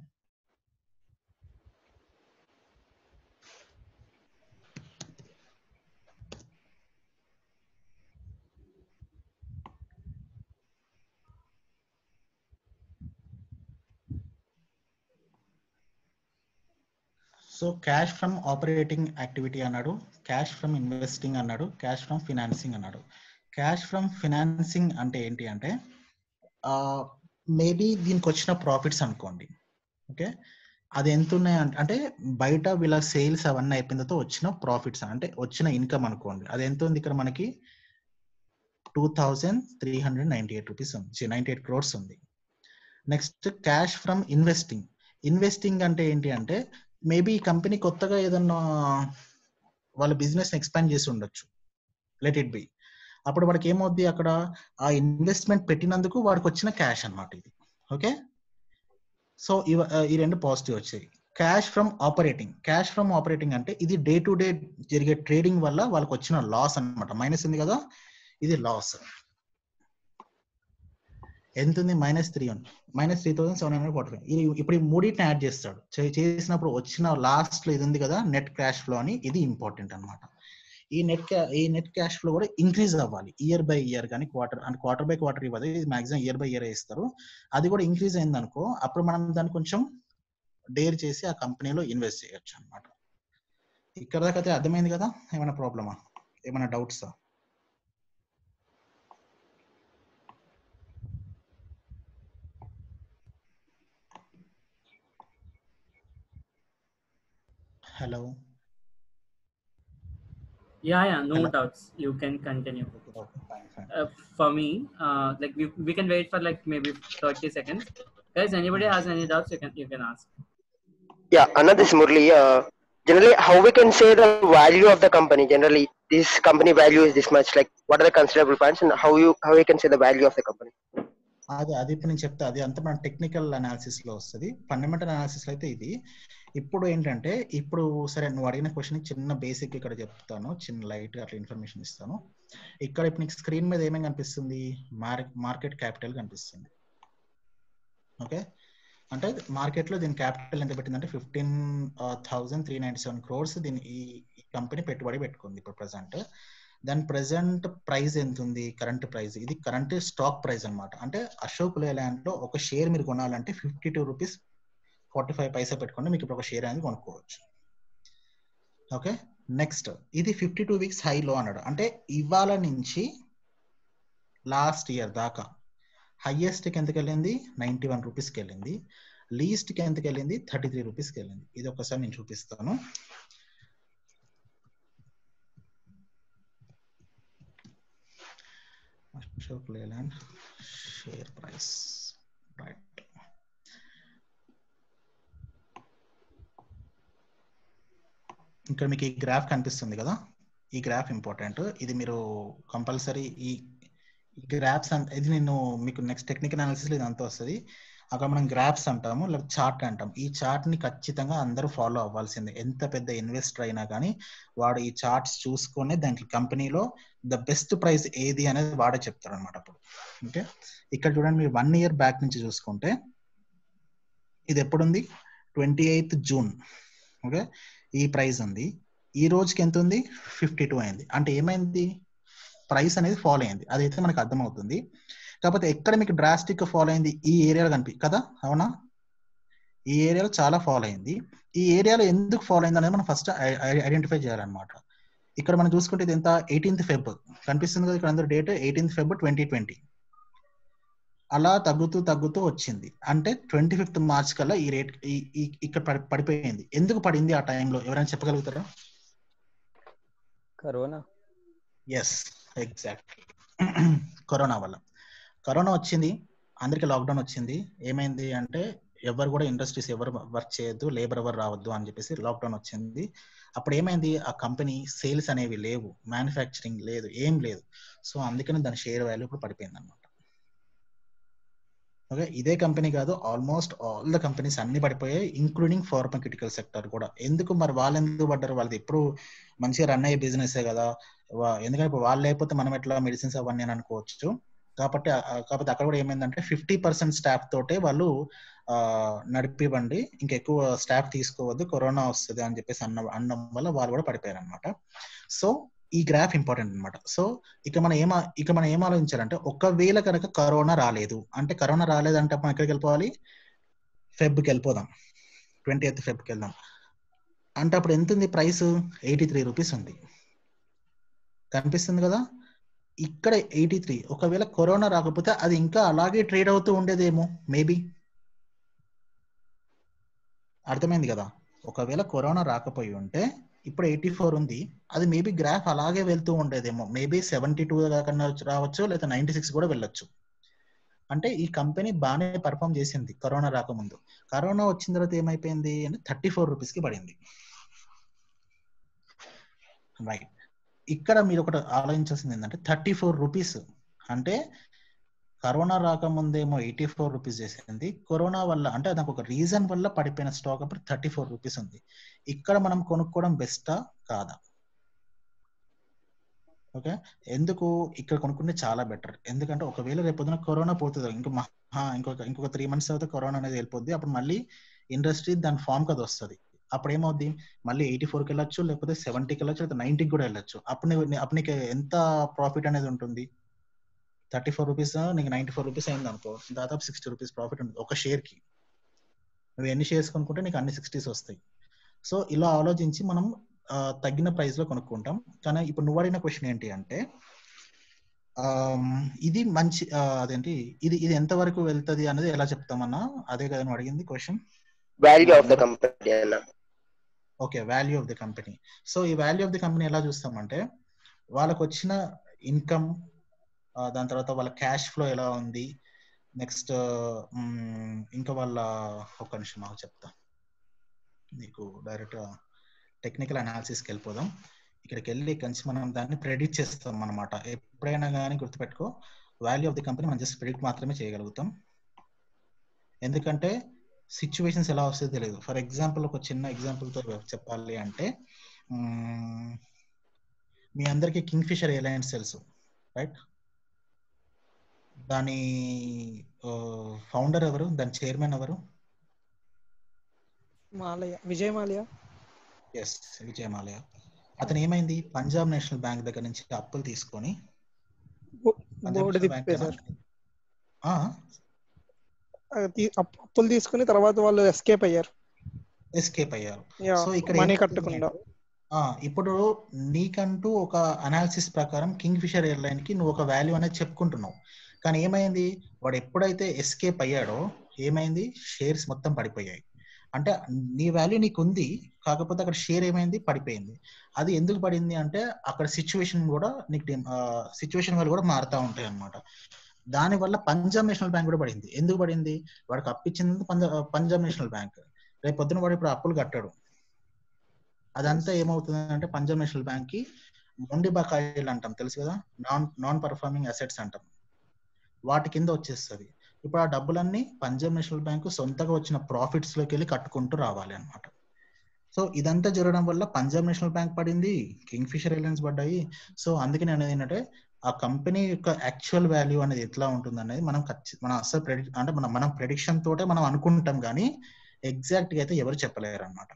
Speaker 5: so cash from operating activity అన్నాడు క్యాష్ ఫ్రమ్ ఇన్వెస్టింగ్ అన్నాడు క్యాష్ ఫ్రమ్ ఫినాన్సింగ్ అన్నాడు క్యాష్ ఫ్రమ్ ఫినాన్సింగ్ అంటే ఏంటి అంటే మేబీ దీనికి వచ్చిన ప్రాఫిట్స్ అనుకోండి ఓకే అది ఎంత ఉన్నాయి అంటే అంటే బయట వీళ్ళ సేల్స్ అవన్నీ అయిపోయిన తర్వాత వచ్చిన ప్రాఫిట్స్ అంటే వచ్చిన ఇన్కమ్ అనుకోండి అది ఎంత ఉంది ఇక్కడ మనకి two thousand three hundred ninety eight rupees ఉంది నైన్టీ ఎయిట్ క్రోర్స్ ఉంది next cash from investing investing అంటే ఏంటి అంటే మేబీ ఈ కంపెనీ కొత్తగా ఏదన్నా వాళ్ళ బిజినెస్ ఎక్స్పాండ్ చేసి ఉండొచ్చు లెట్ ఇట్ బి అప్పుడు వాడికి ఏమవుద్ది అక్కడ ఆ ఇన్వెస్ట్మెంట్ పెట్టినందుకు వాడికి వచ్చిన క్యాష్ అన్నమాట ఇది ఓకే సో ఇవ ఈ రెండు పాజిటివ్ వచ్చాయి cash from operating cash from operating అంటే ఇది డే టు డే జరిగే ట్రేడింగ్ వల్ల వాళ్ళకి వచ్చిన లాస్ అన్నమాట మైనస్ ఉంది కదా ఇది లాస్ ఎంత ఉంది మైనస్ త్రీ ఉంది minus three thousand seven hundred forty five ఇప్పుడు ఈ మూడింటిని యాడ్ చేస్తాడు చే- చేసినప్పుడు వచ్చిన లాస్ట్ లో ఇది ఉంది కదా నెట్ క్యాష్ ఫ్లో అని ఇది ఇంపార్టెంట్ అన్నమాట ఈ నెట్ ఈ నెట్ క్యాష్ ఫ్లో కూడా ఇంక్రీజ్ అవ్వాలి ఇయర్ బై ఇయర్ కానీ క్వార్టర్ అంటే క్వార్టర్ బై క్వార్టర్ ఇవ్వదు ఇది మాక్సిమం ఇయర్ బై ఇయర్ ఇస్తారు అది కూడా ఇంక్రీజ్ అయింది అనుకో అప్పుడు మనం దాన్ని కొంచెం డేర్ చేసి ఆ కంపెనీలో ఇన్వెస్ట్ చేయొచ్చు అన్నమాట ఇక్కడ దాకా అయితే అర్థమైంది కదా ఏమైనా ప్రాబ్లమా ఏమైనా డౌట్సా hello
Speaker 2: Yeah, yeah, no
Speaker 5: Hello.
Speaker 2: doubts. You can continue. Uh, for me, uh, like we, we can wait for like maybe 30 seconds. Guys, anybody has any doubts, you can you can ask.
Speaker 7: Yeah, Anna, this is Murli. Uh, generally, how we can say the value of the company? Generally, this company value is this much. Like, what are the considerable points, and how you how we can say the value of the company?
Speaker 5: అది అది ఇప్పుడు నేను చెప్తా అది అంతా మన technical analysis లో వస్తుంది ఫండమెంటల్ అనాలిసిస్ లో అయితే ఇది ఇప్పుడు ఏంటంటే ఇప్పుడు సరే నువ్వు అడిగిన క్వశ్చన్ చిన్న బేసిక్ ఇక్కడ చెప్తాను చిన్న లైట్ అట్లా ఇన్ఫర్మేషన్ ఇస్తాను ఇక్కడ ఇప్పుడు నీకు స్క్రీన్ మీద ఏమేమి కనిపిస్తుంది మార్కెట్ క్యాపిటల్ కనిపిస్తుంది ఓకే అంటే మార్కెట్ లో దీని క్యాపిటల్ ఎంత పెట్టిందంటే fifteen thousand three ninety seven crores దీని ఈ కంపెనీ పెట్టుబడి పెట్టుకుంది ఇప్పుడు ప్రజెంట్ దాని ప్రెసెంట్ ప్రైస్ ఎంత ఉంది కరెంట్ ప్రైస్ ఇది కరెంట్ స్టాక్ ప్రైస్ అన్నమాట అంటే అశోక్ లేలాండ్ లో ఒక షేర్ మీరు కొనాలంటే fifty two rupees forty five paisa పెట్టుకుంటే మీకు ఇప్పుడు ఒక షేర్ అనేది కొనుక్కోవచ్చు ఓకే నెక్స్ట్ ఇది ఫిఫ్టీ టూ వీక్స్ హైలో అన్నాడు అంటే ఇవాళ నుంచి లాస్ట్ ఇయర్ దాకా హైయెస్ట్ కి ఎంతకి వెళ్ళింది నైన్టీ వన్ రూపీస్కి వెళ్ళింది లీస్ట్ కి ఎంతకి వెళ్ళింది థర్టీ త్రీ రూపీస్కి వెళ్ళింది ఇది ఒకసారి నేను చూపిస్తాను Ashok Leyland share price right ఇక్కడ మీకు ఈ గ్రాఫ్ కనిపిస్తుంది కదా ఈ గ్రాఫ్ ఇంపార్టెంట్ ఇది మీరు కంపల్సరీ ఈ గ్రాఫ్స్ ఇది నేను మీకు నెక్స్ట్ టెక్నికల్ అనాలిసిస్ ఇది అంతా వస్తుంది అక్కడ మనం గ్రాఫ్స్ అంటాము లేకపోతే చార్ట్ అంటాం ఈ చార్ట్ ని ఖచ్చితంగా అందరూ ఫాలో అవ్వాల్సిందే ఎంత పెద్ద ఇన్వెస్టర్ అయినా కానీ వాడు ఈ చార్ట్స్ చూసుకొని దాంట్లో కంపెనీలో ద బెస్ట్ ప్రైస్ ఏది అనేది వాడే చెప్తాడు అనమాట అప్పుడు ఓకే ఇక్కడ చూడండి మీరు వన్ ఇయర్ బ్యాక్ నుంచి చూసుకుంటే ఇది ఎప్పుడుంది ట్వంటీ ఎయిత్ జూన్ ఓకే ఈ ప్రైస్ ఉంది ఈ రోజుకి ఎంత ఉంది ఫిఫ్టీ టూ అయింది అంటే ఏమైంది ప్రైస్ అనేది ఫాలో అయింది అదైతే మనకు అర్థమవుతుంది కాకపోతే ఎక్కడ మీకు డ్రాస్టిక్ ఫాలో అయింది ఈ ఏరియాలో కనిపి కదా అవునా ఈ ఏరియాలో చాలా ఫాలో అయింది ఈ ఏరియాలో ఎందుకు ఫాలో అయింది అనేది మనం ఫస్ట్ ఐడెంటిఫై చేయాలన్నమాట ఇక్కడ మనం చూసుకుంటే ఇది ఎంత ఎయిటీన్త్ ఫెబ్ కనిపిస్తుంది కదా ఇక్కడ అందరూ date eighteenth Feb twenty twenty అలా తగ్గుతూ తగ్గుతూ వచ్చింది అంటే ట్వంటీ ఫిఫ్త్ మార్చ్ కల్లా ఈ రేట్ ఇక్కడ పడి- పడిపోయింది ఎందుకు పడింది ఆ టైంలో ఎవరైనా చెప్పగలుగుతారా
Speaker 8: కరోనా
Speaker 5: ఎస్ ఎగ్జాక్ట్ కరోనా వల్ల కరోనా వచ్చింది అందరికి లాక్డౌన్ వచ్చింది ఏమైంది అంటే ఎవరు కూడా ఇండస్ట్రీస్ ఎవరు వర్క్ చేయొద్దు లేబర్ ఎవరు రావద్దు అని చెప్పేసి లాక్డౌన్ వచ్చింది అప్పుడు ఏమైంది ఆ కంపెనీ సేల్స్ అనేవి లేవు మ్యానుఫ్యాక్చరింగ్ లేదు ఏం లేదు సో అందుకని దాని షేర్ వాల్యూ ఇప్పుడు పడిపోయింది అనమాట ఓకే ఇదే కంపెనీ కాదు ఆల్మోస్ట్ ఆల్ ద కంపెనీస్ అన్ని పడిపోయాయి ఇంక్లూడింగ్ ఫార్మక్యూటికల్ సెక్టర్ కూడా ఎందుకు మరి వాళ్ళు ఎందుకు పడ్డారు వాళ్ళది ఎప్పుడు మంచిగా రన్ అయ్యే బిజినెస్ కదా వా- ఎందుకంటే ఇప్పుడు వాళ్ళు లేకపోతే మనం ఎట్లా మెడిసిన్స్ అవన్నీ అని అనుకోవచ్చు కాబట్టి ఆ- ఆ- కాకపోతే అక్కడ కూడా ఏమైందంటే ఫిఫ్టీ పర్సెంట్ స్టాఫ్ తోటే వాళ్ళు ఆ, నడిపివ్వండి ఇంకెక్కువ స్టాఫ్ తీసుకోవద్దు కరోనా వస్తుంది అని చెప్పేసి అన్న అనడం వల్ల వాళ్ళు కూడా పడిపోయారు అనమాట సో ఈ గ్రాఫ్ ఇంపార్టెంట్ అనమాట సో ఇక మనం ఏం ఆ- ఇక మనం ఏం ఆలోచించాలంటే ఒకవేళ కనుక కరోనా రాలేదు అంటే కరోనా రాలేదంటే మనం ఎక్కడికి వెళ్ళిపోవాలి ఫెబ్కి వెళ్ళిపోదాం ట్వంటీ ఎయిత్ ఫెబ్కి వెళ్దాం అంటే అప్పుడు ఎంత ఉంది ప్రైస్ ఎయిటీ త్రీ రూపీస్ ఉంది కనిపిస్తుంది కదా ఇక్కడ ఎయిటీ త్రీ ఒకవేళ కరోనా రాకపోతే అది ఇంకా అలాగే ట్రేడ్ అవుతూ ఉండేదేమో మేబీ అర్థమైంది కదా ఒకవేళ కరోనా రాకపోయి ఉంటే ఇప్పుడు ఎయిటీ ఫోర్ ఉంది అది మేబీ గ్రాఫ్ అలాగే వెళ్తూ ఉండేదేమో మేబీ సెవెంటీ టూ కన్నా రావచ్చు లేదా నైన్టీ సిక్స్ కూడా వెళ్ళొచ్చు అంటే ఈ కంపెనీ బాగానే పర్ఫామ్ చేసింది కరోనా రాకముందు కరోనా వచ్చిన తర్వాత ఏమైపోయింది అంటే థర్టీ ఫోర్ రూపీస్కి పడింది రైట్ ఇక్కడ మీరు ఒకటి ఆలోచించాల్సింది ఏంటంటే థర్టీ ఫోర్ రూపీస్ అంటే కరోనా రాకముందేమో ఎయిటీ ఫోర్ రూపీస్ చేసింది కరోనా వల్ల అంటే దానికి ఒక రీజన్ వల్ల పడిపోయిన స్టాక్ అప్పుడు థర్టీ ఫోర్ రూపీస్ ఉంది ఇక్కడ మనం కొనుక్కోవడం బెస్టా కాదా ఓకే ఎందుకు ఇక్కడ కొనుక్కుంటే చాలా బెటర్ ఎందుకంటే ఒకవేళ రేపొద్దున కరోనా పోతుంది ఇంకో మహా ఇంకొక ఇంకొక త్రీ మంత్స్ తర్వాత కరోనా అనేది వెళ్ళిపోద్ది అప్పుడు మళ్ళీ ఇండస్ట్రీ దాని ఫామ్ కదా వస్తుంది అప్పుడు ఏమవుద్ది మళ్ళీ ఎయిటీ ఫోర్కి వెళ్ళొచ్చు లేకపోతే సెవెంటీకి వెళ్ళొచ్చు లేకపోతే నైన్టీకి కూడా వెళ్ళొచ్చు అప్పుడు నీకు అప్పుడు నీకు ఎంత ప్రాఫిట్ అనేది ఉంటుంది థర్టీ ఫోర్ రూపీస్ నీకు నైన్టీ ఫోర్ రూపీస్ అయింది అనుకో దాదాపు సిక్స్టీ రూపీస్ ప్రాఫిట్ ఉంటుంది ఒక షేర్ కి నువ్వు ఎన్ని షేర్స్ కొనుక్కుంటే నీకు అన్ని సిక్స్టీస్ వస్తాయి సో ఇలా ఆలోచించి మనం ఆ, తగ్గిన ప్రైస్ లో కొనుక్కుంటాం కానీ ఇప్పుడు నువ్వు అడిగిన క్వశ్చన్ ఏంటి అంటే ఆమ్, ఇది మంచి ఆ, అదేంటి ఇది ఇది ఎంత వరకు వెళ్తది అనేది ఎలా చెప్తామన్నా అదే కదా నువ్వు అడిగింది question
Speaker 7: value of the company అన్న
Speaker 5: okay value of the company so ఈ వాల్యూ ఆఫ్ ది కంపెనీ ఎలా చూస్తామంటే వాళ్ళకు వచ్చిన ఇన్కమ్ దాని తర్వాత వాళ్ళ క్యాష్ ఫ్లో ఎలా ఉంది నెక్స్ట్ ఇంకా వాళ్ళ ఒక నిమిషం నాకు చెప్తా నీకు డైరెక్ట్ టెక్నికల్ అనాలిసిస్కి వెళ్ళిపోదాం ఇక్కడికి వెళ్ళి ఇక్కడి నుంచి మనం దాన్ని ప్రెడిక్ట్ చేస్తాం అనమాట ఎప్పుడైనా కానీ గుర్తుపెట్టుకో వాల్యూ ఆఫ్ ది కంపెనీ మనం జస్ట్ ప్రెడిక్ట్ మాత్రమే చేయగలుగుతాం ఎందుకంటే సిచ్యువేషన్స్ ఎలా వస్తుందో తెలియదు ఫర్ ఎగ్జాంపుల్ ఒక చిన్న ఎగ్జాంపుల్తో చెప్పాలి అంటే మ్మ్, మీ అందరికీ కింగ్ ఫిషర్ ఎయిర్లైన్స్ తెలుసు రైట్ దాని ఫౌండర్ ఎవరు దాని చైర్మన్ ఎవరు
Speaker 12: మాలయ విజయ్ మాలయ
Speaker 5: ఎస్ విజయ్ మాల్యా అతను ఏమైంది పంజాబ్ నేషనల్ బ్యాంక్ దగ్గర నుంచి అప్పులు తీసుకొని పంజాబ్
Speaker 12: బోర్డు
Speaker 5: నేషనల్ బ్యాంక్
Speaker 12: తిప్పేశారు
Speaker 5: ఆ,
Speaker 12: అది తీ- అప్పు- అప్పులు తీసుకుని తర్వాత వాళ్ళు ఎస్కేప్ అయ్యారు
Speaker 5: ఎస్కేప్ అయ్యారు
Speaker 12: యా,
Speaker 5: సో ఇక్కడ
Speaker 12: మనీ
Speaker 5: ఏం
Speaker 12: కట్టకుండా
Speaker 5: ఆ, ఇప్పుడు నీకంటూ ఒక అనాలిసిస్ ప్రకారం కింగ్ ఫిషర్ ఎయిర్లైన్ కి నువ్వు ఒక వాల్యూ అనేది చెప్పుకుంటున్నావు కానీ ఏమైంది వాడు ఎప్పుడైతే ఎస్కేప్ అయ్యాడో ఏమైంది షేర్స్ మొత్తం పడిపోయాయి అంటే నీ వాల్యూ నీకు ఉంది కాకపోతే అక్కడ షేర్ ఏమైంది పడిపోయింది అది ఎందుకు పడింది అంటే అక్కడ సిచ్యువేషన్ కూడా నీకు సిచ్యువేషన్ వల్ల కూడా మారుతూ ఉంటాయి అన్నమాట దాని వల్ల పంజాబ్ నేషనల్ బ్యాంక్ కూడా పడింది ఎందుకు పడింది వాడికి అప్పిచ్చింది పంజాబ్ పంజాబ్ నేషనల్ బ్యాంక్ రేపు పొద్దున వాడు ఇప్పుడు అప్పులు కట్టాడు అదంతా ఏమవుతుంది అంటే పంజాబ్ నేషనల్ బ్యాంక్ కి మొండి బకాయిలు అంటాం తెలుసు కదా నాన్ నాన్ పర్ఫార్మింగ్ అసెట్స్ అంటాం వాటి కింద వచ్చేస్తుంది ఇప్పుడు ఆ డబ్బులన్నీ పంజాబ్ నేషనల్ బ్యాంక్ సొంతగా వచ్చిన ప్రాఫిట్స్ లోకి వెళ్ళి కట్టుకుంటూ రావాలి అన్నమాట సో ఇదంతా జరగడం వల్ల పంజాబ్ నేషనల్ బ్యాంక్ పడింది కింగ్ ఫిషర్ ఎయిర్లైన్స్ పడ్డాయి సో అందుకని అనేది ఏంటంటే ఆ కంపెనీ యొక్క యాక్చువల్ వాల్యూ అనేది ఎట్లా ఉంటుంది అనేది మనం ఖచ్చి- మనం అసలు ప్రెడిక్ట్ అంటే మనం మనం ప్రెడిక్షన్ తోటే మనం అనుకుంటాం కానీ ఎగ్జాక్ట్ గా అయితే ఎవరు చెప్పలేరు అనమాట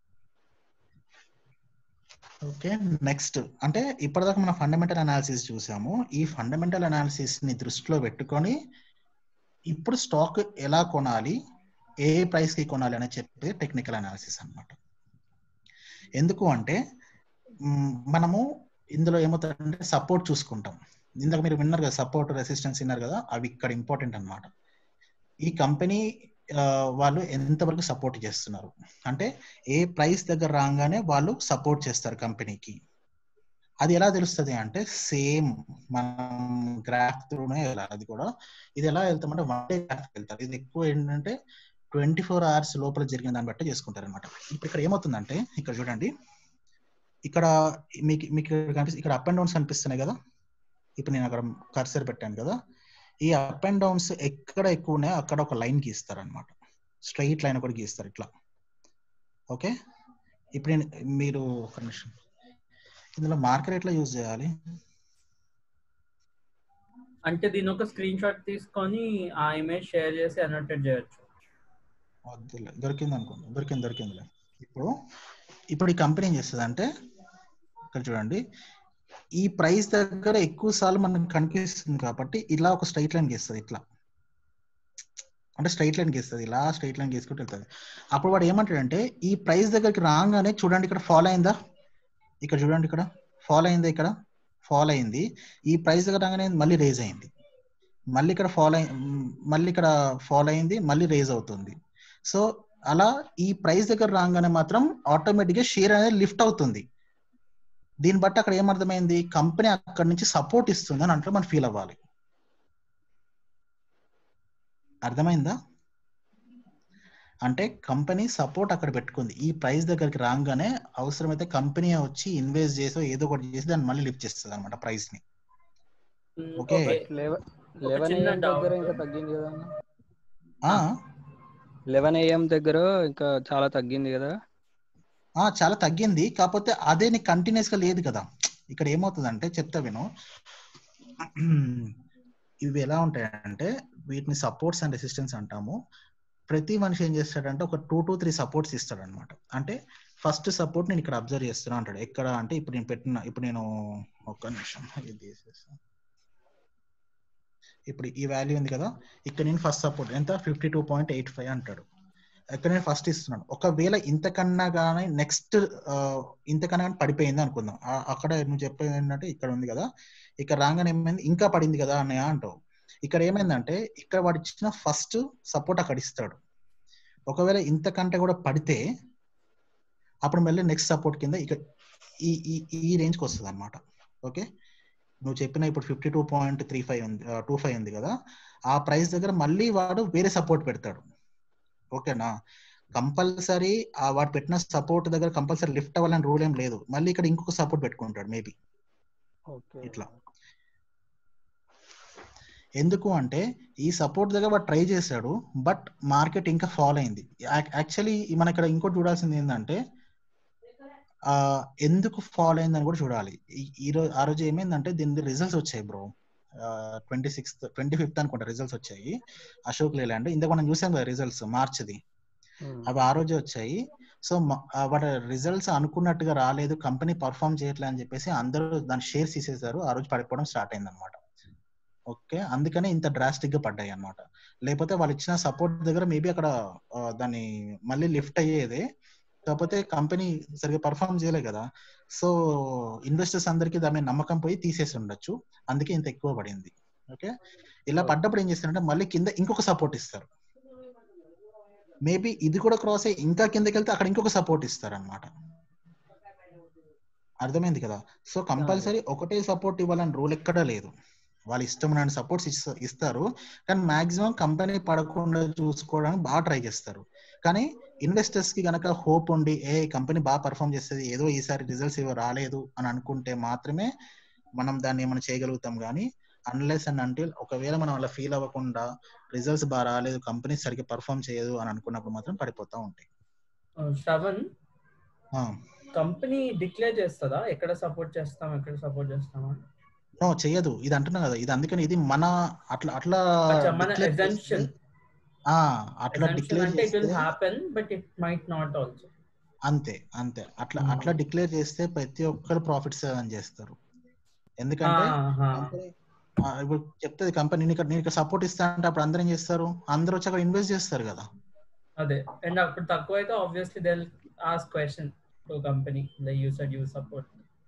Speaker 5: ఓకే నెక్స్ట్ అంటే ఇప్పటిదాకా మనం ఫండమెంటల్ అనాలిసిస్ చూసాము ఈ ఫండమెంటల్ అనాలిసిస్ ని దృష్టిలో పెట్టుకొని ఇప్పుడు స్టాక్ ఎలా కొనాలి ఏ ప్రైస్ కి కొనాలి అని చెప్పేది టెక్నికల్ అనాలిసిస్ అన్నమాట ఎందుకు అంటే మ్, మనము ఇందులో ఏమవుతుందంటే సపోర్ట్ చూసుకుంటాం ఇందాక మీరు విన్నారు కదా సపోర్ట్ రెసిస్టెన్స్ విన్నారు కదా అవి ఇక్కడ ఇంపార్టెంట్ అన్నమాట ఈ కంపెనీ వాళ్ళు ఎంతవరకు సపోర్ట్ చేస్తున్నారు అంటే ఏ ప్రైస్ దగ్గర రాగానే వాళ్ళు సపోర్ట్ చేస్తారు కంపెనీకి అది ఎలా తెలుస్తుంది అంటే సేమ్ మనం గ్రాఫ్ త్రూనే వెళ్ళాలి అది కూడా ఇది ఎలా వెళ్తామంటే వన్ డే గ్రాఫ్ వెళ్తారు ఇది ఎక్కువ ఏంటంటే ట్వంటీ ఫోర్ అవర్స్ లోపల జరిగిన దాన్ని బట్టి చేసుకుంటారు అనమాట ఇప్పుడు ఇక్కడ ఏమవుతుందంటే ఇక్కడ చూడండి ఇక్కడ మీకు మీకు ఇక్కడ కనిపిస్తుంది ఇక్కడ అప్ అండ్ డౌన్స్ కనిపిస్తున్నాయి కదా ఇప్పుడు నేను అక్కడ కర్సర్ పెట్టాను కదా ఈ అప్ అండ్ డౌన్స్ ఎక్కడ ఎక్కువ ఉన్నాయో అక్కడ ఒక లైన్ గీస్తారు అనమాట స్ట్రైట్ లైన్ ఒకటి గీస్తారు ఇట్లా ఓకే ఇప్పుడు నేను మీరు ఒక నిమిషం ఇందులో మార్కెట్ ఎట్లా యూజ్ చేయాలి
Speaker 2: అంటే దీని ఒక స్క్రీన్ షాట్ తీసుకొని ఆ ఇమేజ్ షేర్ చేసి అనోటేట్ చేయొచ్చు
Speaker 5: వద్దులే దొరికింది అనుకోండి దొరికింది దొరికిందిలే ఇప్పుడు ఇప్పుడు ఈ కంపెనీ ఏం చేస్తుంది అంటే ఇక్కడ చూడండి ఈ ప్రైస్ దగ్గర ఎక్కువ సార్లు మనకు కనిపిస్తుంది కాబట్టి ఇలా ఒక స్ట్రైట్ లైన్ గీస్తుంది ఇట్లా అంటే స్ట్రైట్ లైన్ గీస్తుంది ఇలా స్ట్రైట్ లైన్ గీసుకుంటూ వెళ్తుంది అప్పుడు వాడు ఏమంటాడంటే ఈ ప్రైస్ దగ్గరికి రాగానే చూడండి ఇక్కడ ఫాలో అయిందా ఇక్కడ చూడండి ఇక్కడ ఫాలో అయిందా ఇక్కడ ఫాలో అయింది ఈ ప్రైస్ దగ్గర రాగానే మళ్ళీ రేజ్ అయింది మళ్ళీ ఇక్కడ ఫాలో అయి మళ్ళీ ఇక్కడ ఫాలో అయింది మళ్ళీ రేజ్ అవుతుంది సో అలా ఈ ప్రైస్ దగ్గర రాగానే మాత్రం ఆటోమేటిక్ గా షేర్ అనేది లిఫ్ట్ అవుతుంది దీన్ని బట్టి అక్కడ ఏమర్థమైంది కంపెనీ అక్కడ నుంచి సపోర్ట్ ఇస్తుంది అని అంటే మనం ఫీల్ అవ్వాలి అర్థమైందా అంటే కంపెనీ సపోర్ట్ అక్కడ పెట్టుకుంది ఈ ప్రైస్ దగ్గరికి రాగానే అవసరమైతే కంపెనీ వచ్చి ఇన్వెస్ట్ చేసో ఏదో ఒకటి చేసి దాన్ని మళ్ళీ లిఫ్ట్ చేస్తుంది అనమాట ప్రైస్ ని ఓకే
Speaker 8: లెవెన్
Speaker 2: చిన్న
Speaker 8: ఏఎం
Speaker 2: doubt.
Speaker 8: దగ్గర ఇంకా తగ్గింది కదా
Speaker 5: ఆ,
Speaker 8: లెవెన్ ఏఎం దగ్గర ఇంకా చాలా తగ్గింది కదా
Speaker 5: ఆ, చాలా తగ్గింది కాకపోతే అదే నీకు కంటిన్యూస్ గా లేదు కదా ఇక్కడ ఏమవుతుందంటే చెప్తా విను ఇవి ఎలా ఉంటాయంటే వీటిని సపోర్ట్స్ అండ్ రెసిస్టెన్స్ అంటాము ప్రతి మనిషి ఏం చేస్తాడంటే ఒక టూ టు త్రీ సపోర్ట్స్ ఇస్తాడు అనమాట అంటే ఫస్ట్ సపోర్ట్ నేను ఇక్కడ అబ్జర్వ్ చేస్తున్నా అంటాడు ఎక్కడ అంటే ఇప్పుడు నేను పెట్టిన ఇప్పుడు నేను ఒక్క నిమిషం ఇది తీసేస్తాను ఇప్పుడు ఈ వాల్యూ ఉంది కదా ఇక్కడ నేను ఫస్ట్ సపోర్ట్ ఎంత fifty two point eight five అంటాడు ఇక్కడ నేను ఫస్ట్ ఇస్తున్నాను ఒకవేళ ఇంతకన్నా కానీ నెక్స్ట్ ఇంతకన్నా కానీ పడిపోయింది అనుకుందాం ఆ- అక్కడ నువ్వు చెప్పేది ఏంటంటే ఇక్కడ ఉంది కదా ఇక్కడ రాగానే ఏమైంది ఇంకా పడింది కదా అన్నయ్య అంటావు ఇక్కడ ఏమైందంటే ఇక్కడ వాడు ఇచ్చిన ఫస్ట్ సపోర్ట్ అక్కడ ఇస్తాడు ఒకవేళ ఇంతకంటే కూడా పడితే అప్పుడు మళ్ళీ నెక్స్ట్ సపోర్ట్ కింద ఇక్కడ ఈ ఈ ఈ రేంజ్కి వస్తుంది అనమాట ఓకే నువ్వు చెప్పిన ఇప్పుడు fifty two point three five ఉంది టూ ఫైవ్ ఉంది కదా ఆ ప్రైస్ దగ్గర మళ్ళీ వాడు వేరే సపోర్ట్ పెడతాడు ఓకేనా కంపల్సరీ ఆ వాడు పెట్టిన సపోర్ట్ దగ్గర కంపల్సరీ లిఫ్ట్ అవ్వాలని రూల్ ఏం లేదు మళ్ళీ ఇక్కడ ఇంకొక సపోర్ట్ పెట్టుకుంటాడు మేబీ
Speaker 8: ఓకే
Speaker 5: ఇట్లా ఎందుకు అంటే ఈ సపోర్ట్ దగ్గర వాడు ట్రై చేశాడు బట్ మార్కెట్ ఇంకా ఫాలో అయింది యాక్చువల్లీ మన ఇక్కడ ఇంకోటి చూడాల్సింది ఏంటంటే ఆ, ఎందుకు ఫాలో అయిందని కూడా చూడాలి ఈ- ఈ రోజు ఆ రోజు ఏమైందంటే దీని రిజల్ట్స్ వచ్చాయి bro twenty sixth twenty fifth అనుకుంటా రిజల్ట్స్ వచ్చాయి అశోక్ లేలాండ్ ఇందాక మనం చూసాం కదా రిజల్ట్స్ మార్చిది అవి ఆ రోజే వచ్చాయి సో వాటి రిజల్ట్స్ అనుకున్నట్టుగా రాలేదు కంపెనీ పర్ఫామ్ చేయట్లేదు అని చెప్పేసి అందరూ దాని షేర్స్ తీసేశారు ఆ రోజు పడిపోవడం స్టార్ట్ అయింది అనమాట ఓకే అందుకనే ఇంత డ్రాస్టిక్ గా పడ్డాయి అన్నమాట లేకపోతే వాళ్ళు ఇచ్చిన సపోర్ట్ దగ్గర మేబీ అక్కడ ఆ, దాన్ని మళ్ళీ లిఫ్ట్ అయ్యేది కాకపోతే కంపెనీ సరిగ్గా పర్ఫామ్ చేయలే కదా సో ఇన్వెస్టర్స్ అందరికి దాని మీద నమ్మకం పోయి తీసేసి ఉండొచ్చు అందుకే ఇంత ఎక్కువ పడింది ఓకే ఇలా పడ్డప్పుడు ఏం చేస్తారంటే మళ్ళీ కింద ఇంకొక సపోర్ట్ ఇస్తారు మేబీ ఇది కూడా క్రాస్ అయ్యి ఇంకా కిందకి వెళ్తే అక్కడ ఇంకొక సపోర్ట్ ఇస్తారు అనమాట అర్థమైంది కదా సో కంపల్సరీ ఒకటే సపోర్ట్ ఇవ్వాలని రూల్ ఎక్కడా లేదు వాళ్ళ ఇష్టమైన సపోర్ట్స్ ఇస్తారు కానీ మాక్సిమం కంపెనీ పడకుండా చూసుకోవడానికి బాగా ట్రై చేస్తారు కానీ ఇన్వెస్టర్స్ కి గనక హోప్ ఉండి ఏ కంపెనీ బాగా పర్ఫామ్ చేస్తుంది ఏదో ఈసారి రిజల్ట్స్ ఇవ్వ రాలేదు అని అనుకుంటే మాత్రమే మనం దాన్ని ఏమైనా చేయగలుగుతాం కానీ అన్లెస్ అండ్ అంటిల్ ఒకవేళ మనం అలా ఫీల్ అవ్వకుండా రిజల్ట్స్ బాగా రాలేదు కంపెనీ సరిగ్గా పర్ఫామ్ చేయదు అని అనుకున్నప్పుడు మాత్రం పడిపోతా ఉంటాయి
Speaker 2: శ్రవణ్
Speaker 5: ఆ,
Speaker 2: కంపెనీ డిక్లేర్ చేస్తుందా ఎక్కడ సపోర్ట్ చేస్తాం ఎక్కడ సపోర్ట్ చేస్తామా
Speaker 5: నో చెయ్యదు ఇది అంటున్నా కదా ఇది అందుకని ఇది మన అట్లా అట్లా
Speaker 2: అచ్చా, మన
Speaker 5: declare
Speaker 2: assumption.
Speaker 5: చేస్తే- ఆ, అట్లా
Speaker 2: Assumption
Speaker 5: డిక్లేర్
Speaker 2: అంటే ఇట్ విల్
Speaker 5: చేస్తే
Speaker 2: happen but it might not also
Speaker 5: అంతే అంతే అట్లా
Speaker 2: Hmm.
Speaker 5: అట్లా డిక్లేర్ చేస్తే ప్రతి ఒక్కరు ప్రాఫిట్స్ అని చేస్తారు ఎందుకంటే
Speaker 2: ఆహా.
Speaker 5: company- ఆ, ఇప్పుడు చెప్తుంది కంపెనీ నేను ఇక్కడ నేను ఇక్కడ సపోర్ట్ ఇస్తా అంటే అప్పుడు అందరూ ఏం చేస్తారు అందరూ వచ్చి అక్కడ ఇన్వెస్ట్ చేస్తారు కదా
Speaker 2: అదే అండ్ అప్పుడు తక్కువ అయితే obviously they ask question to company the use and use support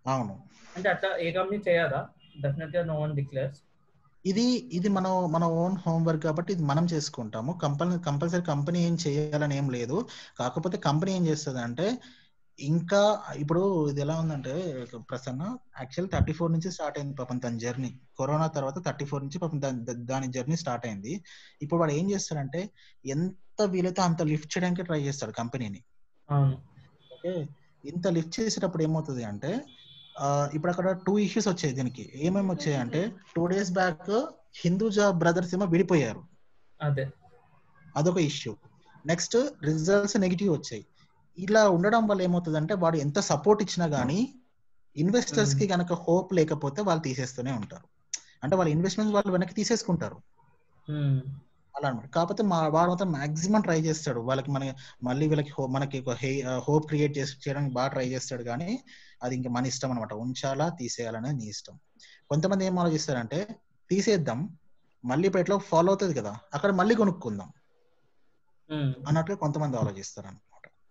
Speaker 5: అవును
Speaker 2: అంటే అట్లా ఏ కంపెనీ చేయదా డెఫినెట్ గా నో వన్ డిక్లేర్స్
Speaker 5: ఇది ఇది మనం మన ఓన్ హోంవర్క్ కాబట్టి ఇది మనం చేసుకుంటాము కంపల్ కంపల్సరీ కంపెనీ ఏం చేయాలని ఏం లేదు కాకపోతే కంపెనీ ఏం చేస్తుంది అంటే ఇంకా ఇప్పుడు ఇది ఎలా ఉందంటే ప్రసన్న యాక్చువల్ థర్టీ ఫోర్ నుంచి స్టార్ట్ అయింది పాపం తన జర్నీ కరోనా తర్వాత థర్టీ ఫోర్ నుంచి పాపం దాని దా- దాని జర్నీ స్టార్ట్ అయింది ఇప్పుడు వాడు ఏం చేస్తాడంటే ఎంత వీలైతే అంత లిఫ్ట్ చేయడానికి ట్రై చేస్తాడు కంపెనీని
Speaker 2: అవును
Speaker 5: ఓకే ఇంత లిఫ్ట్ చేసేటప్పుడు ఏమవుతుంది అంటే ఆ, ఇప్పుడు అక్కడ టూ ఇష్యూస్ వచ్చాయి దీనికి ఏమేమి వచ్చాయి అంటే two days back Hinduja brothers ఏమో విడిపోయారు
Speaker 2: అదే
Speaker 5: అదొక ఇష్యూ నెక్స్ట్ రిజల్ట్స్ నెగిటివ్ వచ్చాయి ఇలా ఉండడం వల్ల ఏమవుతుంది అంటే వాడు ఎంత సపోర్ట్ ఇచ్చినా గానీ ఇన్వెస్టర్స్ కి కనుక హోప్ లేకపోతే వాళ్ళు తీసేస్తూనే ఉంటారు అంటే వాళ్ళ ఇన్వెస్ట్మెంట్ వాళ్ళు వెనక్కి తీసేసుకుంటారు అలా అనమాట కాకపోతే మా వాడు మాత్రం మాక్సిమం ట్రై చేస్తాడు వాళ్ళకి మన మళ్ళీ వీళ్ళకి ho- మనకి ఒక హోప్ క్రియేట్ చేసి చేయడానికి బాగా ట్రై చేస్తాడు కానీ అది ఇంకా మన ఇష్టం అనమాట ఉంచాలా తీసేయాలనేది నీ ఇష్టం కొంతమంది ఏం ఆలోచిస్తారంటే తీసేద్దాం మళ్ళీ ఇప్పుడు ఎట్లా ఫాలో అవుతుంది కదా అక్కడ మళ్ళీ కొనుక్కుందాం అన్నట్టుగా కొంతమంది ఆలోచిస్తారు అనమాట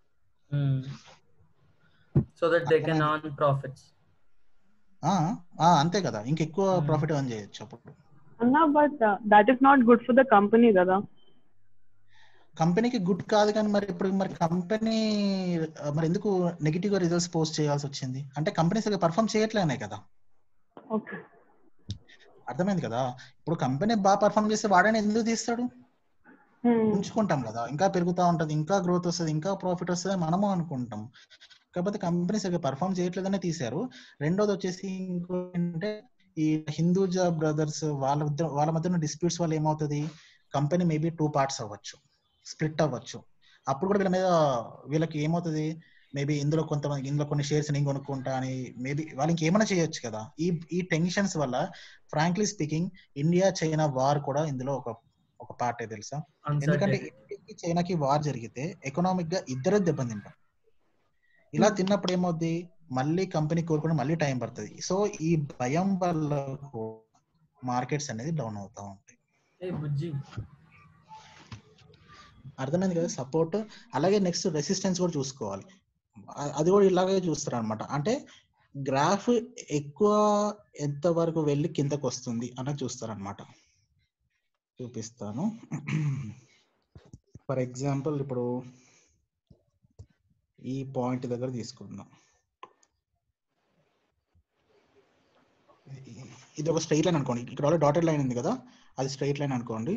Speaker 2: so that they can earn profits
Speaker 5: అంతే కదా ఇంకెక్కువ ప్రాఫిట్ ఎర్న్ చేయొచ్చు అప్పుడు
Speaker 1: అన్నా but that is not good for the company కదా
Speaker 5: కంపెనీకి గుడ్ కాదు కానీ మరి ఇప్పుడు మరి కంపెనీ మరి ఎందుకు నెగిటివ్ గా రిజల్ట్స్ పోస్ట్ చేయాల్సి వచ్చింది అంటే కంపెనీ సరిగ్గా పర్ఫామ్ చేయట్లేనే కదా
Speaker 1: ఓకే
Speaker 5: అర్థమైంది కదా ఇప్పుడు కంపెనీ బాగా పర్ఫామ్ చేస్తే వాడని ఎందుకు తీస్తాడు ఉంచుకుంటాం కదా ఇంకా పెరుగుతా ఉంటది ఇంకా గ్రోత్ వస్తుంది ఇంకా ప్రాఫిట్ వస్తుంది మనము అనుకుంటాం కాకపోతే కంపెనీ సరిగ్గా పర్ఫామ్ చేయట్లేదనే తీశారు రెండోది వచ్చేసి ఇంకో ఏంటంటే ఈ హిందూజా బ్రదర్స్ వాళ్ళ మధ్య వాళ్ళ మధ్య డిస్ప్యూట్స్ వల్ల ఏమవుతుంది కంపెనీ మేబీ టూ పార్ట్స్ అవ్వచ్చు స్ప్లిట్ అవ్వచ్చు అప్పుడు కూడా వీళ్ళ మీద వీళ్ళకి ఏమవుతుంది మేబీ ఇందులో కొంతమంది ఇందులో కొన్ని షేర్స్ నేను కొనుక్కుంటా అని మేబీ వాళ్ళకి ఏమైనా చేయొచ్చు కదా ఈ ఈ టెన్షన్స్ వల్ల frankly speaking India China war కూడా ఇందులో ఒక ఒక పార్టే తెలుసా ఎందుకంటే ఇండియాకి చైనాకి వార్ జరిగితే ఎకనామిక్ గా ఇద్దరు దెబ్బతింటాం ఇలా తిన్నప్పుడు ఏమవుద్ది మళ్ళీ కంపెనీ కోరుకుని మళ్ళీ టైం పడుతుంది సో ఈ భయం వల్ల మార్కెట్స్ అనేది డౌన్ అవుతా ఉంటాయి
Speaker 2: ఏ బుజ్జి
Speaker 5: అర్థమైంది కదా సపోర్ట్ అలాగే నెక్స్ట్ రెసిస్టెన్స్ కూడా చూసుకోవాలి అ- అది కూడా ఇలాగే చూస్తారు అనమాట అంటే గ్రాఫ్ ఎక్కువ ఎంత వరకు వెళ్ళి కిందకు వస్తుంది అన్నది చూస్తారు అనమాట చూపిస్తాను ఫర్ ఎగ్జాంపుల్ ఇప్పుడు ఈ పాయింట్ దగ్గర తీసుకుందాం ఇది- ఇది ఒక స్ట్రైట్ లైన్ అనుకోండి ఇక్కడ డాటెడ్ లైన్ ఉంది కదా అది స్ట్రైట్ లైన్ అనుకోండి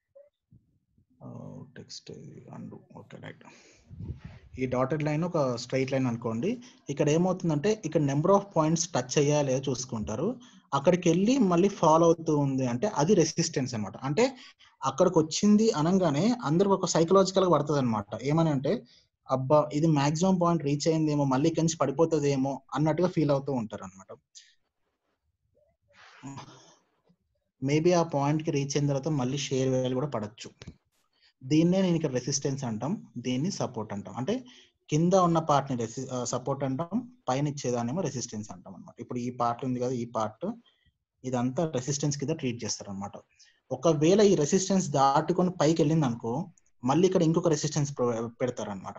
Speaker 5: టెక్స్ట్ అండు ఓకే రైట్ ఈ డాటెడ్ లైన్ ఒక స్ట్రైట్ లైన్ అనుకోండి ఇక్కడ ఏమవుతుందంటే ఇక్కడ నెంబర్ ఆఫ్ పాయింట్స్ టచ్ అయ్యా లేదా చూసుకుంటారు అక్కడికి వెళ్ళి మళ్ళీ ఫాలో అవుతూ ఉంది అంటే అది రెసిస్టెన్స్ అన్నమాట అంటే అక్కడికి వచ్చింది అనగానే అందరికి ఒక సైకలాజికల్ గా పడుతుంది అనమాట ఏమని అంటే అబ్బా ఇది మాక్సిమం పాయింట్ రీచ్ అయిందేమో మళ్ళీ ఇక్కడి నుంచి పడిపోతుందేమో అన్నట్టుగా ఫీల్ అవుతూ ఉంటారు అనమాట మేబీ ఆ పాయింట్ కి రీచ్ అయిన తర్వాత మళ్ళీ షేర్ వాల్యూ కూడా పడచ్చు దీన్నే నేను ఇక్కడ రెసిస్టెన్స్ అంటాం దీన్ని సపోర్ట్ అంటాం అంటే కింద ఉన్న పార్ట్ ని రెసి సపోర్ట్ అంటాం పైన ఇచ్చేదానేమో రెసిస్టెన్స్ అంటాం అనమాట ఇప్పుడు ఈ పార్ట్ ఉంది కదా ఈ పార్ట్ ఇదంతా రెసిస్టెన్స్ కింద ట్రీట్ చేస్తారు అనమాట ఒకవేళ ఈ రెసిస్టెన్స్ దాటుకొని పైకి వెళ్ళింది అనుకో మళ్ళీ ఇక్కడ ఇంకొక రెసిస్టెన్స్ పెడతారు అనమాట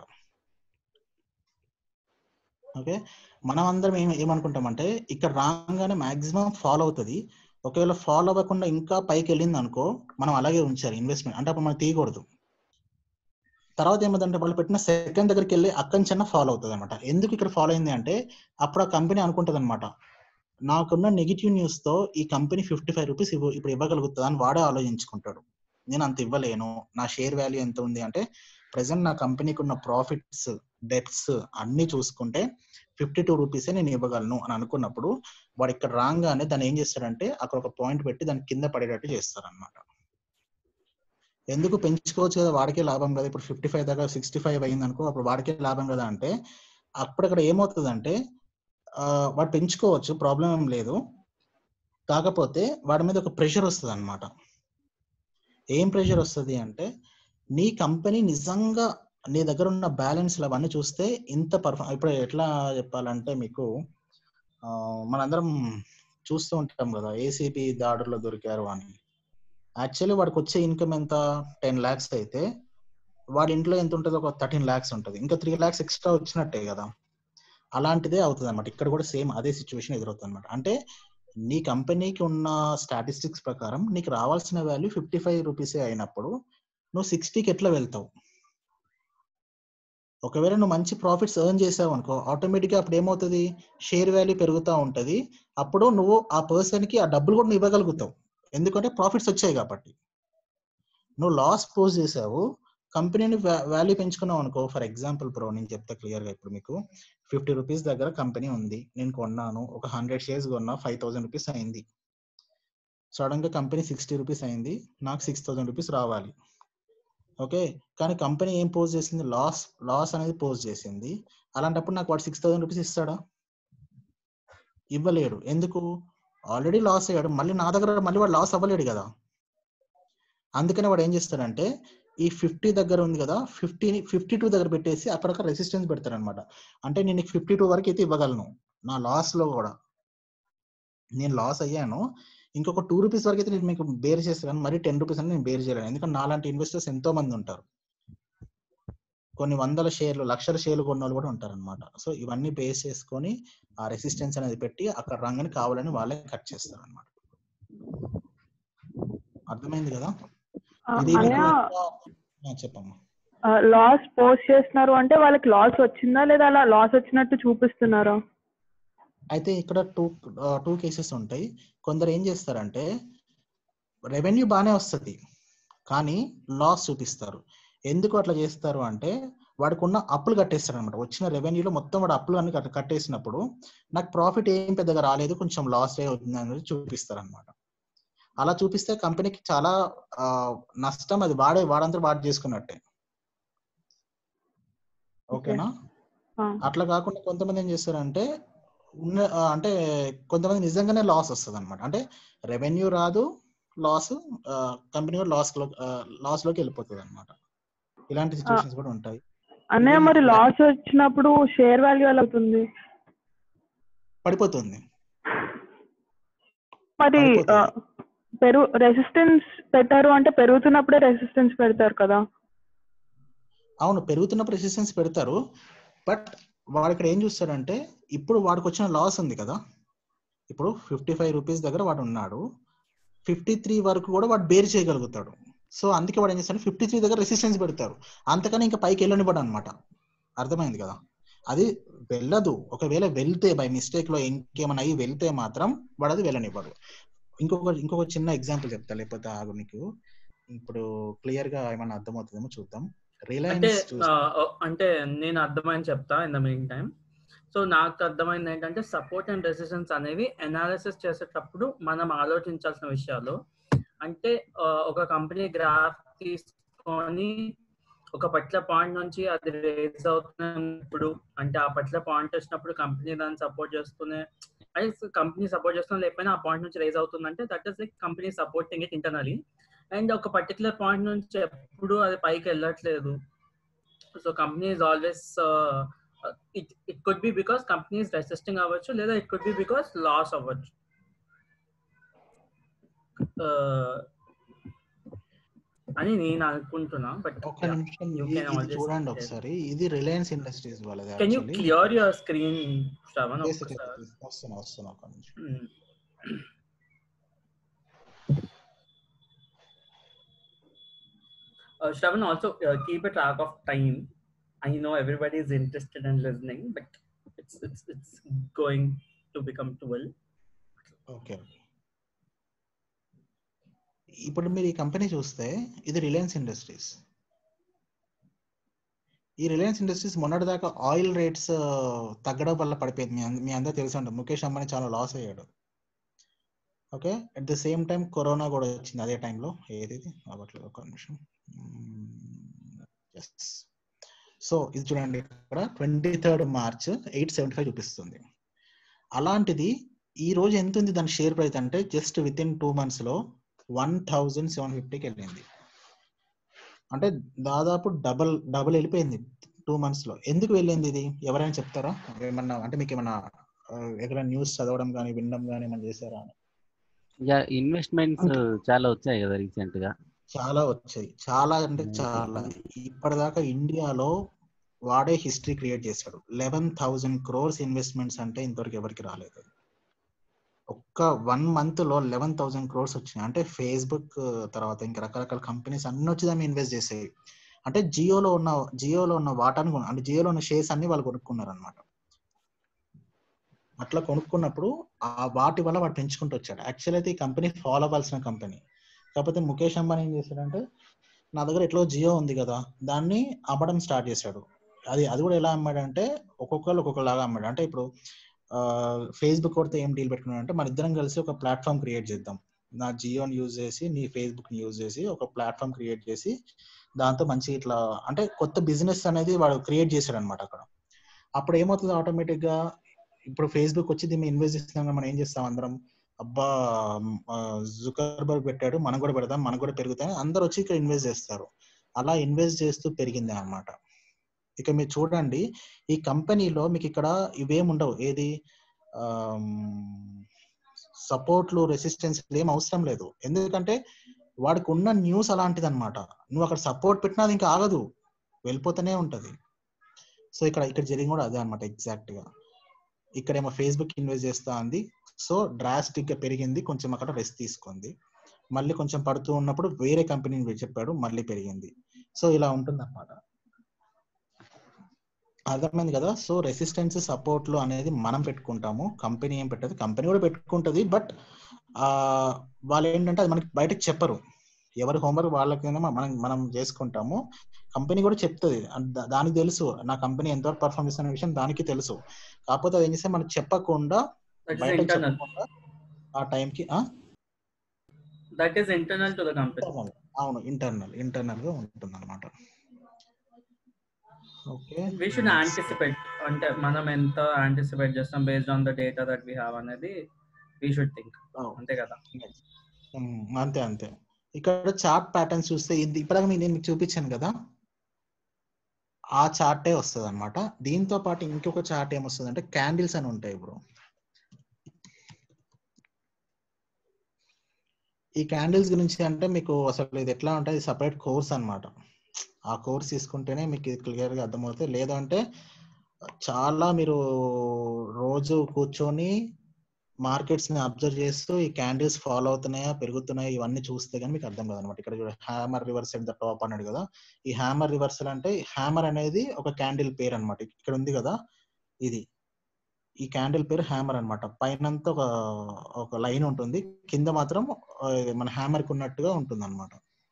Speaker 5: ఓకే మనం అందరం ఏం ఏమనుకుంటామంటే ఇక్కడ రాగానే మాక్సిమం ఫాలో అవుతుంది ఒకవేళ ఫాలో అవ్వకుండా ఇంకా పైకి వెళ్ళింది అనుకో మనం అలాగే ఉంచాలి ఇన్వెస్ట్మెంట్ అంటే అప్పుడు మనం తీయకూడదు తర్వాత ఏమైందంటే వాళ్ళు పెట్టిన సెకండ్ దగ్గరికి వెళ్ళి అక్కడి నుంచి ఫాలో అవుతుంది అనమాట ఎందుకు ఇక్కడ ఫాలో అయింది అంటే అప్పుడు ఆ కంపెనీ అనుకుంటది అనమాట నాకున్న నెగిటివ్ న్యూస్ తో ఈ కంపెనీ ఫిఫ్టీ ఫైవ్ రూపీస్ ఇప్పుడు ఇవ్వగలుగుతుందా అని వాడే ఆలోచించుకుంటాడు నేను అంత ఇవ్వలేను నా షేర్ వాల్యూ ఎంత ఉంది అంటే ప్రజెంట్ నా కంపెనీకి ఉన్న ప్రాఫిట్స్ డెట్స్ అన్ని చూసుకుంటే ఫిఫ్టీ టూ రూపీసే నేను ఇవ్వగలను అని అనుకున్నప్పుడు వాడు ఇక్కడ రాగానే దాన్ని ఏం చేస్తాడంటే అక్కడ ఒక పాయింట్ పెట్టి దాని కింద పడేటట్టు చేస్తారనమాట ఎందుకు పెంచుకోవచ్చు కదా వాడికే లాభం కదా ఇప్పుడు ఫిఫ్టీ ఫైవ్ దాకా సిక్స్టీ ఫైవ్ అయింది అనుకో అప్పుడు వాడికే లాభం కదా అంటే అప్పుడు అక్కడ ఏమవుతుందంటే ఆ, వాడు పెంచుకోవచ్చు ప్రాబ్లం ఏం లేదు కాకపోతే వాడి మీద ఒక ప్రెషర్ వస్తుంది అనమాట ఏం ప్రెషర్ వస్తుంది అంటే నీ కంపెనీ నిజంగా నీ దగ్గర ఉన్న బ్యాలెన్స్ అవన్నీ చూస్తే ఇంత పర్ఫామ్ ఇప్పుడు ఎట్లా చెప్పాలంటే మీకు ఆ, మనందరం చూస్తూ ఉంటాం కదా ఏసీబీ దాడుల్లో దొరికారు అని యాక్చువల్లీ వాడికి వచ్చే ఇన్కమ్ ఎంత టెన్ ల్యాక్స్ అయితే వాడి ఇంట్లో ఎంత ఉంటుంది ఒక థర్టీన్ ల్యాక్స్ ఉంటుంది ఇంకా త్రీ ల్యాక్స్ ఎక్స్ట్రా వచ్చినట్టే కదా అలాంటిదే అవుతుంది అనమాట ఇక్కడ కూడా సేమ్ అదే సిచ్యువేషన్ ఎదురవుతుంది అనమాట అంటే నీ కంపెనీకి ఉన్న స్టాటిస్టిక్స్ ప్రకారం నీకు రావాల్సిన వాల్యూ ఫిఫ్టీ ఫైవ్ రూపీసే అయినప్పుడు నువ్వు సిక్స్టీకి ఎట్లా వెళ్తావు ఒకవేళ నువ్వు మంచి ప్రాఫిట్స్ ఎర్న్ చేసావు అనుకో ఆటోమేటిక్గా అప్పుడు ఏమవుతుంది షేర్ వాల్యూ పెరుగుతూ ఉంటుంది అప్పుడు నువ్వు ఆ పర్సన్కి ఆ డబ్బులు కూడా నువ్వు ఇవ్వగలుగుతావు ఎందుకంటే ప్రాఫిట్స్ వచ్చాయి కాబట్టి నువ్వు లాస్ పోజ్ చేసావు కంపెనీని వాల్యూ పెంచుకున్నావు అనుకో ఫర్ ఎగ్జాంపుల్ బ్రో నేను చెప్తా క్లియర్గా ఇప్పుడు మీకు ఫిఫ్టీ రూపీస్ దగ్గర కంపెనీ ఉంది నేను కొన్నాను ఒక హండ్రెడ్ షేర్స్ కొన్నా ఫైవ్ థౌసండ్ రూపీస్ అయింది సడన్ గా కంపెనీ సిక్స్టీ రూపీస్ అయింది నాకు సిక్స్ థౌసండ్ రూపీస్ రావాలి ఓకే కానీ కంపెనీ ఏం పోస్ట్ చేసింది లాస్ లాస్ అనేది పోస్ట్ చేసింది అలాంటప్పుడు నాకు వాడు సిక్స్ థౌసండ్ రూపీస్ ఇస్తాడా ఇవ్వలేడు ఎందుకు ఆల్రెడీ లాస్ అయ్యాడు మళ్ళీ నా దగ్గర మళ్ళీ వాడు లాస్ అవ్వలేడు కదా అందుకనే వాడు ఏం చేస్తాడంటే ఈ ఫిఫ్టీ దగ్గర ఉంది కదా ఫిఫ్టీ ఫిఫ్టీ టూ దగ్గర పెట్టేసి అక్కడ రెసిస్టెన్స్ పెడతారనమాట అంటే నేను ఫిఫ్టీ టూ వరకు అయితే ఇవ్వగలను నా లాస్ లో కూడా నేను లాస్ అయ్యాను ఇంకొక టూ రూపీస్ వరకు అయితే నేను మీకు బేర్ చేస్తాను మరి టెన్ రూపీస్ అని నేను బేర్ చేయలేను ఎందుకంటే నాలాంటి ఇన్వెస్టర్స్ ఎంతో మంది ఉంటారు కొన్ని వందల షేర్లు లక్షల షేర్లు కొన్న వాళ్ళు కూడా ఉంటారు అనమాట సో ఇవన్నీ బేస్ చేసుకొని ఆ రెసిస్టెన్స్ అనేది పెట్టి అక్కడ రంగని కావాలని వాళ్ళే కట్ చేస్తారు అనమాట అర్థమైంది కదా ఇది మీకు
Speaker 1: అన్నయ్య
Speaker 5: ఆ, చెప్పమ్మా
Speaker 1: లాస్ పోస్ట్ చేస్తున్నారు అంటే వాళ్ళకి లాస్ వచ్చిందా లేదా అలా లాస్ వచ్చినట్టు చూపిస్తున్నారా
Speaker 5: అయితే ఇక్కడ టూ టూ కేసెస్ ఉంటాయి కొందరు ఏం చేస్తారంటే రెవెన్యూ బాగానే వస్తుంది కానీ లాస్ చూపిస్తారు ఎందుకు అట్లా చేస్తారు అంటే వాడికి ఉన్న అప్పులు కట్టేస్తాడు అనమాట వచ్చిన రెవెన్యూలో మొత్తం వాడు అప్పులు అన్ని కట్ట- కట్టేసినప్పుడు నాకు ప్రాఫిట్ ఏం పెద్దగా రాలేదు కొంచెం లాస్ అవుతుంది అనేది చూపిస్తారు అనమాట అలా చూపిస్తే కంపెనీకి చాలా ఆ, నష్టం అది వాడే వాడంతా వాడు చేసుకున్నట్టే ఓకేనా అట్లా కాకుండా కొంతమంది ఏం చేస్తారంటే ఉన్న ఆ, అంటే కొంతమంది నిజంగానే లాస్ వస్తుంది అనమాట అంటే రెవెన్యూ రాదు లాస్ కంపెనీ కూడా లాస్ లాస్ లోకి వెళ్ళిపోతుంది అనమాట ఇలాంటి సిచ్యువేషన్స్ కూడా ఉంటాయి
Speaker 1: అన్నయ్య మరి లాస్ వచ్చినప్పుడు షేర్ వాల్యూ ఎలా అవుతుంది
Speaker 5: పడిపోతుంది
Speaker 1: మరి ఆ, పెరుగు రెసిస్టెన్స్ పెట్టారు అంటే పెరుగుతున్నప్పుడే రెసిస్టెన్స్ పెడతారు కదా
Speaker 5: అవును పెరుగుతున్నప్పుడు రెసిస్టెన్స్ పెడతారు బట్ వాడు ఇక్కడ ఏం చూస్తాడంటే ఇప్పుడు వాడికి వచ్చిన లాస్ ఉంది కదా ఇప్పుడు ఫిఫ్టీ ఫైవ్ రూపీస్ దగ్గర వాడు ఉన్నాడు ఫిఫ్టీ త్రీ వరకు కూడా వాడు బేర్ చేయగలుగుతాడు సో అందుకే వాడు ఏం చేస్తాడు ఫిఫ్టీ త్రీ దగ్గర రెసిస్టెన్స్ పెడతారు అంతకని ఇంకా పైకి వెళ్ళనివ్వడు అనమాట అర్థమైంది కదా అది వెళ్ళదు ఒకవేళ వెళ్తే బై మిస్టేక్ లో ఇంకేమైనా అయ్యి వెళ్తే మాత్రం వాడు అది వెళ్ళనివ్వడు ఇంకొక ఇంకొక చిన్న ఎగ్జాంపుల్ చెప్తా లేకపోతే ఆగు నీకు ఇప్పుడు క్లియర్ గా ఏమైనా అర్థమవుతుందేమో చూద్దాం
Speaker 2: అంటే
Speaker 5: రిలయన్స్
Speaker 2: ఆ, ఓ- అంటే నేను అర్థమైంది చెప్తా in the main time so నాకు అర్థమైంది ఏంటంటే సపోర్ట్ అండ్ రెసిస్టెన్స్ అనేవి అనాలిసిస్ చేసేటప్పుడు మనం ఆలోచించాల్సిన విషయాలు అంటే ఆ, ఒక కంపెనీ గ్రాఫ్ తీసుకొని ఒక పట్ల పాయింట్ నుంచి అది రేజ్ అవుతున్నప్పుడు అంటే ఆ పట్ల పాయింట్ వచ్చినప్పుడు కంపెనీ దాన్ని సపోర్ట్ చేస్తూనే అంటే కంపెనీ సపోర్ట్ చేస్తున్నా లేకపోయినా ఆ పాయింట్ నుంచి రేజ్ అవుతుందంటే that is like company supporting it internally and ఒక పర్టికులర్ పాయింట్ నుంచి ఎప్పుడు అది పైకి వెళ్ళట్లేదు so company is always it it could be because company is resisting అవ్వచ్చు లేదా it could be because loss అవ్వచ్చు Uh, అని నేను అనుకుంటున్నా బట్
Speaker 5: ఒక్క నిమిషం ఇది ఇది చూడండి ఒకసారి ఇది రిలయన్స్ ఇండస్ట్రీస్ వాళ్ళది
Speaker 2: can you
Speaker 5: actually
Speaker 2: clear your screen Shravan
Speaker 5: Yes, yes,
Speaker 2: ఒక్కసారి
Speaker 5: yes. వస్తున్నా వస్తున్నా ఒక నిమిషం
Speaker 2: Mm. Uh, Shravan, also uh, keep a track of time. I know everybody is interested in listening, but it's it's it's going to become twelve.
Speaker 5: Okay ఇప్పుడు మీరు ఈ company చూస్తే ఇది రిలయన్స్ ఇండస్ట్రీస్ ఈ రిలయన్స్ ఇండస్ట్రీస్ మొన్నటిదాకా oil rates తగ్గడం వల్ల పడిపోయింది మీ అంద- మీ అందరూ తెలిసి ఉంటుంది ముఖేష్ అంబానీ చాలా లాస్ అయ్యాడు okay at the same time corona కూడా వచ్చింది అదే టైంలో ఏది ఇది అవ్వట్లేదు ఒక నిమిషం ఎస్ సో ఇది చూడండి ఇక్కడ twenty third March eight seventy five చూపిస్తుంది అలాంటిది ఈ రోజు ఎంత ఉంది దాని షేర్ ప్రైస్ అంటే just within two months లో వన్ థౌజండ్ సెవెన్ ఫిఫ్టీకి వెళ్ళింది అంటే దాదాపు డబల్ డబల్ వెళ్ళిపోయింది టూ మంత్స్ లో ఎందుకు వెళ్ళింది ఇది ఎవరైనా చెప్తారా ఏమన్నా అంటే మీకు ఏమన్నా ఆ, ఎక్కడ న్యూస్ చదవడం కానీ వినడం కానీ ఏమన్నా చేశారా అని
Speaker 6: ఇక ఇన్వెస్ట్మెంట్స్ చాలా వచ్చాయి కదా రీసెంట్ గా
Speaker 5: చాలా వచ్చాయి చాలా అంటే చాలా ఇప్పటిదాకా ఇండియాలో వాడే హిస్టరీ క్రియేట్ చేశాడు లెవెన్ థౌజండ్ క్రోర్స్ ఇన్వెస్ట్మెంట్స్ అంటే ఇంతవరకు ఎవరికి రాలేదు ఒక్క వన్ మంత్ లో లెవెన్ థౌసండ్ క్రోర్స్ వచ్చినాయి అంటే ఫేస్బుక్ తర్వాత ఇంకా రకరకాల కంపెనీస్ అన్ని వచ్చి దాన్ని ఇన్వెస్ట్ చేసాయి అంటే జియోలో ఉన్న జియోలో ఉన్న వాటాను కొను- అంటే జియోలో ఉన్న షేర్స్ అన్ని వాళ్ళు కొనుక్కున్నారు అనమాట అట్లా కొనుక్కున్నప్పుడు ఆ వాటి వల్ల వాడు పెంచుకుంటూ వచ్చాడు యాక్చువల్ అయితే ఈ కంపెనీ ఫాలో అవ్వాల్సిన కంపెనీ కాకపోతే ముఖేష్ అంబానీ ఏం చేశాడంటే నా దగ్గర ఎట్లా జియో ఉంది కదా దాన్ని అమ్మడం స్టార్ట్ చేశాడు అది అది కూడా ఎలా అమ్మాడంటే ఒక్కొక్కరు ఒక్కొక్కలాగా అమ్మాడు అంటే ఇప్పుడు ఫేస్బుక్ కొడితే ఏం డీల్ పెట్టుకున్నాడు అంటే మన ఇద్దరం కలిసి ఒక ప్లాట్ఫామ్ క్రియేట్ చేద్దాం నా జియోని యూజ్ చేసి నీ ఫేస్బుక్ ని యూజ్ చేసి ఒక ప్లాట్ఫామ్ క్రియేట్ చేసి దాంతో మంచి ఇట్లా అంటే కొత్త బిజినెస్ అనేది వాడు క్రియేట్ చేశాడు అనమాట అక్కడ అప్పుడు ఏమవుతుంది ఆటోమేటిక్ గా ఇప్పుడు ఫేస్బుక్ వచ్చి దీన్ని ఇన్వెస్ట్ చేస్తున్నాం మనం ఏం చేస్తాం అందరం అబ్బా జుకర్బర్గ్ పెట్టాడు మనం కూడా పెడదాం మనకు కూడా పెరుగుతాయి అందరు వచ్చి ఇక్కడ ఇన్వెస్ట్ చేస్తారు అలా ఇన్వెస్ట్ చేస్తూ పెరిగింది అన్నమాట ఇక మీరు చూడండి ఈ కంపెనీలో మీకు ఇక్కడ ఇవేం ఉండవు ఏది సపోర్ట్లు రెసిస్టెన్స్ ఏం అవసరం లేదు ఎందుకంటే వాడికి ఉన్న న్యూస్ అలాంటిది అనమాట నువ్వు అక్కడ సపోర్ట్ పెట్టినా అది ఇంకా ఆగదు వెళ్ళిపోతూనే ఉంటది సో ఇక్కడ ఇక్కడ జరిగింది కూడా అదే అనమాట ఎగ్జాక్ట్ గా ఇక్కడేమో ఫేస్బుక్ ఇన్వెస్ట్ చేస్తా ఉంది సో డ్రాస్టిక్ గా పెరిగింది కొంచెం అక్కడ రెస్ట్ తీసుకుంది మళ్ళీ కొంచెం పడుతూ ఉన్నప్పుడు వేరే కంపెనీని చెప్పాడు మళ్ళీ పెరిగింది సో ఇలా ఉంటుంది అనమాట అర్థమైంది కదా సో రెసిస్టెన్స్ సపోర్ట్లు అనేది మనం పెట్టుకుంటాము కంపెనీ ఏం పెట్టదు కంపెనీ కూడా పెట్టుకుంటది బట్ వాళ్ళు ఏంటంటే అది మనకి బయటకు చెప్పరు ఎవరి హోంవర్క్ వాళ్ళకైనా మనం మనం చేసుకుంటాము కంపెనీ కూడా చెప్తుంది దా- దానికి తెలుసు నా కంపెనీ ఎంతవరకు పర్ఫామ్ చేస్తున్న విషయం దానికి తెలుసు కాకపోతే అది ఏం చేస్తే మనకు చెప్పకుండా
Speaker 2: That is
Speaker 5: బయటకు
Speaker 2: internal.
Speaker 5: చెప్పకుండా ఆ టైంకి
Speaker 2: That is internal to the company.
Speaker 5: అవును ఇంటర్నల్ ఇంటర్నల్ గా ఉంటుంది అనమాట ఓకే
Speaker 2: We should anticipate అంటే మనం ఎంత anticipate చేస్తాం based on the data that we have అనేది we should think. అంతే కదా
Speaker 5: ఉమ్, అంతే అంతే ఇక్కడ చార్ట్ ప్యాటర్న్స్ చూస్తే ఇది ఇప్పటిదాకా మీకు నేను మీకు చూపించాను కదా ఆ చార్టే వస్తుంది అనమాట దీంతో పాటు ఇంకొక చార్ట్ ఏమొస్తుంది అంటే క్యాండిల్స్ అని ఉంటాయి ఇప్పుడు ఈ క్యాండిల్స్ గురించి అంటే మీకు అసలు ఇది ఎట్లా ఉంటుంది సపరేట్ కోర్స్ అన్నమాట ఆ కోర్స్ తీసుకుంటేనే మీకు ఇది క్లియర్ గా అర్థమవుతుంది లేదంటే చాలా మీరు రోజు కూర్చొని మార్కెట్స్ ని అబ్జర్వ్ చేస్తూ ఈ క్యాండిల్స్ ఫాలో అవుతున్నాయా పెరుగుతున్నాయా ఇవన్నీ చూస్తే కానీ మీకు అర్థం కాదనమాట ఇక్కడ చూడ hammer reverse at the top అన్నాడు కదా ఈ హ్యామర్ రివర్సల్ అంటే హ్యామర్ అనేది ఒక క్యాండిల్ పేరు అన్నమాట ఇక్కడ ఉంది కదా ఇది ఈ క్యాండిల్ పేరు హ్యామర్ అన్నమాట పైనంతా ఒక ఒక లైన్ ఉంటుంది కింద మాత్రం ఆ, ఇది మన హ్యామర్ కి ఉన్నట్టుగా ఉంటుంది అనమాట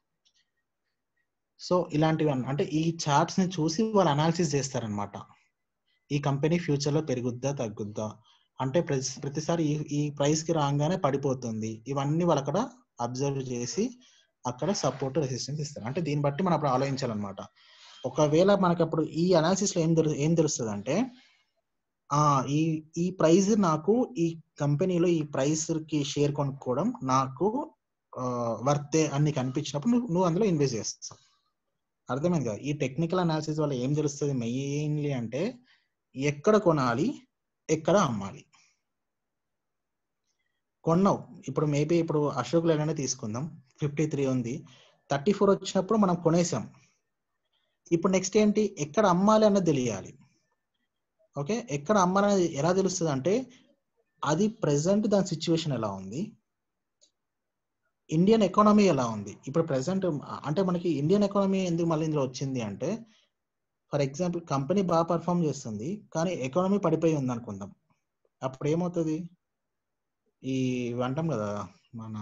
Speaker 5: సో ఇలాంటివి అన్న- అంటే ఈ చార్ట్స్ ని చూసి వాళ్ళు అనాలిసిస్ చేస్తారనమాట ఈ కంపెనీ ఫ్యూచర్ లో పెరుగుద్దా తగ్గుద్దా అంటే ప్రతి- ప్రతిసారి ఈ ఈ ప్రైస్ కి రాగానే పడిపోతుంది ఇవన్నీ వాళ్ళు అక్కడ అబ్జర్వ్ చేసి అక్కడ సపోర్ట్ రెసిస్టెన్స్ ఇస్తారు అంటే దీన్ని బట్టి మనం అప్పుడు ఆలోచించాలన్నమాట ఒకవేళ మనకి అప్పుడు ఈ అనాలిసిస్ లో ఏం తెలు ఏం తెలుస్తుంది అంటే ఆ ఈ ఈ ప్రైస్ నాకు ఈ కంపెనీలో ఈ ప్రైస్ కి షేర్ కొనుక్కోవడం నాకు వర్తే అని నీకు అనిపించినప్పుడు నువ్వు నువ్వు అందులో ఇన్వెస్ట్ చేస్తావు అర్థమైంది కదా ఈ టెక్నికల్ అనాలిసిస్ వల్ల ఏం తెలుస్తుంది మెయిన్లీ అంటే ఎక్కడ కొనాలి ఎక్కడ అమ్మాలి కొన్నావు ఇప్పుడు మేబీ ఇప్పుడు అశోక్ లేనే తీసుకుందాం ఫిఫ్టీ త్రీ ఉంది థర్టీ ఫోర్ వచ్చినప్పుడు మనం కొనేసాం ఇప్పుడు నెక్స్ట్ ఏంటి ఎక్కడ అమ్మాలి అన్నది తెలియాలి ఓకే ఎక్కడ అమ్మాలి అనేది ఎలా తెలుస్తుంది అంటే అది ప్రెసెంట్ దాని సిచ్యువేషన్ ఎలా ఉంది ఇండియన్ ఎకానమీ ఎలా ఉంది ఇప్పుడు ప్రెసెంట్ అంటే మనకి ఇండియన్ ఎకానమీ ఎందుకు మళ్ళీ ఇందులో వచ్చింది అంటే ఫర్ ఎగ్జాంపుల్ కంపెనీ బాగా పర్ఫామ్ చేస్తుంది కానీ ఎకానమీ పడిపోయి ఉంది అనుకుందాం అప్పుడు ఏమవుతుంది ఈ ఇవి అంటాం కదా మన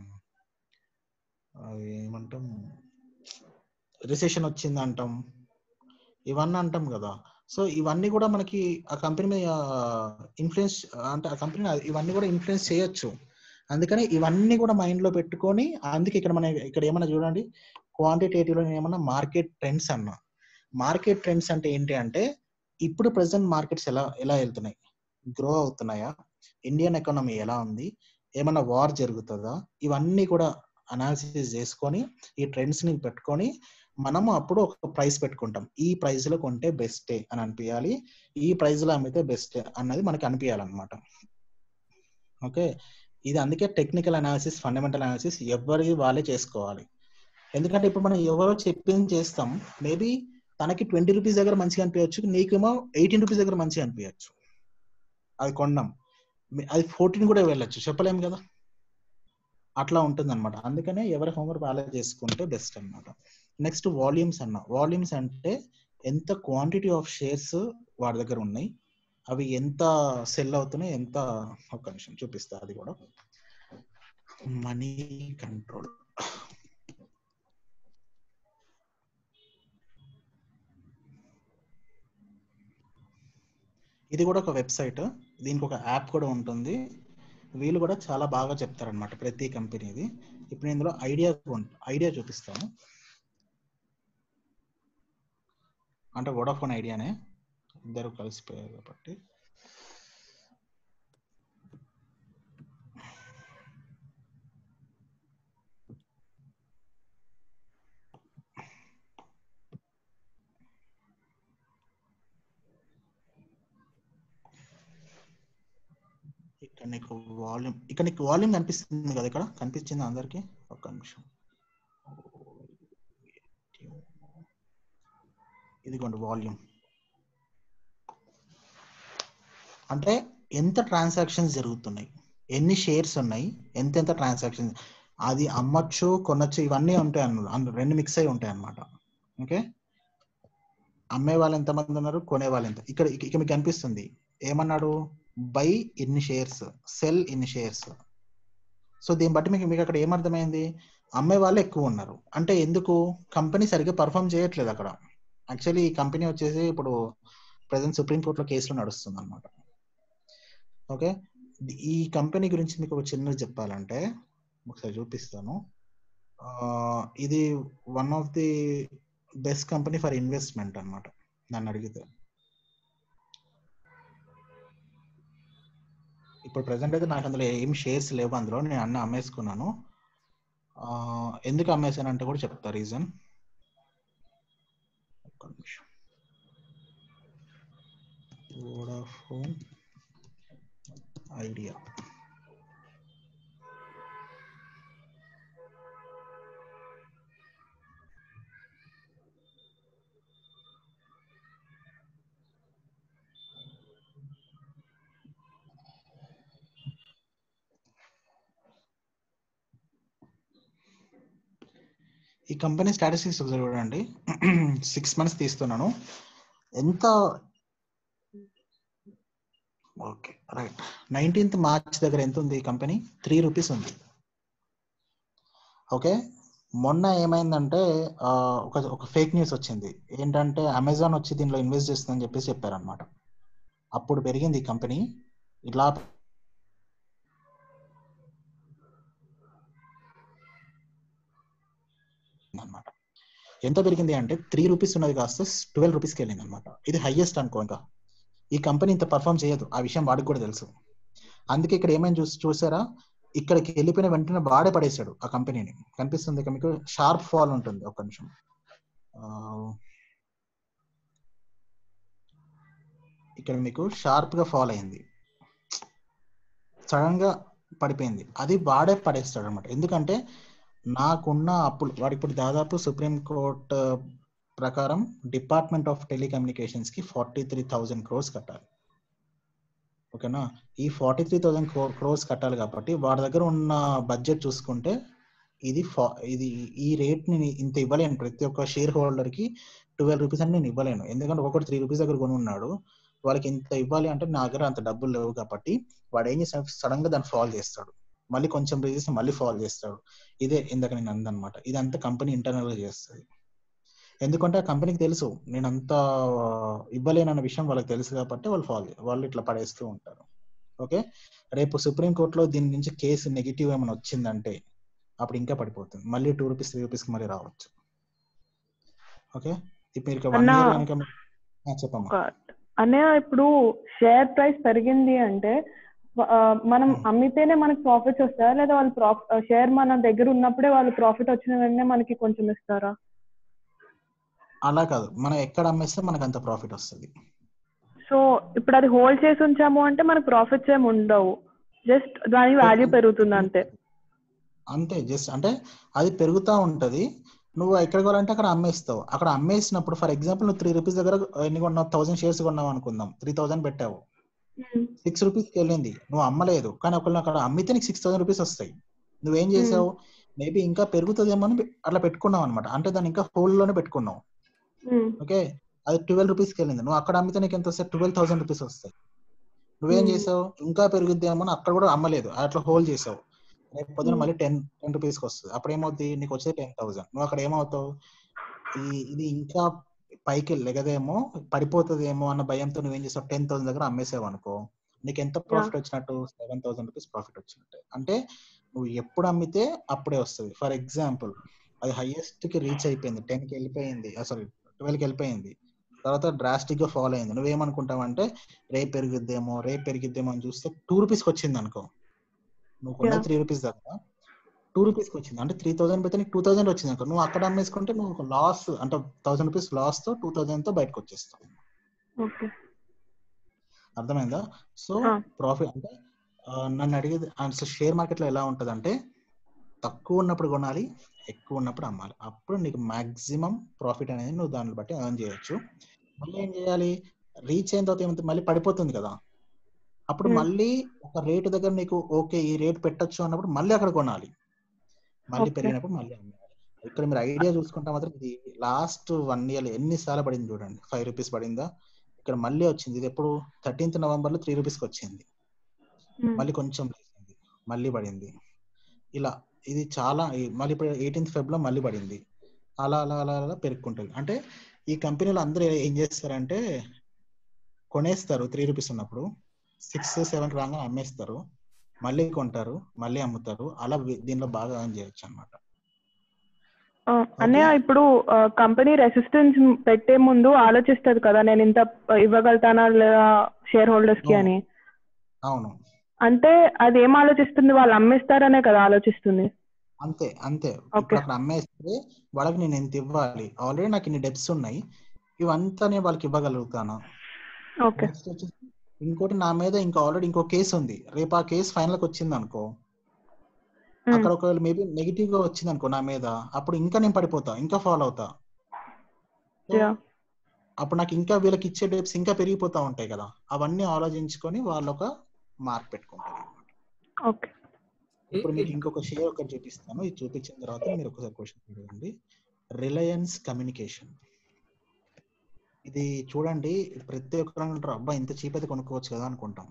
Speaker 5: అవి ఏమంటాం రిసెషన్ వచ్చింది అంటాం ఇవన్నీ అంటాం కదా సో ఇవన్నీ కూడా మనకి ఆ కంపెనీ మీద ఇన్ఫ్లుయెన్స్ అంటే ఆ కంపెనీ ఇవన్నీ కూడా ఇన్ఫ్లుయెన్స్ చేయొచ్చు అందుకని ఇవన్నీ కూడా మైండ్ లో పెట్టుకొని అందుకే ఇక్కడ మన ఇక్కడ ఏమన్నా చూడండి క్వాంటిటేటివ్ లో ఏమన్నా మార్కెట్ ట్రెండ్స్ అన్నా మార్కెట్ ట్రెండ్స్ అంటే ఏంటి అంటే ఇప్పుడు ప్రెసెంట్ మార్కెట్స్ ఎలా ఎలా వెళ్తున్నాయి గ్రో అవుతున్నాయా ఇండియన్ ఎకానమీ ఎలా ఉంది ఏమన్నా వార్ జరుగుతుందా ఇవన్నీ కూడా అనాలిసిస్ చేసుకొని ఈ ట్రెండ్స్ ని పెట్టుకొని మనము అప్పుడు ఒక ప్రైస్ పెట్టుకుంటాం ఈ ప్రైస్ లో కొంటే బెస్టే అని అనిపించాలి ఈ ప్రైస్ లో అమ్మితే బెస్ట్ అన్నది మనకి అనిపించాలన్నమాట ఓకే ఇది అందుకే టెక్నికల్ అనాలిసిస్ ఫండమెంటల్ అనాలిసిస్ ఎవరి వాళ్ళే చేసుకోవాలి ఎందుకంటే ఇప్పుడు మనం ఎవరో చెప్పింది చేస్తాం మేబీ తనకి ట్వంటీ రూపీస్ దగ్గర మంచిగా అనిపించచ్చు నీకేమో ఎయిటీన్ రూపీస్ దగ్గర మంచిగా అనిపించచ్చు అది కొన్నాం మీ- అది ఫోర్టీన్ కూడా వెళ్ళొచ్చు చెప్పలేం కదా అట్లా ఉంటుంది అనమాట అందుకనే ఎవరి హోంవర్క్ వాళ్ళే చేసుకుంటే బెస్ట్ అన్నమాట నెక్స్ట్ వాల్యూమ్స్ అన్న వాల్యూమ్స్ అంటే ఎంత క్వాంటిటీ ఆఫ్ షేర్స్ వాడి దగ్గర ఉన్నాయి అవి ఎంత సెల్ అవుతున్నాయి ఎంత ఒక్క నిమిషం చూపిస్తా అది కూడా మనీ కంట్రోల్ ఇది కూడా ఒక వెబ్సైట్ దీనికి ఒక యాప్ కూడా ఉంటుంది వీళ్ళు కూడా చాలా బాగా చెప్తారనమాట ప్రతి కంపెనీది ఇప్పుడు ఇందులో ఐడియా ఐడియా చూపిస్తాను అంటే వోడాఫోన్ ఐడియానే ఇద్దరు కలిసిపోయారు కాబట్టి ఇక్కడ నీకు వాల్యూమ్ ఇక్కడ నీకు వాల్యూమ్ కనిపిస్తుంది కదా ఇక్కడ కనిపించింది అందరికి ఒక్క నిమిషం ఇదిగోండి వాల్యూమ్ అంటే ఎంత ట్రాన్సాక్షన్స్ జరుగుతున్నాయి ఎన్ని షేర్స్ ఉన్నాయి ఎంత ఎంత ట్రాన్సాక్షన్స్ అది అమ్మచ్చు కొనొచ్చు ఇవన్నీ ఉంటాయి అన్న అందు- రెండు మిక్స్ అయి ఉంటాయి అన్నమాట ఓకే అమ్మే వాళ్ళు ఎంతమంది ఉన్నారు కొనే వాళ్ళు ఎంత ఇక్కడ ఇక ఇక మీకు కనిపిస్తుంది ఏమన్నాడు బై ఇన్ని షేర్స్ సెల్ ఇన్ని షేర్స్ సో దీన్ని బట్టి మీకు మీకు అక్కడ ఏమర్థమైంది అమ్మే వాళ్ళు ఎక్కువ ఉన్నారు అంటే ఎందుకు కంపెనీ సరిగ్గా పర్ఫామ్ చేయట్లేదు అక్కడ యాక్చువల్లీ ఈ కంపెనీ వచ్చేసి ఇప్పుడు ప్రజెంట్ సుప్రీం కోర్టులో కేసులు నడుస్తుంది అనమాట ఓకే ఈ కంపెనీ గురించి మీకు ఒక చిన్నది చెప్పాలంటే ఒకసారి చూపిస్తాను ఆ, ఇది one of the best company for investment అన్నమాట నన్ను అడిగితే ఇప్పుడు ప్రజెంట్ అయితే నాకు అందులో ఏం షేర్స్ లేవు అందులో నేను అన్ని అమ్మేసుకున్నాను ఆ, ఎందుకు అమ్మేశాను అంటే కూడా చెప్తా రీజన్ ఒక్క నిమిషం వోడాఫోన్ ఐడియా ఈ కంపెనీ స్టాటిస్టిక్స్ ఒకసారి చూడండి సిక్స్ మంత్స్ తీస్తున్నాను ఎంత ఓకే రైట్ నైన్టీన్త్ మార్చ్ దగ్గర ఎంత ఉంది ఈ కంపెనీ త్రీ రూపీస్ ఉంది ఓకే మొన్న ఏమైందంటే ఆ, ఒక ఒక ఫేక్ న్యూస్ వచ్చింది ఏంటంటే అమెజాన్ వచ్చి దీనిలో ఇన్వెస్ట్ చేస్తుందని చెప్పేసి చెప్పారనమాట అప్పుడు పెరిగింది ఈ కంపెనీ ఇలా అనమాట ఎంత పెరిగింది అంటే త్రీ రూపీస్ ఉన్నది కాస్త ట్వెల్వ్ రూపీస్కి వెళ్ళింది అనమాట ఇది హైయెస్ట్ అనుకో ఇంకా ఈ కంపెనీ ఇంత పర్ఫామ్ చేయదు ఆ విషయం వాడికి కూడా తెలుసు అందుకే ఇక్కడ ఏమైనా చూసి చూసారా ఇక్కడికి వెళ్ళిపోయిన వెంటనే వాడే పడేశాడు ఆ కంపెనీని కనిపిస్తుంది ఇక మీకు షార్ప్ ఫాల్ ఉంటుంది ఒక్క నిమిషం ఆ, ఇక్కడ మీకు షార్ప్ గా ఫాల్ అయింది సడన్ గా పడిపోయింది అది వాడే పడేస్తాడు అనమాట ఎందుకంటే నాకున్న అప్పులు వాడు ఇప్పుడు దాదాపు సుప్రీం కోర్ట్ ప్రకారం డిపార్ట్మెంట్ ఆఫ్ టెలికమ్యూనికేషన్స్ కి ఫార్టీ త్రీ థౌజండ్ క్రోర్స్ కట్టాలి ఓకేనా ఈ ఫార్టీ త్రీ థౌజండ్ క్రోర్స్ కట్టాలి కాబట్టి వాడి దగ్గర ఉన్న బడ్జెట్ చూసుకుంటే ఇది ఫా- ఇది ఈ రేట్ ని ఇంత ఇవ్వలేను ప్రతి ఒక్క షేర్ హోల్డర్ కి ట్వెల్వ్ రూపీస్ అని నేను ఇవ్వలేను ఎందుకంటే ఒక్కొక్కటి త్రీ రూపీస్ దగ్గర కొని ఉన్నాడు వాళ్ళకి ఇంత ఇవ్వాలి అంటే నా దగ్గర అంత డబ్బులు లేవు కాబట్టి వాడు ఏం చేస్తాడు సడన్ గా దాన్ని ఫాల్ చేస్తాడు మళ్ళీ కొంచెం రేజ్ చేసి మళ్ళీ ఫాల్ చేస్తాడు ఇదే ఇందాక నేను అందనమాట ఇదంతా కంపెనీ ఇంటర్నల్ గా చేస్తుంది ఎందుకంటే ఆ కంపెనీకి తెలుసు నేను అంత ఇవ్వలేనన్న విషయం వాళ్ళకి తెలుసు కాబట్టి వాళ్ళు ఫాల్ వాళ్ళు ఇట్లా పడేస్తూ ఉంటారు ఓకే రేపు సుప్రీం కోర్టులో దీని నుంచి కేసు నెగిటివ్ ఏమైనా వచ్చిందంటే అప్పుడు ఇంకా పడిపోతుంది మళ్ళీ టూ రూపీస్ త్రీ రూపీస్ కి మళ్ళీ రావచ్చు ఓకే ఇప్పుడు మీరు వన్
Speaker 1: అన్నా-
Speaker 5: ఇయర్ కనుక మీ- ఆ, చెప్పమ్మా
Speaker 1: ఒక- అన్నయ్య ఇప్పుడు షేర్ ప్రైస్ పెరిగింది అంటే ఆ, మనం అమ్మితేనే మనకి ప్రాఫిట్స్ వస్తాయా లేదా వాళ్ళు ప్రాఫ్ షేర్ మన దగ్గర ఉన్నప్పుడే వాళ్ళు ప్రాఫిట్ వచ్చిన వెంటనే మనకి కొంచెం ఇస్తారా
Speaker 5: అలా కాదు మనం ఎక్కడ అమ్మేస్తే మనకు అంత ప్రాఫిట్ వస్తుంది
Speaker 1: సో ఇప్పుడు అది హోల్డ్ చేసి ఉంచాము అంటే మనకు ప్రాఫిట్స్ ఏమి ఉండవు జస్ట్ దాని వాల్యూ పెరుగుతుంది అంతే
Speaker 5: అంతే జస్ట్ అంటే అది పెరుగుతూ ఉంటది నువ్వు ఎక్కడ కావాలంటే అక్కడ అమ్మేస్తావు అక్కడ అమ్మేసినప్పుడు ఫర్ ఎగ్జాంపుల్ నువ్వు త్రీ రూపీస్ దగ్గర ఎన్ని కొన్నావు థౌసండ్ షేర్స్ కొన్నావు అనుకుందాం త్రీ థౌసండ్ పెట్టావు సిక్స్ రూపీస్కి వెళ్ళింది నువ్వు అమ్మలేదు కానీ ఒకళ్ళు అక్కడ అమ్మితే నీకు సిక్స్ థౌసండ్ రూపీస్ వస్తాయి నువ్వేం చేసావు మేబీ ఇంకా పెరుగుతుందేమో అని పె- అట్లా పెట్టుకున్నావు అనమాట అంటే దాన్ని ఇంకా హోల్డ్ లోనే పెట్టుకున్నావు ఓకే అది ట్వెల్వ్ రూపీస్కి వెళ్ళింది నువ్వు అక్కడ అమ్మితే నీకు ఎంత వస్తాయి ట్వెల్వ్ థౌసండ్ రూపీస్ వస్తాయి నువ్వేం
Speaker 1: Hmm.
Speaker 5: చేసావు ఇంకా పెరుగుద్దేమో అని అక్కడ కూడా అమ్మలేదు అట్లా హోల్డ్ చేసావు రేపు పొద్దున
Speaker 1: Hmm.
Speaker 5: మళ్ళీ టెన్ టెన్ రూపీస్కి వస్తుంది అప్పుడు ఏమవుద్ది నీకు వచ్చేది టెన్ థౌసండ్ నువ్వు అక్కడ ఏమవుతావు ఈ ఇది ఇంకా పైకి లెగదేమో పడిపోతుందేమో అన్న భయంతో నువ్వేం చేసావు టెన్ థౌసండ్ దగ్గర అమ్మేసావు అనుకో నీకు ఎంత ప్రాఫిట్ వచ్చినట్టు సెవెన్ థౌసండ్ రూపీస్ ప్రాఫిట్ వచ్చినట్టు అంటే నువ్వు ఎప్పుడు అమ్మితే అప్పుడే వస్తుంది ఫర్ ఎగ్జాంపుల్ అది హైయెస్ట్ కి రీచ్ అయిపోయింది టెన్ కి వెళ్ళిపోయింది సారీ ట్వెల్వ్ కి వెళ్ళిపోయింది తర్వాత డ్రాస్టిక్ గా ఫాలో అయింది నువ్వేమనుకుంటావంటే రేపు పెరుగుద్దేమో రేపు పెరిగిద్దేమో అని చూస్తే టూ రూపీస్ కి వచ్చింది అనుకో నువ్వు కొన్నది
Speaker 1: Yeah.
Speaker 5: త్రీ రూపీస్ దగ్గర టూ రూపీస్ కి వచ్చింది అంటే త్రీ థౌసండ్ పెడితే నీకు టూ థౌసండ్ వచ్చింది అనుకో నువ్వు అక్కడ అమ్మేసుకుంటే నువ్వు ఒక లాస్ అంటే థౌసండ్ రూపీస్ లాస్ తో టూ థౌసండ్ తో బయటకు వచ్చేస్తావు
Speaker 1: ఓకే
Speaker 5: అర్థమైందా సో
Speaker 1: ఆ.
Speaker 5: ప్రాఫిట్ అంటే ఆ, నన్ను అడిగేది అసలు షేర్ మార్కెట్ లో ఎలా ఉంటది అంటే తక్కువ ఉన్నప్పుడు కొనాలి ఎక్కువ ఉన్నప్పుడు అమ్మాలి అప్పుడు నీకు మాక్సిమం ప్రాఫిట్ అనేది నువ్వు దాన్ని బట్టి ఎర్న్ చేయొచ్చు మళ్ళీ ఏం చేయాలి రీచ్ అయిన తర్వాత ఏమవుతుంది మళ్ళీ పడిపోతుంది కదా అప్పుడు
Speaker 1: Hmm.
Speaker 5: మళ్ళీ ఒక రేటు దగ్గర నీకు ఓకే ఈ రేట్ పెట్టొచ్చు అన్నప్పుడు మళ్ళీ అక్కడ కొనాలి మళ్ళీ
Speaker 1: Okay.
Speaker 5: పెరిగినప్పుడు మళ్ళీ అమ్మాలి ఇక్కడ మీరు ఐడియా చూసుకుంటే మాత్రం ఇది లాస్ట్ వన్ ఇయర్ ఎన్నిసార్లు పడింది చూడండి ఫైవ్ రూపీస్ పడిందా ఇక్కడ మళ్ళీ వచ్చింది ఇది ఎప్పుడు థర్టీన్త్ నవంబర్ లో త్రీ రూపీస్కి వచ్చింది మళ్ళీ కొంచెం లేచింది మళ్ళీ పడింది ఇలా ఇది చాలా ఈ- మళ్ళీ ఇప్పుడు ఎయిటీన్త్ ఫెబ్ లో మళ్ళీ పడింది అలా అలా అలా అలా పెరుగుకుంటుంది అంటే ఈ కంపెనీలు అందరూ ఏం చేస్తారంటే కొనేస్తారు త్రీ రూపీస్ ఉన్నప్పుడు సిక్స్ సెవెన్ రాగానే అమ్మేస్తారు మళ్ళీ కొంటారు మళ్ళీ అమ్ముతారు అలా వి- దీనిలో బాగా earn చేయొచ్చు అనమాట
Speaker 1: ఆ, అన్నయ్య ఇప్పుడు కంపెనీ రెసిస్టెన్స్ పెట్టే ముందు ఆలోచిస్తుంది కదా నేను ఇంత ఇవ్వగలుగుతానా లేదా షేర్ హోల్డర్స్ కి అని
Speaker 5: అవును
Speaker 1: అంటే అది ఏం ఆలోచిస్తుంది వాళ్ళు అమ్మేస్తారనే కదా ఆలోచిస్తుంది
Speaker 5: అంతే అంతే ఇప్పుడు అక్కడ అమ్మేస్తే వాళ్ళకి నేను ఎంత ఇవ్వాలి ఆల్రెడీ నాకు ఇన్ని డెబ్ట్స్ ఉన్నాయి ఇవంతా నేను వాళ్ళకి ఇవ్వగలుగుతాను
Speaker 1: ఓకే
Speaker 5: నెక్స్ట్ వచ్చేసి ఇంకోటి నా మీద ఇంకా ఆల్రెడీ ఇంకో కేసు ఉంది రేపు ఆ కేసు ఫైనల్ కి వచ్చింది అనుకో అక్కడ ఒకవేళ మేబీ నెగిటివ్ గా వచ్చింది అనుకో నా మీద అప్పుడు ఇంకా నేను పడిపోతా ఇంకా ఫాలో అవుతా
Speaker 1: Yeah.
Speaker 5: అప్పుడు నాకు ఇంకా వీళ్ళకి ఇచ్చే డేట్స్ ఇంకా పెరిగిపోతా ఉంటాయి కదా అవన్నీ ఆలోచించుకొని వాళ్ళు ఒక మార్క్ పెట్టుకుంటారు
Speaker 1: ఓకే
Speaker 5: ఇప్పుడు మీకు ఇంకొక షేర్ ఒకటి చూపిస్తాను ఇది చూపించిన తర్వాత మీరు ఒకసారి క్వశ్చన్ అడగండి రిలయన్స్ కమ్యూనికేషన్ ఇది చూడండి ప్రతి ఒక్కరు అంటారు అబ్బా ఇంత చీప్ అయితే కొనుక్కోవచ్చు కదా అనుకుంటాం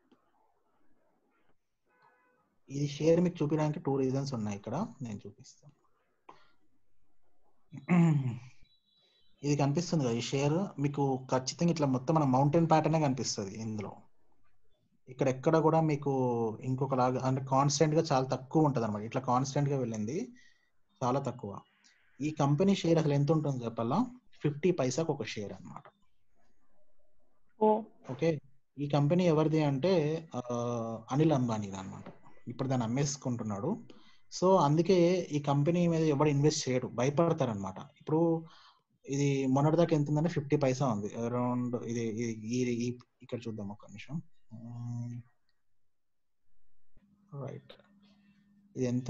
Speaker 5: ఈ షేర్ మీకు చూపించడానికి టూ రీజన్స్ ఉన్నాయి ఇక్కడ నేను చూపిస్తాను ఇది కనిపిస్తుంది కదా ఈ షేర్ మీకు ఖచ్చితంగా ఇట్లా మొత్తం మన మౌంటైన్ ప్యాటర్నే కనిపిస్తుంది ఇందులో ఇక్కడ ఎక్కడ కూడా మీకు ఇంకొక లాగా అంటే కాన్స్టెంట్ గా చాలా తక్కువ ఉంటుంది అనమాట ఇట్లా కాన్స్టెంట్ గా వెళ్ళింది చాలా తక్కువ ఈ కంపెనీ షేర్ అసలు ఎంత ఉంటుంది చెప్పాలా ఫిఫ్టీ పైసాకు ఒక షేర్ అన్నమాట
Speaker 1: ఓ
Speaker 5: ఓకే ఈ కంపెనీ ఎవరిది అంటే ఆ, అనిల్ అంబానీది అనమాట ఇప్పుడు దాన్ని అమ్మేసుకుంటున్నాడు సో అందుకే ఈ కంపెనీ మీద ఎవరు ఇన్వెస్ట్ చేయడు భయపడతారనమాట ఇప్పుడు ఇది మొన్నటిదాకా ఎంత ఉందంటే ఫిఫ్టీ పైసా ఉంది అరౌండ్ ఇది ఇది- ఈ- ఈ- ఇక్కడ చూద్దాం ఒక నిమిషం రైట్ ఇది ఎంత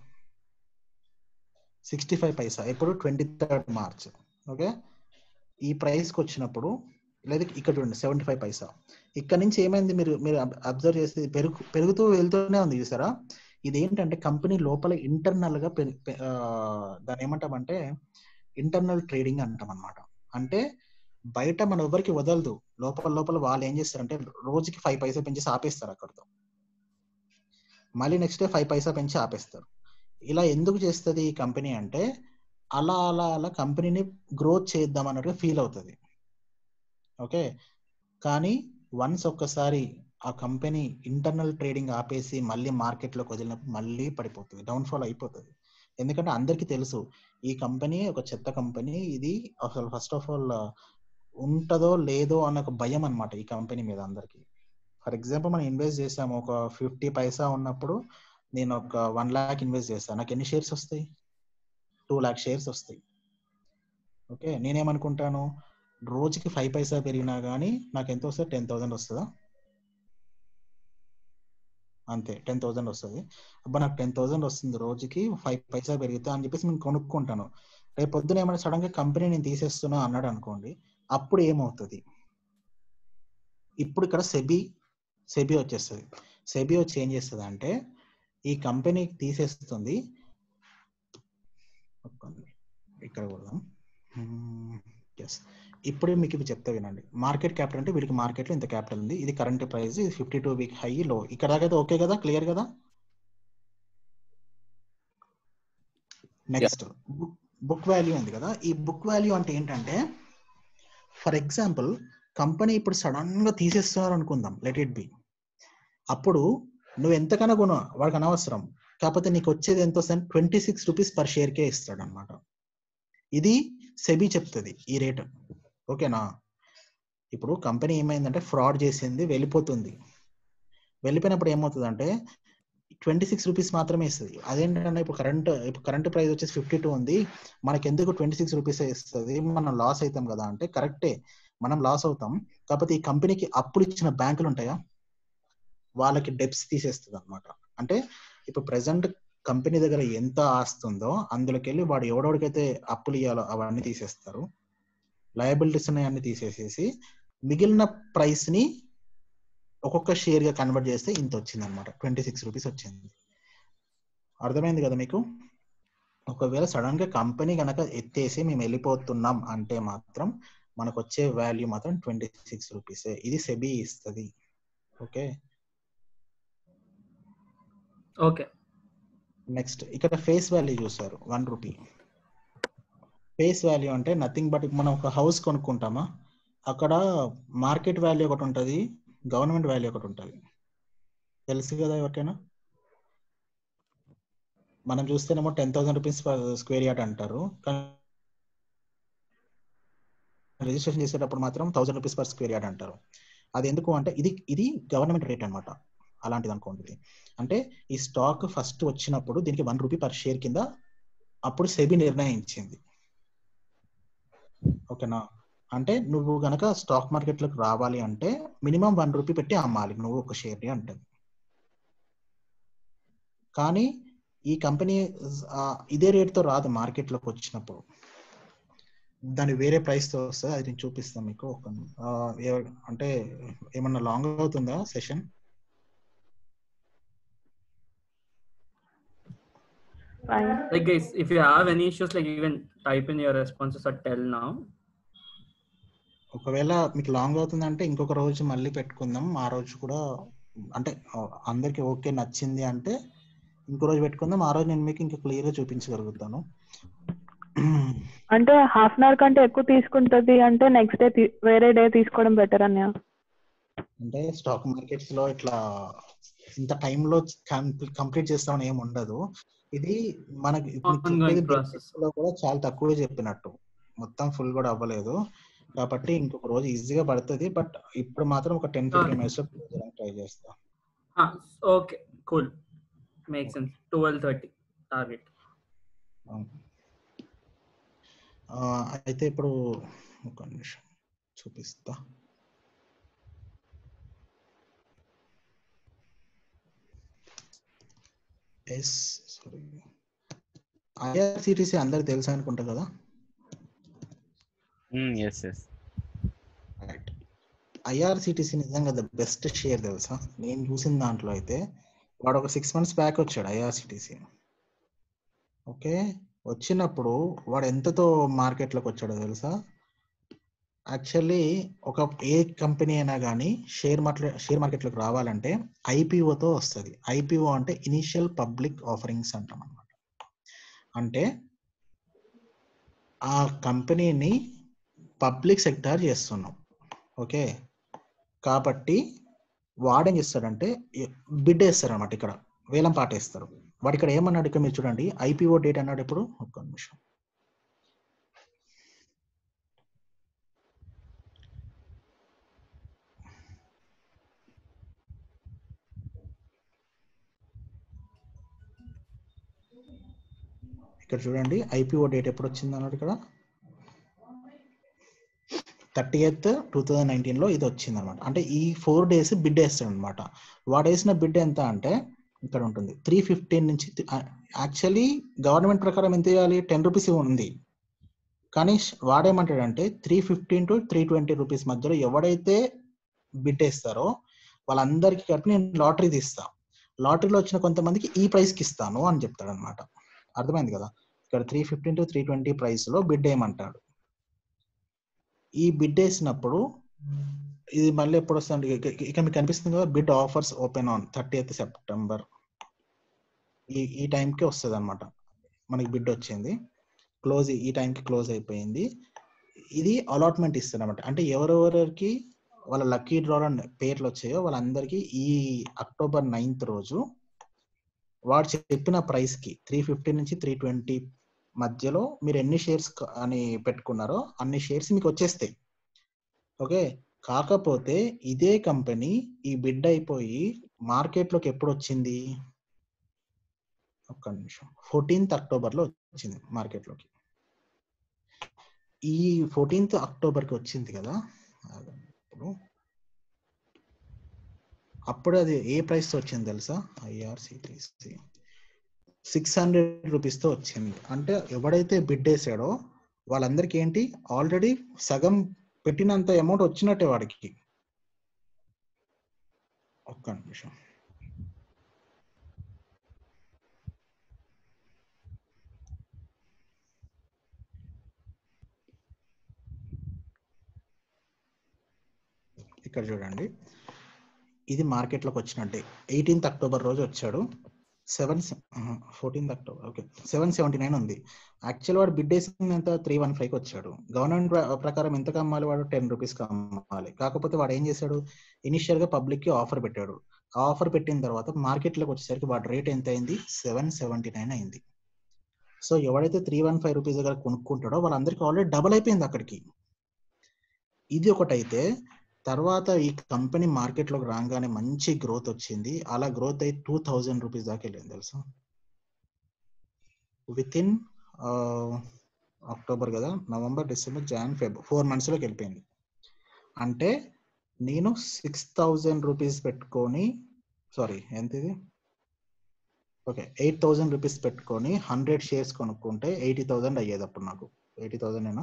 Speaker 5: సిక్స్టీ ఫైవ్ పైసా ఇప్పుడు ట్వంటీ థర్డ్ మార్చ్ ఓకే ఈ ప్రైస్కి వచ్చినప్పుడు లేదా ఇక్కడ చూడండి సెవెంటీ ఫైవ్ పైసా ఇక్కడ నుంచి ఏమైంది మీరు మీరు అబ్జర్వ్ చేస్తే ఇది పెరుగు పెరుగుతూ వెళ్తూనే ఉంది చూసారా ఇది ఏంటంటే కంపెనీ లోపల ఇంటర్నల్ గా పెరి- పె- ఆ, దాన్ని ఏమంటామంటే ఇంటర్నల్ ట్రేడింగ్ అంటాం అనమాట అంటే బయట మన ఎవరికి వదలదు లోపల లోపల వాళ్ళు ఏం చేస్తారంటే రోజుకి ఫైవ్ పైసా పెంచేసి ఆపేస్తారు అక్కడతో మళ్ళీ నెక్స్ట్ డే ఫైవ్ పైసా పెంచి ఆపేస్తారు ఇలా ఎందుకు చేస్తుంది ఈ కంపెనీ అంటే అలా అలా అలా కంపెనీని గ్రోత్ చేద్దాం అన్నట్టుగా ఫీల్ అవుతుంది ఓకే కానీ వన్స్ ఒక్కసారి ఆ కంపెనీ ఇంటర్నల్ ట్రేడింగ్ ఆపేసి మళ్ళీ మార్కెట్లోకి వదిలినప్పుడు మళ్ళీ పడిపోతుంది డౌన్ఫాల్ అయిపోతుంది ఎందుకంటే అందరికీ తెలుసు ఈ కంపెనీ ఒక చెత్త కంపెనీ ఇది అసలు ఫస్ట్ ఆఫ్ ఆల్ ఉంటదో లేదో అన్న ఒక భయం అన్నమాట ఈ కంపెనీ మీద అందరికి ఫర్ ఎగ్జాంపుల్ మనం ఇన్వెస్ట్ చేసాము ఒక ఫిఫ్టీ పైసా ఉన్నప్పుడు నేను ఒక వన్ లాక్ ఇన్వెస్ట్ చేస్తాను నాకు ఎన్ని షేర్స్ వస్తాయి టూ లాక్ షేర్స్ వస్తాయి ఓకే నేనేమనుకుంటాను రోజుకి ఫైవ్ పైసా పెరిగినా కానీ నాకు ఎంత వస్తుంది టెన్ థౌసండ్ వస్తుందా అంతే టెన్ థౌసండ్ వస్తుంది అబ్బా నాకు టెన్ థౌసండ్ వస్తుంది రోజుకి ఫైవ్ పైసా పెరుగుతా అని చెప్పేసి నేను కొనుక్కుంటాను రేపు పొద్దున ఏమైనా సడన్ గా కంపెనీ నేను తీసేస్తున్నా అన్నాడు అనుకోండి అప్పుడు ఏమవుతుంది ఇప్పుడు ఇక్కడ సెబీ సెబీ వచ్చేస్తుంది సెబీ వచ్చి ఏం చేస్తుంది అంటే ఈ కంపెనీ తీసేస్తుంది ఒక్క నిమిషం. ఇక్కడ కూడా ఎస్ ఇప్పుడు మీకు ఇవి చెప్తా వినండి మార్కెట్ క్యాపిటల్ అంటే వీడికి మార్కెట్లో ఇంత క్యాపిటల్ ఉంది ఇది కరెంట్ ప్రైస్ ఇది ఫిఫ్టీ టూ వీక్ హై లో ఇక్కడ దాకా అయితే ఓకే కదా క్లియర్ కదా నెక్స్ట్ బుక్ వాల్యూ ఉంది కదా ఈ బుక్ వాల్యూ అంటే ఏంటంటే ఫర్ ఎగ్జాంపుల్ కంపెనీ ఇప్పుడు సడన్ గా తీసేస్తున్నారు అనుకుందాం లెట్ ఇట్ బి అప్పుడు నువ్వు ఎంతకన్నా కొను వాడికి అనవసరం కాకపోతే నీకు వచ్చేది ఎంత వస్తుంది twenty six rupees per share కే ఇస్తాడు అనమాట ఇది సెబీ చెప్తుంది ఈ రేట్ ఓకేనా ఇప్పుడు కంపెనీ ఏమైందంటే ఫ్రాడ్ చేసింది వెళ్ళిపోతుంది వెళ్ళిపోయినప్పుడు ఏమవుతుందంటే ట్వంటీ సిక్స్ రూపీస్ మాత్రమే ఇస్తుంది అదేంటంటే ఇప్పుడు కరెంట్ ఇప్పుడు కరెంట్ ప్రైస్ వచ్చేసి ఫిఫ్టీ టూ ఉంది మనకి ఎందుకు ట్వంటీ సిక్స్ రూపీస్ ఇస్తుంది మనం లాస్ అవుతాం కదా అంటే కరెక్టే మనం లాస్ అవుతాం కాకపోతే ఈ కంపెనీకి అప్పుడు ఇచ్చిన బ్యాంకులు ఉంటాయా వాళ్ళకి డెప్స్ తీసేస్తుంది అనమాట అంటే ఇప్పుడు ప్రెసెంట్ కంపెనీ దగ్గర ఎంత ఆస్తుందో అందులోకి వెళ్ళి వాడు ఎవడెవడికైతే అప్పులు ఇవ్వాలో అవన్నీ తీసేస్తారు లయబిలిటీస్ ఉన్నాయన్నీ తీసేసేసి మిగిలిన ప్రైస్ ని ఒక్కొక్క షేర్ గా కన్వర్ట్ చేస్తే ఇంత వచ్చింది అనమాట ట్వంటీ సిక్స్ రూపీస్ వచ్చింది అర్థమైంది కదా మీకు ఒకవేళ సడన్ గా కంపెనీ గనక ఎత్తేసి మేము వెళ్ళిపోతున్నాం అంటే మాత్రం మనకు వచ్చే వాల్యూ మాత్రం ట్వంటీ సిక్స్ రూపీస్ ఇది సెబీ ఇస్తుంది ఓకే
Speaker 2: ఓకే
Speaker 5: నెక్స్ట్ ఇక్కడ ఫేస్ వాల్యూ చూసారు వన్ రూపీ ఫేస్ వాల్యూ అంటే నథింగ్ బట్ మనం ఒక హౌస్ కొనుక్కుంటామా అక్కడ మార్కెట్ వాల్యూ ఒకటి ఉంటుంది గవర్నమెంట్ వాల్యూ ఒకటి ఉంటుంది తెలుసు కదా ఎవరికైనా మనం చూస్తేనేమో ten thousand rupees square yard అంటారు కానీ రిజిస్ట్రేషన్ చేసేటప్పుడు మాత్రం thousand rupees per square yard అంటారు అది ఎందుకు అంటే ఇది ఇది గవర్నమెంట్ రేట్ అనమాట అలాంటిది అనుకోండి ఇది. అంటే ఈ స్టాక్ ఫస్ట్ వచ్చినప్పుడు దీనికి వన్ రూపీ పర్ షేర్ కింద అప్పుడు సెబీ నిర్ణయించింది ఓకేనా అంటే నువ్వు గనక స్టాక్ మార్కెట్లోకి రావాలి అంటే మినిమం వన్ రూపీ పెట్టి అమ్మాలి నువ్వు ఒక షేర్ని అంటది కానీ ఈ కంపెనీ ఆ, ఇదే రేట్తో రాదు మార్కెట్లోకి వచ్చినప్పుడు దాని వేరే ప్రైస్ తో వస్తుంది అది నేను చూపిస్తాను మీకు ఒక ఆ, ఎవ- అంటే ఏమన్నా లాంగ్ అవుతుందా session
Speaker 2: Like guys, if you have any issues, like you can type in your responses or tell now.
Speaker 5: ఒకవేళ మీకు లాంగ్ అవుతుందంటే ఇంకొక రోజు మళ్ళీ పెట్టుకుందాం ఆ రోజు కూడా అంటే ఆ, అందరికి ఓకే నచ్చింది అంటే ఇంకో రోజు పెట్టుకుందాం ఆ రోజు నేను మీకు ఇంకా క్లియర్ గా చూపించగలుగుతాను
Speaker 1: అంటే హాఫ్ అన్ అవర్ కంటే ఎక్కువ తీసుకుంటది అంటే నెక్స్ట్ డే వేరే డే తీసుకోవడం బెటర్ అన్నయ్య
Speaker 5: అంటే స్టాక్ మార్కెట్స్ లో ఇట్లా ఇంత టైంలో కంప్లీట్ చేస్తామని ఏమి ఉండదు ఇది మనకి ఇప్పుడు మీకు
Speaker 2: Ongoing
Speaker 5: చెప్పేది
Speaker 2: process.
Speaker 5: basics లో కూడా చాలా తక్కువే చెప్పినట్టు మొత్తం ఫుల్ కూడా అవ్వలేదు కాబట్టి ఇంకొక రోజు ఈజీగా పడుతుంది బట్ ఇప్పుడు మాత్రం ఒక టెన్ ఫిఫ్టీన్ మినిట్స్ లో ట్రై చేస్తా
Speaker 2: Ah, okay, cool. Makes sense. Twelve thirty target.
Speaker 5: అవును. ఆ, అయితే ఇప్పుడు ఒక నిమిషం చూపిస్తా ఎస్ సారీ ఐఆర్సిటిసి అందరికి తెలుసు అనుకుంటా కదా
Speaker 6: ఎస్ ఎస్
Speaker 5: రైట్ ఐఆర్సిటిసి నిజంగా ద బెస్ట్ షేర్ తెలుసా నేను చూసిన దాంట్లో అయితే వాడు ఒక సిక్స్ మంత్స్ బ్యాక్ వచ్చాడు ఐఆర్సిటిసి ఓకే వచ్చినప్పుడు వాడు ఎంతతో మార్కెట్లోకి వచ్చాడో తెలుసా యాక్చువల్లీ ఒక ఏ కంపెనీ అయినా కానీ షేర్ మార్కెట్ షేర్ మార్కెట్లోకి రావాలంటే ఐపీఓతో వస్తుంది ఐపీఓ అంటే ఇనిషియల్ పబ్లిక్ ఆఫరింగ్స్ అంటాం అనమాట అంటే ఆ కంపెనీని పబ్లిక్ సెక్టార్ చేస్తున్నాం ఓకే కాబట్టి వాడేం చేస్తాడంటే బిడ్ వేస్తారు అనమాట ఇక్కడ వేలం పాట వేస్తారు వాడు ఇక్కడ ఏమన్నాడు ఇక్కడ మీరు చూడండి ఐపీఓ డేట్ అన్నాడు ఇప్పుడు ఒక్క నిమిషం ఇక్కడ చూడండి ఐపీఓ డేట్ ఎప్పుడు వచ్చింది అన్నాడు ఇక్కడ థర్టీ ఎయిత్ టూ థౌజండ్ నైన్టీన్లో ఇది వచ్చింది అనమాట అంటే ఈ ఫోర్ డేస్ బిడ్ వేస్తాడు అనమాట వాడు వేసిన బిడ్ ఎంత అంటే ఇక్కడ ఉంటుంది త్రీ ఫిఫ్టీన్ నుంచి యాక్చువల్లీ గవర్నమెంట్ ప్రకారం ఎంత చేయాలి టెన్ రూపీస్ ఉంది కానీ వాడేమంటాడంటే three fifteen to three twenty rupees మధ్యలో ఎవడైతే బిడ్ వేస్తారో వాళ్ళందరికీ కలిపి నేను లాటరీ తీస్తా లాటరీలో వచ్చిన కొంతమందికి ఈ ప్రైస్కి ఇస్తాను అని చెప్తాడు అనమాట అర్థమైంది కదా ఇక్కడ three fifteen to three twenty ప్రైస్లో బిడ్ వేయమంటాడు ఈ బిడ్ వేసినప్పుడు ఇది మళ్ళీ ఎప్పుడు వస్తుంది ఇక మీకు కనిపిస్తుంది కదా bid offers open on thirty eighth September ఈ ఈ టైంకి వస్తుంది అనమాట మనకి బిడ్ వచ్చింది క్లోజ్ ఈ టైంకి క్లోజ్ అయిపోయింది ఇది అలాట్మెంట్ ఇస్తుంది అనమాట అంటే ఎవరెవరికి వాళ్ళ లక్కీ డ్రా పేర్లు వచ్చాయో వాళ్ళందరికీ ఈ అక్టోబర్ నైన్త్ రోజు వాడు చెప్పిన ప్రైస్ కి త్రీ ఫిఫ్టీ నుంచి త్రీ ట్వంటీ మధ్యలో మీరు ఎన్ని షేర్స్ అని పెట్టుకున్నారో అన్ని షేర్స్ మీకు వచ్చేస్తాయి ఓకే కాకపోతే ఇదే కంపెనీ ఈ బిడ్ అయిపోయి మార్కెట్లోకి ఎప్పుడు వచ్చింది ఒక్క నిమిషం ఫోర్టీన్త్ అక్టోబర్లో వచ్చింది మార్కెట్లోకి ఈ ఫోర్టీన్త్ అక్టోబర్కి వచ్చింది కదా ఇప్పుడు అప్పుడు అది ఏ ప్రైస్తో వచ్చింది తెలుసా ఐఆర్సిటిసి సిక్స్ హండ్రెడ్ రూపీస్తో వచ్చింది అంటే ఎవడైతే బిడ్ వేసాడో వాళ్ళందరికీ ఏంటి ఆల్రెడీ సగం పెట్టినంత అమౌంట్ వచ్చినట్టే వాడికి ఒక్క నిమిషం ఇక్కడ చూడండి ఇది మార్కెట్లోకి వచ్చినట్టే ఎయిటీన్త్ అక్టోబర్ రోజు వచ్చాడు seven fourteenth October okay seven seventy nine ఉంది యాక్చువల్ వాడు బిడ్ వేసింది ఎంత త్రీ వన్ ఫైవ్కి వచ్చాడు గవర్నమెంట్ ప్రకారం ఎంత అమ్మాలి వాడు టెన్ రూపీస్కి అమ్మాలి కాకపోతే వాడు ఏం చేశాడు ఇనిషియల్గా పబ్లిక్కి ఆఫర్ పెట్టాడు ఆ ఆఫర్ పెట్టిన తర్వాత మార్కెట్లోకి వచ్చేసరికి వాడి రేట్ ఎంత అయింది సెవెన్ సెవెంటీ నైన్ అయింది సో ఎవడైతే త్రీ వన్ ఫైవ్ రూపీస్ దగ్గర కొనుక్కుంటాడో వాళ్ళందరికీ ఆల్రెడీ డబల్ అయిపోయింది అక్కడికి ఇది ఒకటైతే తర్వాత ఈ కంపెనీ మార్కెట్లోకి రాగానే మంచి గ్రోత్ వచ్చింది అలా గ్రోత్ అయి టూ థౌజండ్ రూపీస్ దాకా వెళ్ళింది తెలుసా విత్ ఇన్ అక్టోబర్ కదా November December Jan Feb four మంత్స్లోకి వెళ్ళిపోయింది అంటే నేను సిక్స్ థౌజండ్ రూపీస్ పెట్టుకొని సారీ ఎంత ఇది ఓకే ఎయిట్ థౌజండ్ రూపీస్ పెట్టుకొని హండ్రెడ్ షేర్స్ కొనుక్కుంటే ఎయిటీ థౌజండ్ అయ్యేది అప్పుడు నాకు ఎయిటీ థౌజండ్ అయినా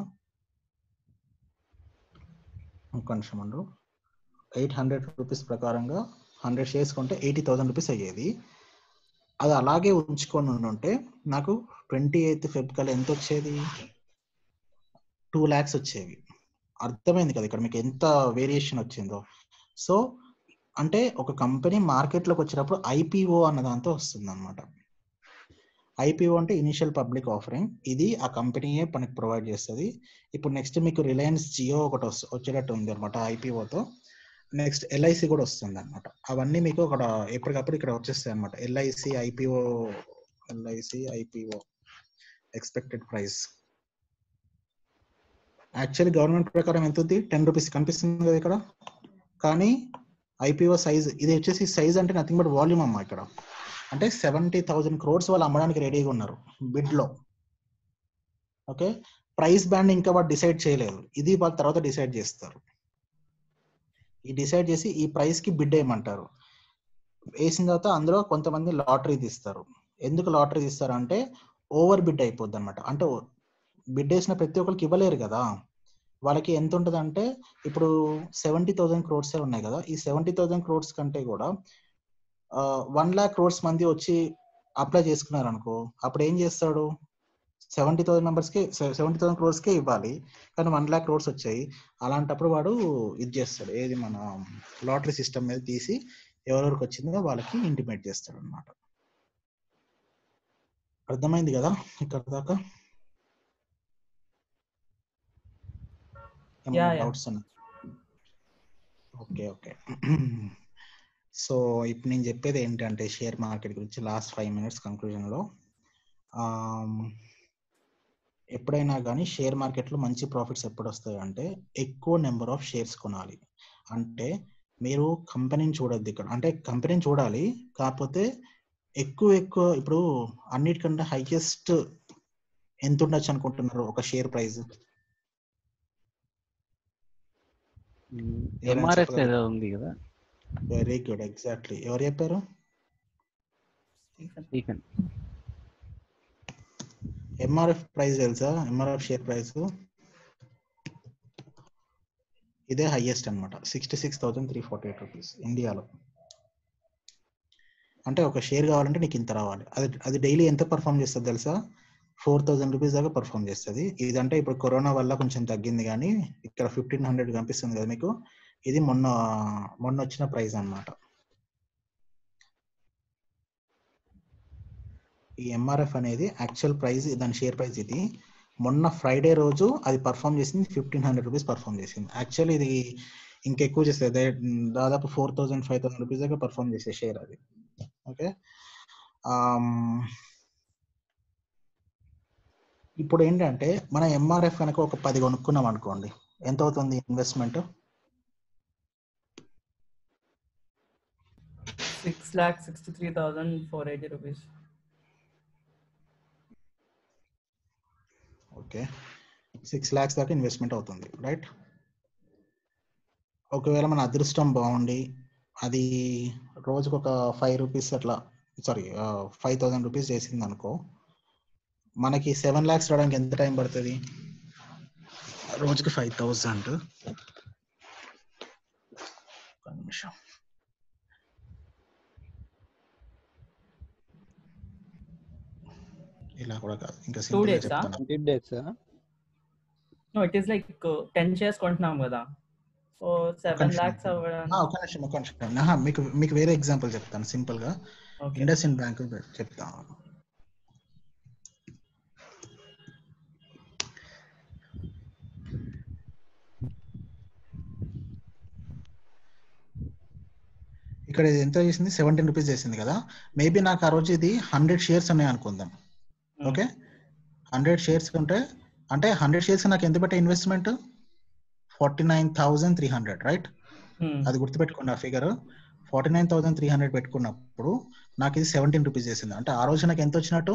Speaker 5: ఒక నిమిషం అండు ఎయిట్ హండ్రెడ్ రూపీస్ ప్రకారంగా హండ్రెడ్ షేర్స్ కొంటే ఎయిటీ థౌసండ్ రూపీస్ అయ్యేది అది అలాగే ఉంచుకొని ఉంటే నాకు ట్వంటీ ఎయిత్ ఫెబ్ కల్లా ఎంత వచ్చేది టూ ల్యాక్స్ వచ్చేవి అర్థమైంది కదా ఇక్కడ మీకు ఎంత వేరియేషన్ వచ్చిందో సో అంటే ఒక కంపెనీ మార్కెట్లోకి వచ్చినప్పుడు ఐపీఓ అన్న దాంతో వస్తుంది అనమాట ఐపీఓ అంటే ఇనిషియల్ పబ్లిక్ ఆఫరింగ్ ఇది ఆ కంపెనీయే మనకి ప్రొవైడ్ చేస్తుంది ఇప్పుడు నెక్స్ట్ మీకు రిలయన్స్ జియో ఒకటి వచ్చేటట్టు ఉంది అనమాట ఐపీఓతో నెక్స్ట్ ఎల్ఐసి కూడా వస్తుంది అనమాట అవన్నీ మీకు అక్కడ ఎప్పటికప్పుడు ఇక్కడ వచ్చేస్తాయి అనమాట LIC IPO LIC IPO expected price actually government ప్రకారం ఎంత ఉంది టెన్ రూపీస్ కనిపిస్తుంది కదా ఇక్కడ కానీ ఐపీఓ సైజ్ ఇది వచ్చేసి సైజ్ అంటే నథింగ్ బట్ వాల్యూమ్ అమ్మా ఇక్కడ అంటే సెవెంటీ థౌజండ్ క్రోర్స్ వాళ్ళు అమ్మడానికి రెడీగా ఉన్నారు బిడ్లో ఓకే ప్రైస్ బ్యాండ్ ఇంకా వాళ్ళు డిసైడ్ చేయలేదు ఇది వాళ్ళ తర్వాత డిసైడ్ చేస్తారు ఈ డిసైడ్ చేసి ఈ ప్రైస్ కి బిడ్ వేయమంటారు వేసిన తర్వాత అందులో కొంతమంది లాటరీ తీస్తారు ఎందుకు లాటరీ తీస్తారు అంటే ఓవర్ బిడ్ అయిపోద్ది అనమాట అంటే బిడ్ వేసిన ప్రతి ఒక్కరికి ఇవ్వలేరు కదా వాళ్ళకి ఎంత ఉంటుంది అంటే ఇప్పుడు సెవెంటీ థౌసండ్ క్రోడ్స్ ఉన్నాయి కదా ఈ సెవెంటీ థౌసండ్ క్రోడ్స్ కంటే కూడా వన్ ల్యాక్ క్రోడ్స్ మంది వచ్చి అప్లై చేసుకున్నారు అనుకో అప్పుడు ఏం చేస్తాడు సెవెంటీ థౌసండ్ మెంబర్స్కి సెవెంటీ థౌసండ్ క్రోర్స్కే ఇవ్వాలి కానీ వన్ ల్యాక్ క్రోర్స్ వచ్చాయి అలాంటప్పుడు వాడు ఇది చేస్తాడు ఏది మన లాటరీ సిస్టమ్ మీద తీసి ఎవరెవరికి వచ్చిందో వాళ్ళకి ఇంటిమేట్ చేస్తాడు అనమాట అర్థమైంది కదా ఇక్కడ దాకా డౌట్స్ ఓకే ఓకే సో ఇప్పుడు నేను చెప్పేది ఏంటంటే షేర్ మార్కెట్ గురించి లాస్ట్ ఫైవ్ మినిట్స్ కంక్లూజన్లో ఎప్పుడైనా కానీ షేర్ మార్కెట్లో మంచి ప్రాఫిట్స్ ఎప్పుడు వస్తాయి అంటే ఎక్కువ నెంబర్ ఆఫ్ షేర్స్ కొనాలి అంటే మీరు కంపెనీని చూడొద్దు ఇక్కడ అంటే కంపెనీని చూడాలి కాకపోతే ఎక్కువ ఎక్కువ ఇప్పుడు అన్నిటికంటే హైయెస్ట్ ఎంత ఉండొచ్చు అనుకుంటున్నారు ఒక షేర్ ప్రైస్
Speaker 6: ఎంఆర్ఎఫ్ ఏదో ఉంది కదా
Speaker 5: వెరీ గుడ్ ఎగ్జాక్ట్లీ ఎవరు చెప్పారు
Speaker 6: స్టీఫెన్
Speaker 5: ఎంఆర్ఎఫ్ ప్రైస్ తెలుసా ఎంఆర్ఎఫ్ షేర్ ప్రైస్ ఇదే హైయెస్ట్ అనమాట sixty six thousand three forty eight rupees ఇండియాలో అంటే ఒక షేర్ కావాలంటే నీకు ఇంత రావాలి అది అది డైలీ ఎంత పర్ఫామ్ చేస్తుంది తెలుసా ఫోర్ థౌసండ్ రూపీస్ దాకా పర్ఫామ్ చేస్తుంది ఇదంటే ఇప్పుడు కరోనా వల్ల కొంచెం తగ్గింది కానీ ఇక్కడ ఫిఫ్టీన్ హండ్రెడ్ కనిపిస్తుంది కదా మీకు ఇది మొన్న మొన్న వచ్చిన ప్రైస్ అన్నమాట ఈ ఎంఆర్ఎఫ్ అనేది యాక్చువల్ ప్రైస్ దాని షేర్ ప్రైస్ ఇది మొన్న ఫ్రైడే రోజు అది పర్ఫామ్ చేసింది ఫిఫ్టీన్ హండ్రెడ్ రూపీస్ పర్ఫామ్ చేసింది యాక్చువల్ ఇది ఇంకెక్కువ చేస్తుంది అదే దాదాపు four thousand five thousand rupees దాకా పర్ఫామ్ చేసే షేర్ అది ఓకే ఇప్పుడు ఏంటంటే మన ఎంఆర్ఎఫ్ కనుక ఒక పది కొనుక్కున్నాం అనుకోండి ఎంత అవుతుంది investment
Speaker 2: six lakh sixty three thousand four eighty rupees
Speaker 5: okay six lakhs దాకా ఇన్వెస్ట్మెంట్ అవుతుంది రైట్ ఒకవేళ మన అదృష్టం బాగుండి అది రోజుకు ఒక ఫైవ్ రూపీస్ అట్లా సారీ ఫైవ్ థౌసండ్ రూపీస్ చేసింది అనుకో మనకి సెవెన్ ల్యాక్స్ రావడానికి ఎంత టైం పడుతుంది రోజుకి ఫైవ్ థౌసండ్ ఒక నిమిషం ఇలా కూడా కాదు ఇంకా
Speaker 2: టూ
Speaker 5: సింపుల్
Speaker 2: డేస్
Speaker 5: చెప్తాను
Speaker 8: twenty days
Speaker 2: no it is like ten shares కొంటున్నాం కదా సో సెవెన్
Speaker 5: నిమిషం.
Speaker 2: ల్యాక్స్ అవ్వడానికి
Speaker 5: ఆ, ఒక నిమిషం ఒక నిమిషం ఆహా, మీకు మీకు వేరే ఎగ్జాంపుల్ చెప్తాను సింపుల్ గా
Speaker 2: Okay.
Speaker 5: ఇండస్ ఇన్ బ్యాంక్ చెప్తాను ఇక్కడ ఇది ఎంత చేసింది సెవెంటీన్ రూపీస్ చేసింది కదా మేబీ నాకు ఆ రోజు ఇది హండ్రెడ్ షేర్స్ ఉన్నాయి అనుకుందాం ఓకే హండ్రెడ్ షేర్స్ ఉంటే అంటే హండ్రెడ్ షేర్స్ నాకు ఎంత పెట్టే investment forty nine thousand three hundred right
Speaker 2: Hmm.
Speaker 5: అది గుర్తుపెట్టుకోండి ఆ figure forty nine thousand three hundred పెట్టుకున్నప్పుడు నాకు ఇది సెవెంటీన్ రూపీస్ చేసింది అంటే ఆ రోజు నాకు ఎంత వచ్చినట్టు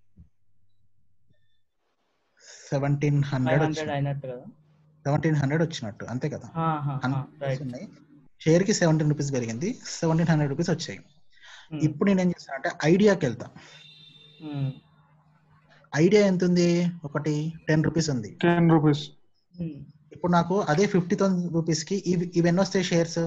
Speaker 5: సెవెంటీన్
Speaker 2: ఫైవ్
Speaker 5: హండ్రెడ్
Speaker 2: హండ్రెడ్ అయినట్టు కదా
Speaker 5: సెవెంటీన్ హండ్రెడ్ వచ్చినట్టు అంతే కదా
Speaker 2: ఆహా, ఆ, right.
Speaker 5: షేర్ కి సెవెంటీన్ రూపీస్ పెరిగింది సెవెంటీన్ హండ్రెడ్ రూపీస్ వచ్చాయి ఇప్పుడు నేను ఏం చేస్తాను అంటే ఐడియాకి వెళ్తా
Speaker 2: Hmm.
Speaker 5: ఐడియా ఎంత ఉంది ఒకటి టెన్ రూపీస్ ఉంది
Speaker 9: టెన్ రూపీస్
Speaker 2: Hmm.
Speaker 5: ఇప్పుడు నాకు అదే ఫిఫ్టీ థౌసండ్ రూపీస్ కి ఇవి ఇవి ఎన్ని వస్తాయి shares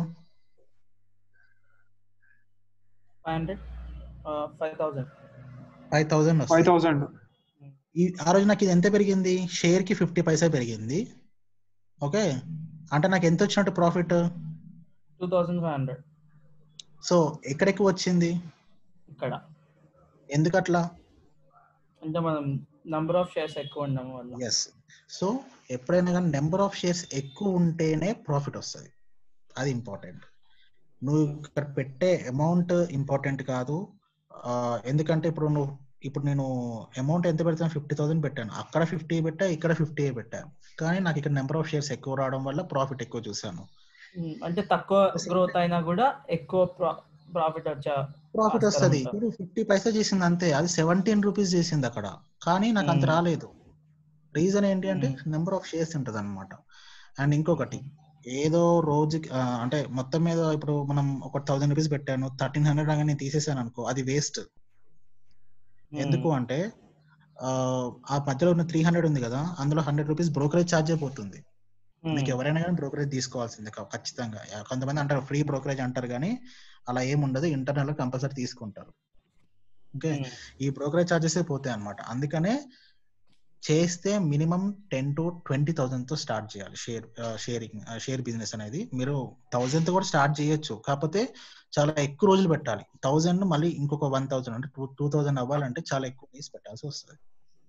Speaker 2: five hundred five thousand
Speaker 5: five thousand
Speaker 9: five thousand
Speaker 5: ఈ ఆ రోజు నాకు ఇది ఎంత పెరిగింది షేర్ కి ఫిఫ్టీ పైసా పెరిగింది ఓకే అంటే నాకు ఎంత వచ్చినట్టు profit
Speaker 2: two thousand five hundred
Speaker 5: so ఎక్కడెక్కువ వచ్చింది
Speaker 2: ఇక్కడ
Speaker 5: ఎందుకు అట్లా
Speaker 2: అంటే మనం నంబర్ ఆఫ్ షేర్స్ ఎక్కువ ఉండడం వల్ల
Speaker 5: ఎస్ సో ఎప్పుడైనా కానీ నెంబర్ ఆఫ్ షేర్స్ ఎక్కువ ఉంటేనే ప్రాఫిట్ వస్తుంది అది ఇంపార్టెంట్ నువ్వు ఇక్కడ పెట్టే అమౌంట్ ఇంపార్టెంట్ కాదు ఆ, ఎందుకంటే ఇప్పుడు నువ్వు ఇప్పుడు నేను అమౌంట్ ఎంత పెడతాను ఫిఫ్టీ థౌసండ్ పెట్టాను అక్కడ ఫిఫ్టీ పెట్టా ఇక్కడ ఫిఫ్టీ పెట్టాను కానీ నాకు ఇక్కడ నెంబర్ ఆఫ్ షేర్స్ ఎక్కువ రావడం వల్ల ప్రాఫిట్ ఎక్కువ చూసాను
Speaker 2: Hmm. అంటే తక్కువ గ్రోత్ అయినా కూడా ఎక్కువ ప్రాఫిట్ వచ్చే
Speaker 5: ప్రాఫిట్
Speaker 2: ఆస్కారం
Speaker 5: వస్తుంది
Speaker 2: ఉంటుంది.
Speaker 5: ఇప్పుడు ఫిఫ్టీ పైసా చేసింది అంతే అది సెవెంటీన్ రూపీస్ చేసింది అక్కడ కానీ నాకు అంత
Speaker 2: Hmm.
Speaker 5: రాలేదు రీజన్ ఏంటి అంటే నెంబర్ ఆఫ్ షేర్స్ ఉంటుంది అనమాట అండ్ ఇంకొకటి ఏదో రోజుకి ఆ, అంటే మొత్తం మీద ఇప్పుడు మనం ఒక థౌసండ్ రూపీస్ పెట్టాను థర్టీన్ హండ్రెడ్ రాగానే నేను తీసేసాను అనుకో అది వేస్ట్ ఎందుకు అంటే ఆ, ఆ మధ్యలో ఉన్న త్రీ హండ్రెడ్ ఉంది కదా అందులో హండ్రెడ్ రూపీస్ బ్రోకరేజ్ ఛార్జ్ అయిపోతుంది మీకు ఎవరైనా కానీ బ్రోకరేజ్ తీసుకోవాల్సిందే క- ఖచ్చితంగా యా, కొంతమంది అంటారు ఫ్రీ బ్రోకరేజ్ అంటారు కానీ అలా ఏం ఉండదు ఇంటర్నల్ కంపల్సరీ తీసుకుంటారు ఓకే ఈ బ్రోకరేజ్ ఛార్జెస్ పోతాయి అనమాట అందుకనే చేస్తే minimum ten to twenty thousand తో స్టార్ట్ చేయాలి షేర్ షేరింగ్ షేర్ బిజినెస్ అనేది మీరు థౌసండ్ తో కూడా స్టార్ట్ చేయొచ్చు కాకపోతే చాలా ఎక్కువ రోజులు పెట్టాలి థౌసండ్ మళ్ళీ ఇంకొక వన్ థౌసండ్ అంటే టూ టూ థౌసండ్ అవ్వాలంటే చాలా ఎక్కువ డేస్ పెట్టాల్సి వస్తుంది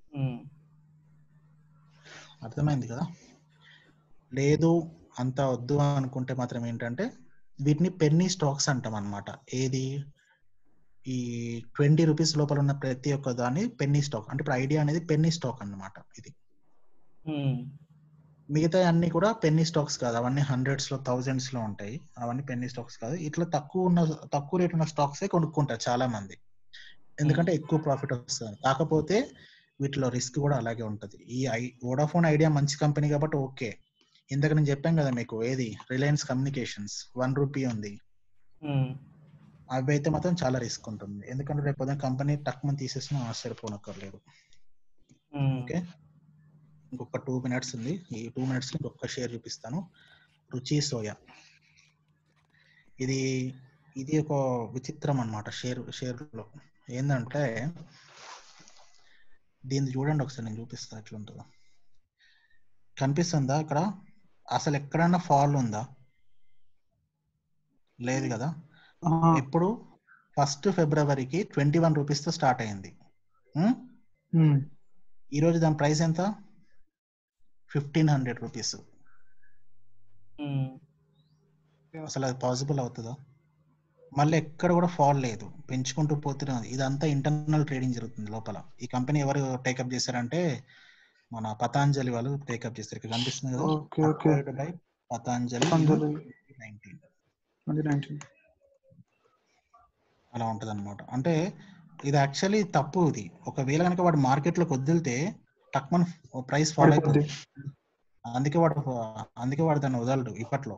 Speaker 5: అర్థమైంది కదా లేదు అంత వద్దు అనుకుంటే మాత్రం ఏంటంటే వీటిని పెన్నీ స్టాక్స్ అంటాం అన్నమాట ఏది ఈ ట్వంటీ రూపీస్ లోపల ఉన్న ప్రతి ఒక్క దాన్ని పెన్నీ స్టాక్ అంటే ఇప్పుడు ఐడియా అనేది పెన్నీ స్టాక్ అన్నమాట ఇది మిగతా అన్ని కూడా పెన్నీ స్టాక్స్ కాదు అవన్నీ హండ్రెడ్స్ లో థౌజండ్స్ లో ఉంటాయి అవన్నీ పెన్నీ స్టాక్స్ కాదు ఇట్లా తక్కువ ఉన్న తక్కువ రేట్ ఉన్న స్టాక్స్ కొనుక్కుంటారు చాలా మంది ఎందుకంటే ఎక్కువ ప్రాఫిట్ వస్తుంది కాకపోతే వీటిలో రిస్క్ కూడా అలాగే ఉంటది ఈ ఐ వోడాఫోన్ ఐడియా మంచి కంపెనీ కాబట్టి ఓకే ఇందాక నేను చెప్పాను కదా మీకు ఏది రిలయన్స్ కమ్యూనికేషన్స్ వన్ రూపీ ఉంది అవి అయితే మాత్రం చాలా రిస్క్ ఉంటుంది ఎందుకంటే రేపు పొద్దున కంపెనీ టక్మని తీసేసిన ఆశ్చర్యపోనక్కర్లేదు ఓకే ఇంకొక టూ మినిట్స్ ఉంది ఈ టూ మినిట్స్ ఇంకొక షేర్ చూపిస్తాను రుచి సోయా ఇది ఇది ఒక విచిత్రం అన్నమాట షేర్ షేర్లో ఏంటంటే దీన్ని చూడండి ఒకసారి నేను చూపిస్తాను ఎట్లా ఉంటుందో కనిపిస్తుందా ఇక్కడ అసలు ఎక్కడన్నా ఫాల్ ఉందా లేదు కదా ఇప్పుడు ఫస్ట్ ఫిబ్రవరికి ట్వంటీ వన్ రూపీస్తో స్టార్ట్ అయింది ఉం? ఈరోజు దాని ప్రైస్ ఎంత ఫిఫ్టీన్ హండ్రెడ్ రూపీస్ అసలు అది పాసిబుల్ అవుతుందా మళ్ళీ ఎక్కడ కూడా ఫాల్ లేదు పెంచుకుంటూ పోతున్నది ఇదంతా ఇంటర్నల్ ట్రేడింగ్ జరుగుతుంది లోపల ఈ కంపెనీ ఎవరు టేకప్ చేశారంటే మన పతాంజలి వాళ్ళు టేకప్ చేశారు ఇక్కడ కనిపిస్తుంది కదా
Speaker 13: Okay, okay.
Speaker 5: Acquired by Patanjali
Speaker 13: Patanjali.
Speaker 5: Nineteen
Speaker 13: twenty nineteen
Speaker 5: అలా ఉంటది అనమాట అంటే ఇది యాక్చువల్లీ తప్పు ఇది ఒకవేళ కనుక వాడు మార్కెట్ లోకి వదిలితే టక్మన్ ప్రైస్ ఫాల్
Speaker 13: పడిపోద్ది.
Speaker 5: అయిపోతుంది అందుకే వాడు అందుకే వాడు దాన్ని వదలడు ఇప్పట్లో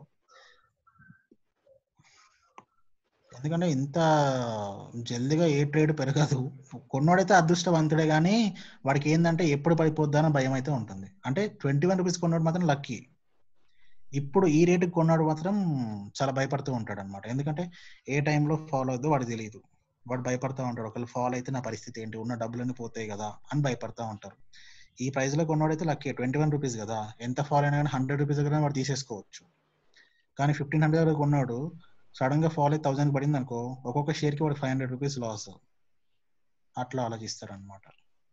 Speaker 5: ఎందుకంటే ఇంత జల్దిగా ఏ ట్రేడ్ పెరగదు కొన్నోడైతే అదృష్టవంతుడే కానీ వాడికి ఏంటంటే ఎప్పుడు పడిపోద్దా అని భయం అయితే ఉంటుంది అంటే ట్వంటీ వన్ రూపీస్ కొన్నాడు మాత్రం లక్కీ ఇప్పుడు ఈ రేటుకి కొన్నాడు మాత్రం చాలా భయపడుతూ ఉంటాడు అనమాట ఎందుకంటే ఏ టైంలో ఫాలో అవుద్దో వాడు తెలియదు వాడు భయపడతా ఉంటాడు ఒకవేళ ఫాలో అయితే నా పరిస్థితి ఏంటి ఉన్న డబ్బులన్నీ పోతాయి కదా అని భయపడతా ఉంటారు ఈ ప్రైస్ లో కొన్నాడైతే లక్కీ ట్వంటీ వన్ రూపీస్ కదా ఎంత ఫాలో అయినా కానీ హండ్రెడ్ రూపీస్ దగ్గర వాడు తీసేసుకోవచ్చు కానీ ఫిఫ్టీన్ హండ్రెడ్ దగ్గర కొన్నాడు సడన్ గా ఫాలో అయితే థౌసండ్ పడింది అనుకో ఒక్కొక్క షేర్ కి వాడు ఫైవ్ హండ్రెడ్ రూపీస్ లాస్ అట్లా ఆలోచిస్తాడు అనమాట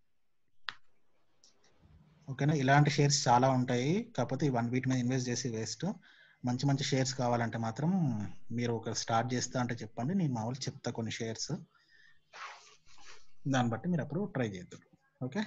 Speaker 5: ఓకేనా ఇలాంటి షేర్స్ చాలా ఉంటాయి కాకపోతే ఈ వన్ వీక్ మీద ఇన్వెస్ట్ చేసి వేస్ట్ మంచి మంచి షేర్స్ కావాలంటే మాత్రం మీరు ఒక స్టార్ట్ చేస్తా అంటే చెప్పండి నేను మామూలు చెప్తా కొన్ని షేర్స్ దాన్ని బట్టి మీరు అప్పుడు ట్రై చేద్దరు ఓకే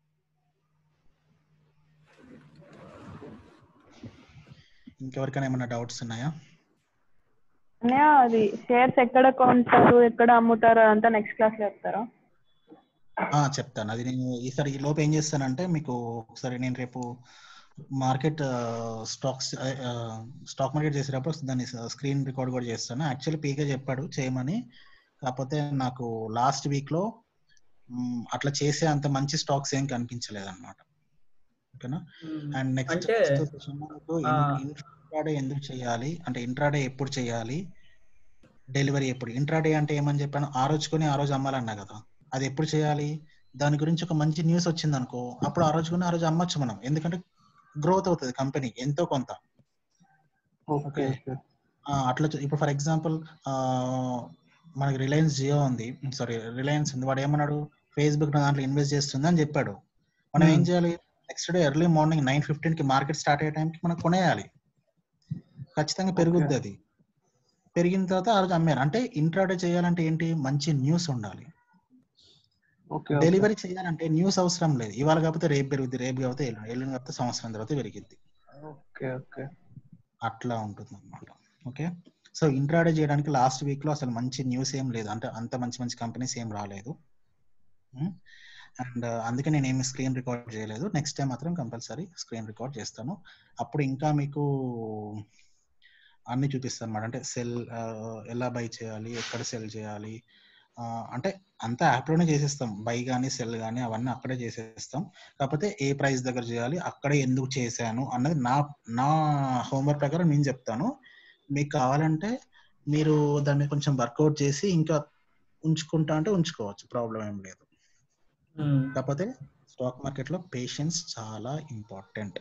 Speaker 5: ఇంకెవరికైనా ఏమైనా డౌట్స్ ఉన్నాయా
Speaker 1: అన్నయ్య అది షేర్స్ ఎక్కడ కొంటారు ఎక్కడ అమ్ముతారు అంతా నెక్స్ట్ క్లాస్ లో చెప్తారా
Speaker 5: ఆ, చెప్తాను అది నేను ఈసారి ఈ లోపు ఏం చేస్తానంటే మీకు ఒకసారి నేను రేపు మార్కెట్ స్టాక్స్ స్టాక్ మార్కెట్ చేసేటప్పుడు దాన్ని స్క్రీన్ రికార్డ్ కూడా చేస్తాను యాక్చువల్లీ పీకే చెప్పాడు చేయమని కాకపోతే నాకు లాస్ట్ వీక్ లో మ్, అట్లా చేసే అంత మంచి స్టాక్స్ ఏం కనిపించలేదు అనమాట ఓకేనా అండ్ నెక్స్ట్
Speaker 2: అంటే ఆ,
Speaker 5: ఇంట్రాడే ఎందుకు చేయాలి అంటే ఇంట్రాడే ఎప్పుడు చేయాలి డెలివరీ ఎప్పుడు ఇంట్రాడే అంటే ఏమని చెప్పాను ఆ రోజు కొని ఆ రోజు అమ్మాలన్నా కదా అది ఎప్పుడు చేయాలి దాని గురించి ఒక మంచి న్యూస్ వచ్చింది అనుకో అప్పుడు ఆ రోజు కొని ఆ రోజు అమ్మొచ్చు మనం ఎందుకంటే గ్రోత్ అవుతుంది కంపెనీ ఎంతో కొంత
Speaker 13: ఓకే ఓకే
Speaker 5: ఆ, అట్లా చే- ఇప్పుడు ఫర్ ఎగ్జాంపుల్ మనకి రిలయన్స్ జియో ఉంది సారీ రిలయన్స్ ఉంది వాడు ఏమన్నాడు ఫేస్బుక్ దాంట్లో ఇన్వెస్ట్ చేస్తుంది అని చెప్పాడు మనం ఏం
Speaker 13: Hmm.
Speaker 5: చేయాలి next day early morning nine fifteen కి మార్కెట్ స్టార్ట్ అయ్యే టైంకి మనం కొనేయాలి ఖచ్చితంగా పెరుగుద్ది అది పెరిగిన తర్వాత ఆ రోజు అమ్మారు అంటే ఇంట్రాడే చేయాలంటే ఏంటి మంచి న్యూస్ ఉండాలి
Speaker 13: ఓకే ఓకే
Speaker 5: డెలివరీ చేయాలంటే న్యూస్ అవసరం లేదు ఇవాళ కాకపోతే రేపు పెరుగుద్ది రేపు కాకపోతే ఎల్లుండి ఎల్లుండి కాకపోతే సంవత్సరం తర్వాత పెరిగిద్ది
Speaker 13: ఓకే ఓకే
Speaker 5: అట్లా ఉంటుంది అనమాట ఓకే సో ఇంట్రాడే చేయడానికి లాస్ట్ వీక్ లో అసలు మంచి న్యూస్ ఏం లేదు అంటే అంత మంచి మంచి కంపెనీస్ ఏం రాలేదు అండ్ అందుకే నేను ఏమి స్క్రీన్ రికార్డ్ చేయలేదు నెక్స్ట్ టైం మాత్రం కంపల్సరీ స్క్రీన్ రికార్డ్ చేస్తాను అప్పుడు ఇంకా మీకు అన్ని చూపిస్తాను అనమాట అంటే సెల్ ఎలా బై చేయాలి ఎక్కడ సెల్ చేయాలి ఆ, అంటే అంతా యాప్ లోనే చేసేస్తాం బై కానీ సెల్ కానీ అవన్నీ అక్కడే చేసేస్తాం కాకపోతే ఏ ప్రైస్ దగ్గర చేయాలి అక్కడే ఎందుకు చేశాను అన్నది నా నా హోంవర్క్ ప్రకారం నేను చెప్తాను మీకు కావాలంటే మీరు దాన్ని కొంచెం వర్కౌట్ చేసి ఇంకా ఉంచుకుంటా అంటే ఉంచుకోవచ్చు ప్రాబ్లం ఏం లేదు కాకపోతే స్టాక్ మార్కెట్ లో పేషెన్స్ చాలా ఇంపార్టెంట్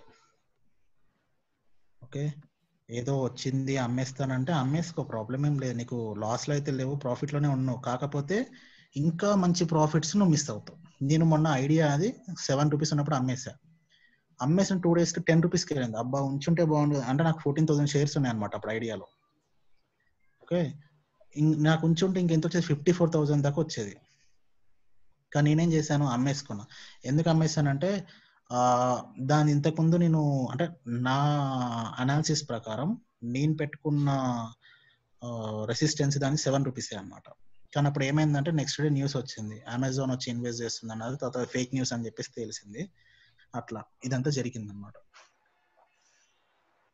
Speaker 5: ఓకే ఏదో వచ్చింది అమ్మేస్తానంటే అమ్మేసుకో ప్రాబ్లం ఏం లేదు నీకు లాస్ లో అయితే లేవు ప్రాఫిట్ లోనే ఉన్నావు కాకపోతే ఇంకా మంచి ప్రాఫిట్స్ నువ్వు మిస్ అవుతావు నేను మొన్న ఐడియా అది సెవెన్ రూపీస్ ఉన్నప్పుడు అమ్మేసా అమ్మేసిన టూ డేస్ కి టెన్ రూపీస్కి వెళ్ళింది అబ్బా ఉంచుంటే బాగుండు అంటే నాకు ఫోర్టీన్ థౌసండ్ షేర్స్ ఉన్నాయి అనమాట అప్పుడు ఐడియాలో ఓకే ఇం- నాకు ఉంచుంటే ఇంకెంత వచ్చేది ఫిఫ్టీ ఫోర్ థౌసండ్ దాకా వచ్చేది కానీ నేనేం చేశాను అమ్మేసుకున్నా ఎందుకు అమ్మేశానంటే ఆ, దాని ఇంతకుముందు నేను అంటే నా అనాలిసిస్ ప్రకారం నేను పెట్టుకున్న రెసిస్టెన్స్ దాని సెవెన్ రూపీసే అనమాట కానీ అప్పుడు ఏమైందంటే నెక్స్ట్ డే న్యూస్ వచ్చింది అమెజాన్ వచ్చి ఇన్వెస్ట్ చేస్తుంది అన్నది తర్వాత ఫేక్ న్యూస్ అని చెప్పేసి తెలిసింది అట్లా ఇదంతా జరిగింది అనమాట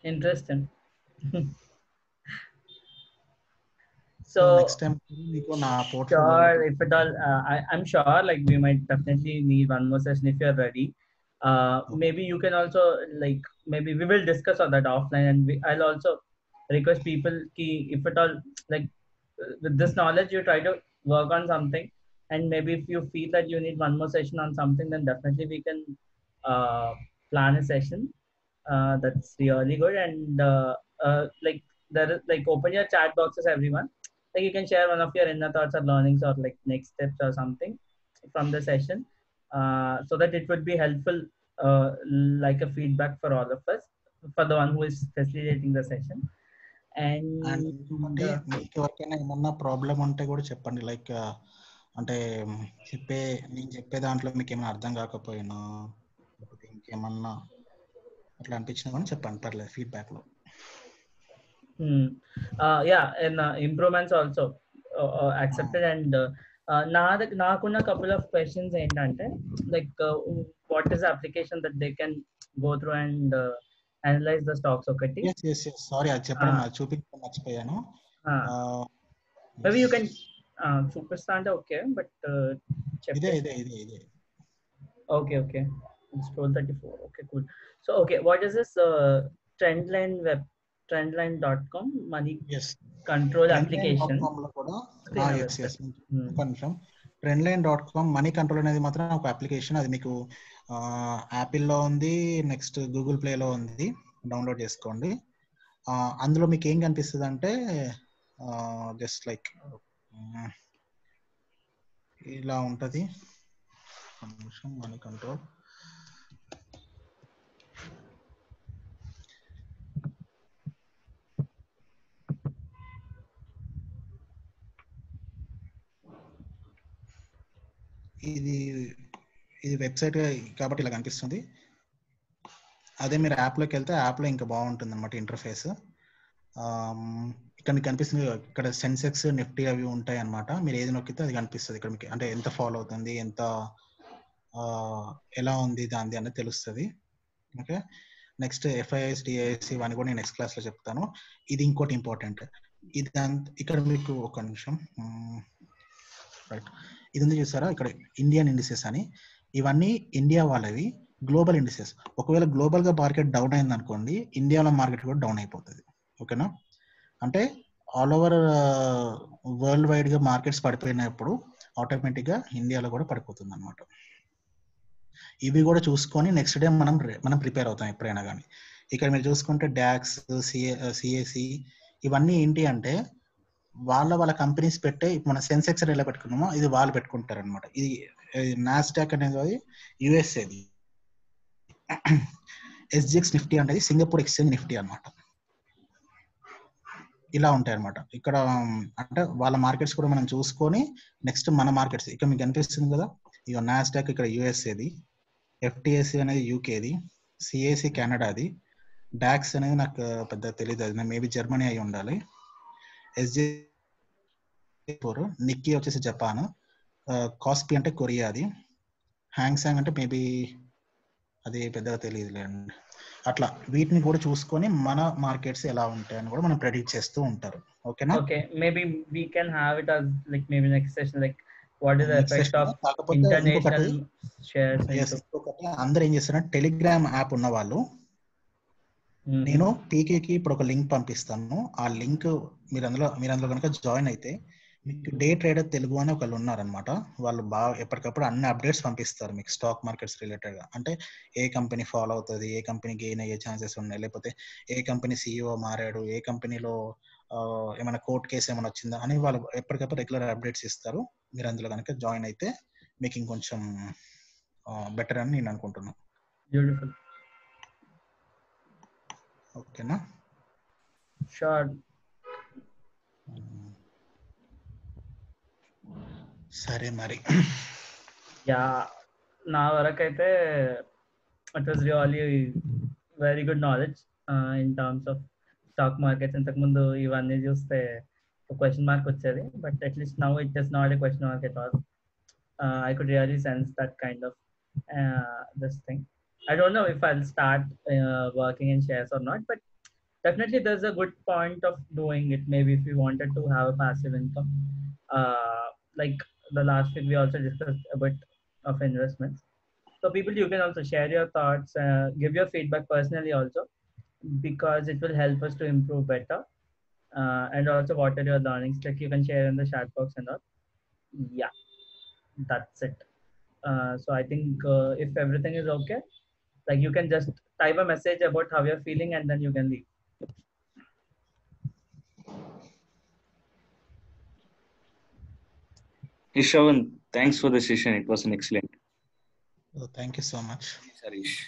Speaker 2: Interesting.
Speaker 5: So
Speaker 2: so
Speaker 5: next time మీకు నా portfolio
Speaker 2: sure if at all uh, I, i'm sure like we might definitely need one more session if you're ready uh maybe you can also like maybe we will discuss on that offline and we, i'll also request people ki if at all like uh, with this knowledge you try to work on something and maybe if you feel that you need one more session on something then definitely we can uh plan a session uh that's really good and uh, uh like there is like open your chat boxes everyone like you can share one of your inner thoughts or learnings or like next steps or something from the session uh, so that it would be helpful uh, like a feedback for all of us for the one who is facilitating the session and
Speaker 5: and ఇంకొకటి
Speaker 2: uh,
Speaker 5: మీకు ఎవరికైనా ఏమన్నా problem ఉంటే కూడా చెప్పండి like అంటే చెప్పే నేను చెప్పే దాంట్లో మీకు ఏమైనా అర్థం కాకపోయినా లేకపోతే ఇంకేమన్నా అట్లా అనిపించినా కూడా చెప్పండి పర్లేదు ఫీడ్బ్యాక్ లో
Speaker 2: Hmm. Uh, yeah, and uh, improvements also uh, uh, accepted. And uh, uh, నా దగ్- నాకున్న couple of questions ఏంటంటే like uh, what is the application that they can go through and uh, analyze the stocks ఒకటి
Speaker 5: yes yes yes sorry అది చెప్పడం
Speaker 2: Ah.
Speaker 5: నాకు చూపించడం మర్చిపోయాను
Speaker 2: మేబీ యూ కెన్ చూపిస్తా అంటే ఓకే బట్
Speaker 5: ఇదే ఇదే ఇదే ఇదే
Speaker 2: Okay, okay. It's 1234. Okay, cool. So, okay, what is this uh, Trendline web? Trendline.com money control application.
Speaker 5: లో కూడా
Speaker 2: Screen over
Speaker 5: yes yes
Speaker 2: Hmm.
Speaker 5: ఒక నిమిషం Trendlyne dot com Moneycontrol అనేది మాత్రం ఒక అప్లికేషన్ అది మీకు యాపిల్లో ఉంది నెక్స్ట్ గూగుల్ ప్లేలో ఉంది డౌన్లోడ్ చేసుకోండి ఆ, అందులో మీకు ఏం కనిపిస్తుంది అంటే జస్ట్ లైక్ ఇలా ఉంటుంది ఒక నిమిషం మనీ కంట్రోల్ ఇది ఇది వెబ్సైట్ కాబట్టి ఇలా కనిపిస్తుంది అదే మీరు యాప్లోకి వెళ్తే యాప్లో ఇంకా బాగుంటుంది అనమాట ఇంటర్ఫేస్ ఇక్కడ మీకు కనిపిస్తుంది కదా, ఇక్కడ సెన్సెక్స్ నిఫ్టీ అవి ఉంటాయి అన్నమాట మీరు ఏది నొక్కితే అది కనిపిస్తుంది ఇక్కడ మీకు అంటే ఎంత ఫాలో అవుతుంది ఎంత ఆ, ఎలా ఉంది దాంది అనేది తెలుస్తుంది ఓకే నెక్స్ట్ ఎఫ్ఐఎస్ డిఐఎస్ ఇవన్నీ కూడా నేను నెక్స్ట్ క్లాస్లో చెప్తాను ఇది ఇంకోటి ఇంపార్టెంట్ ఇది అంత ఇక్కడ మీకు ఒక నిమిషం రైట్ ఇది ఉంది చూసారా ఇక్కడ ఇండియన్ ఇండిసెస్ అని ఇవన్నీ ఇండియా వాళ్ళవి గ్లోబల్ ఇండిసెస్ ఒకవేళ గ్లోబల్ గా మార్కెట్ డౌన్ అయింది అనుకోండి ఇండియాలో మార్కెట్ కూడా డౌన్ అయిపోతుంది ఓకేనా అంటే ఆల్ ఓవర్ వరల్డ్ వైడ్ గా మార్కెట్స్ పడిపోయినప్పుడు ఆటోమేటిక్ గా ఇండియాలో కూడా పడిపోతుంది అనమాట ఇవి కూడా చూసుకొని నెక్స్ట్ డే మనం re- మనం ప్రిపేర్ అవుతాం ఎప్పుడైనా కానీ ఇక్కడ మీరు చూసుకుంటే డాక్స్ సిఏ సిఏసి ఇవన్నీ ఏంటి అంటే వాళ్ళ వాళ్ళ కంపెనీస్ పెట్టే ఇప్పుడు మన సెన్సెక్స్ ఎలా పెట్టుకున్నామో ఇది వాళ్ళు పెట్టుకుంటారు అనమాట ఇది నాస్డాక్ అనేది యుఎస్ఏది ఎస్జిఎక్స్ నిఫ్టీ అనేది సింగపూర్ ఎక్స్చేంజ్ నిఫ్టీ అన్నమాట ఇలా ఉంటాయి అనమాట ఇక్కడ ఉమ్, అంటే వాళ్ళ మార్కెట్స్ కూడా మనం చూసుకొని నెక్స్ట్ మన మార్కెట్స్ ఇక్కడ మీకు కనిపిస్తుంది కదా ఇక నాస్డాక్ ఇక్కడ యుఎస్ఏది ఎఫ్టిఎస్సి అనేది యూకేది సిఏసి కెనడాది డాక్స్ అనేది నాకు పెద్ద తెలియదు అది మేబీ జర్మనీ అయి ఉండాలి ఎస్జే ఫోర్ నిక్కీ వచ్చేసి జపాన్ కాస్పీ అంటే కొరియా అది హ్యాంగ్సాంగ్ అంటే మేబీ అది పెద్దగా తెలియదులేండి అట్లా వీటిని కూడా చూసుకొని మన మార్కెట్స్ ఎలా ఉంటాయని కూడా మనం ప్రెడిక్ట్ చేస్తూ ఉంటారు ఓకేనా
Speaker 2: Okay, maybe we can have it as like maybe next session, like what is the
Speaker 5: Next
Speaker 2: effect
Speaker 5: session
Speaker 2: of
Speaker 5: లో కాకపోతే
Speaker 2: international
Speaker 5: ఇంకొకటి
Speaker 2: shares
Speaker 5: yes,
Speaker 2: into
Speaker 5: ఇంకొకటి అందరూ ఏం చేస్తారంటే టెలిగ్రామ్ యాప్ ఉన్న వాళ్ళు
Speaker 2: Mhm.
Speaker 5: నేను పీకేకి ఇప్పుడు ఒక లింక్ పంపిస్తాను ఆ లింక్ మీరు అందులో మీరు అందులో కనుక జాయిన్ అయితే మీకు డే ట్రేడర్ తెలుగు అని ఒకళ్ళు ఉన్నారనమాట వాళ్ళు బాగా ఎప్పటికప్పుడు అన్ని అప్డేట్స్ పంపిస్తారు మీకు స్టాక్ మార్కెట్స్ రిలేటెడ్ గా అంటే ఏ కంపెనీ ఫాలో అవుతుంది ఏ కంపెనీ గెయిన్ అయ్యే ఛాన్సెస్ ఉన్నాయి లేకపోతే ఏ కంపెనీ సీఈఓ మారాడు ఏ కంపెనీలో ఏమైనా కోర్ట్ కేసు ఏమైనా వచ్చిందా అని వాళ్ళు ఎప్పటికప్పుడు రెగ్యులర్ అప్డేట్స్ ఇస్తారు మీరు అందులో కనుక జాయిన్ అయితే మీకు ఇంకొంచెం బెటర్ అని నేను అనుకుంటున్నాను
Speaker 2: Beautiful.
Speaker 5: ఓకేనా
Speaker 2: Sure.
Speaker 5: సరే మరి
Speaker 2: యా నా వరకు అయితే it was really very good knowledge in terms of stock markets ఇంతకుముందు ఇవన్నీ చూస్తే ఒక క్వశ్చన్ మార్క్ వచ్చేది but at least now it is not a question mark at all I could really sense that kind of this thing I don't know if I start working in shares or not but definitely there's a good point of doing it. Maybe if you wanted to have a passive income, uh, like the last week we also discussed a bit of investments. So people, you can also share your thoughts, uh, give your feedback personally also, because it will help us to improve better. Uh, and also what are your learnings? Like you can share in the chat box and all. Yeah, that's it. Uh, so I think uh, if everything is okay, like you can just type a message about how you're feeling and then you can leave.
Speaker 10: Ishravan, thanks for the session. It was an excellent.
Speaker 5: So thank you so much.
Speaker 10: Harish.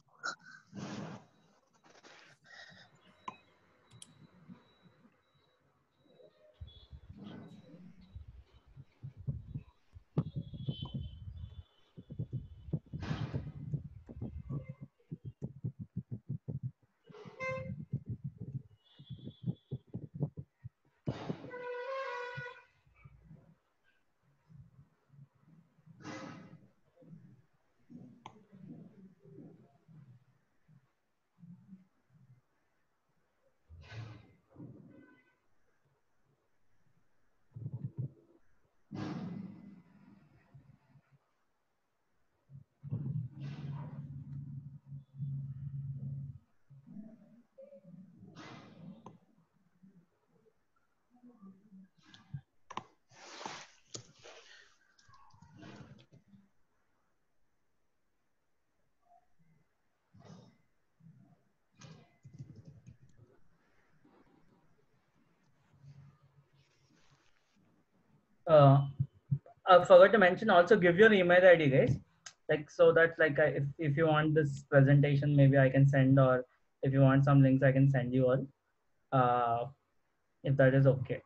Speaker 2: uh, I forgot to mention also give your email ID guys like so that like I, if, if you want this presentation maybe I can send or if you want some links I can send you all uh, if that is okay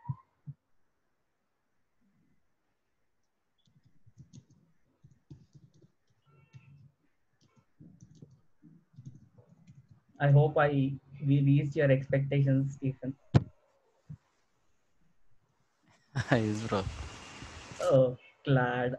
Speaker 2: I hope I we reached your expectations Stephen
Speaker 6: yes, bro.
Speaker 2: oh glad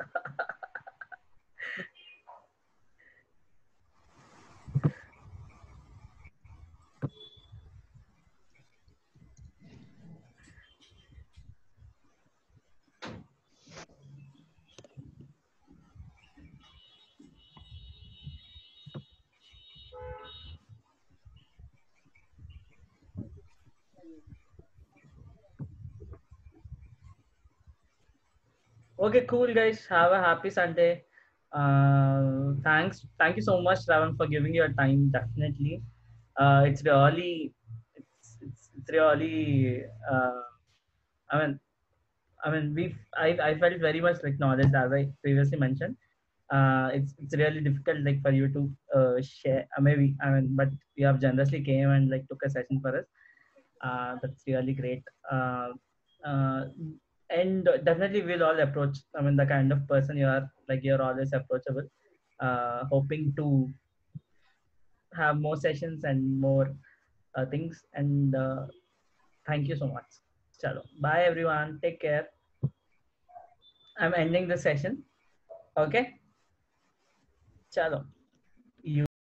Speaker 2: Okay, cool, guys. Have a happy Sunday. Uh, thanks, thank you so much, Ravan, for giving your time. Definitely, uh, it's really, it's it's, it's really. Uh, I mean, I mean, we I I felt very much like knowledge as I previously mentioned. Uh, it's it's really difficult like for you to uh, share. Uh, maybe I mean, but you have generously came and like took a session for us. Uh, that's really great. Uh, uh, and definitely we'll all approach i mean the kind of person you are like you're always approachable uh hoping to have more sessions and more uh, things and uh, thank you so much Chalo. bye everyone take care i'm ending the session okay Chalo.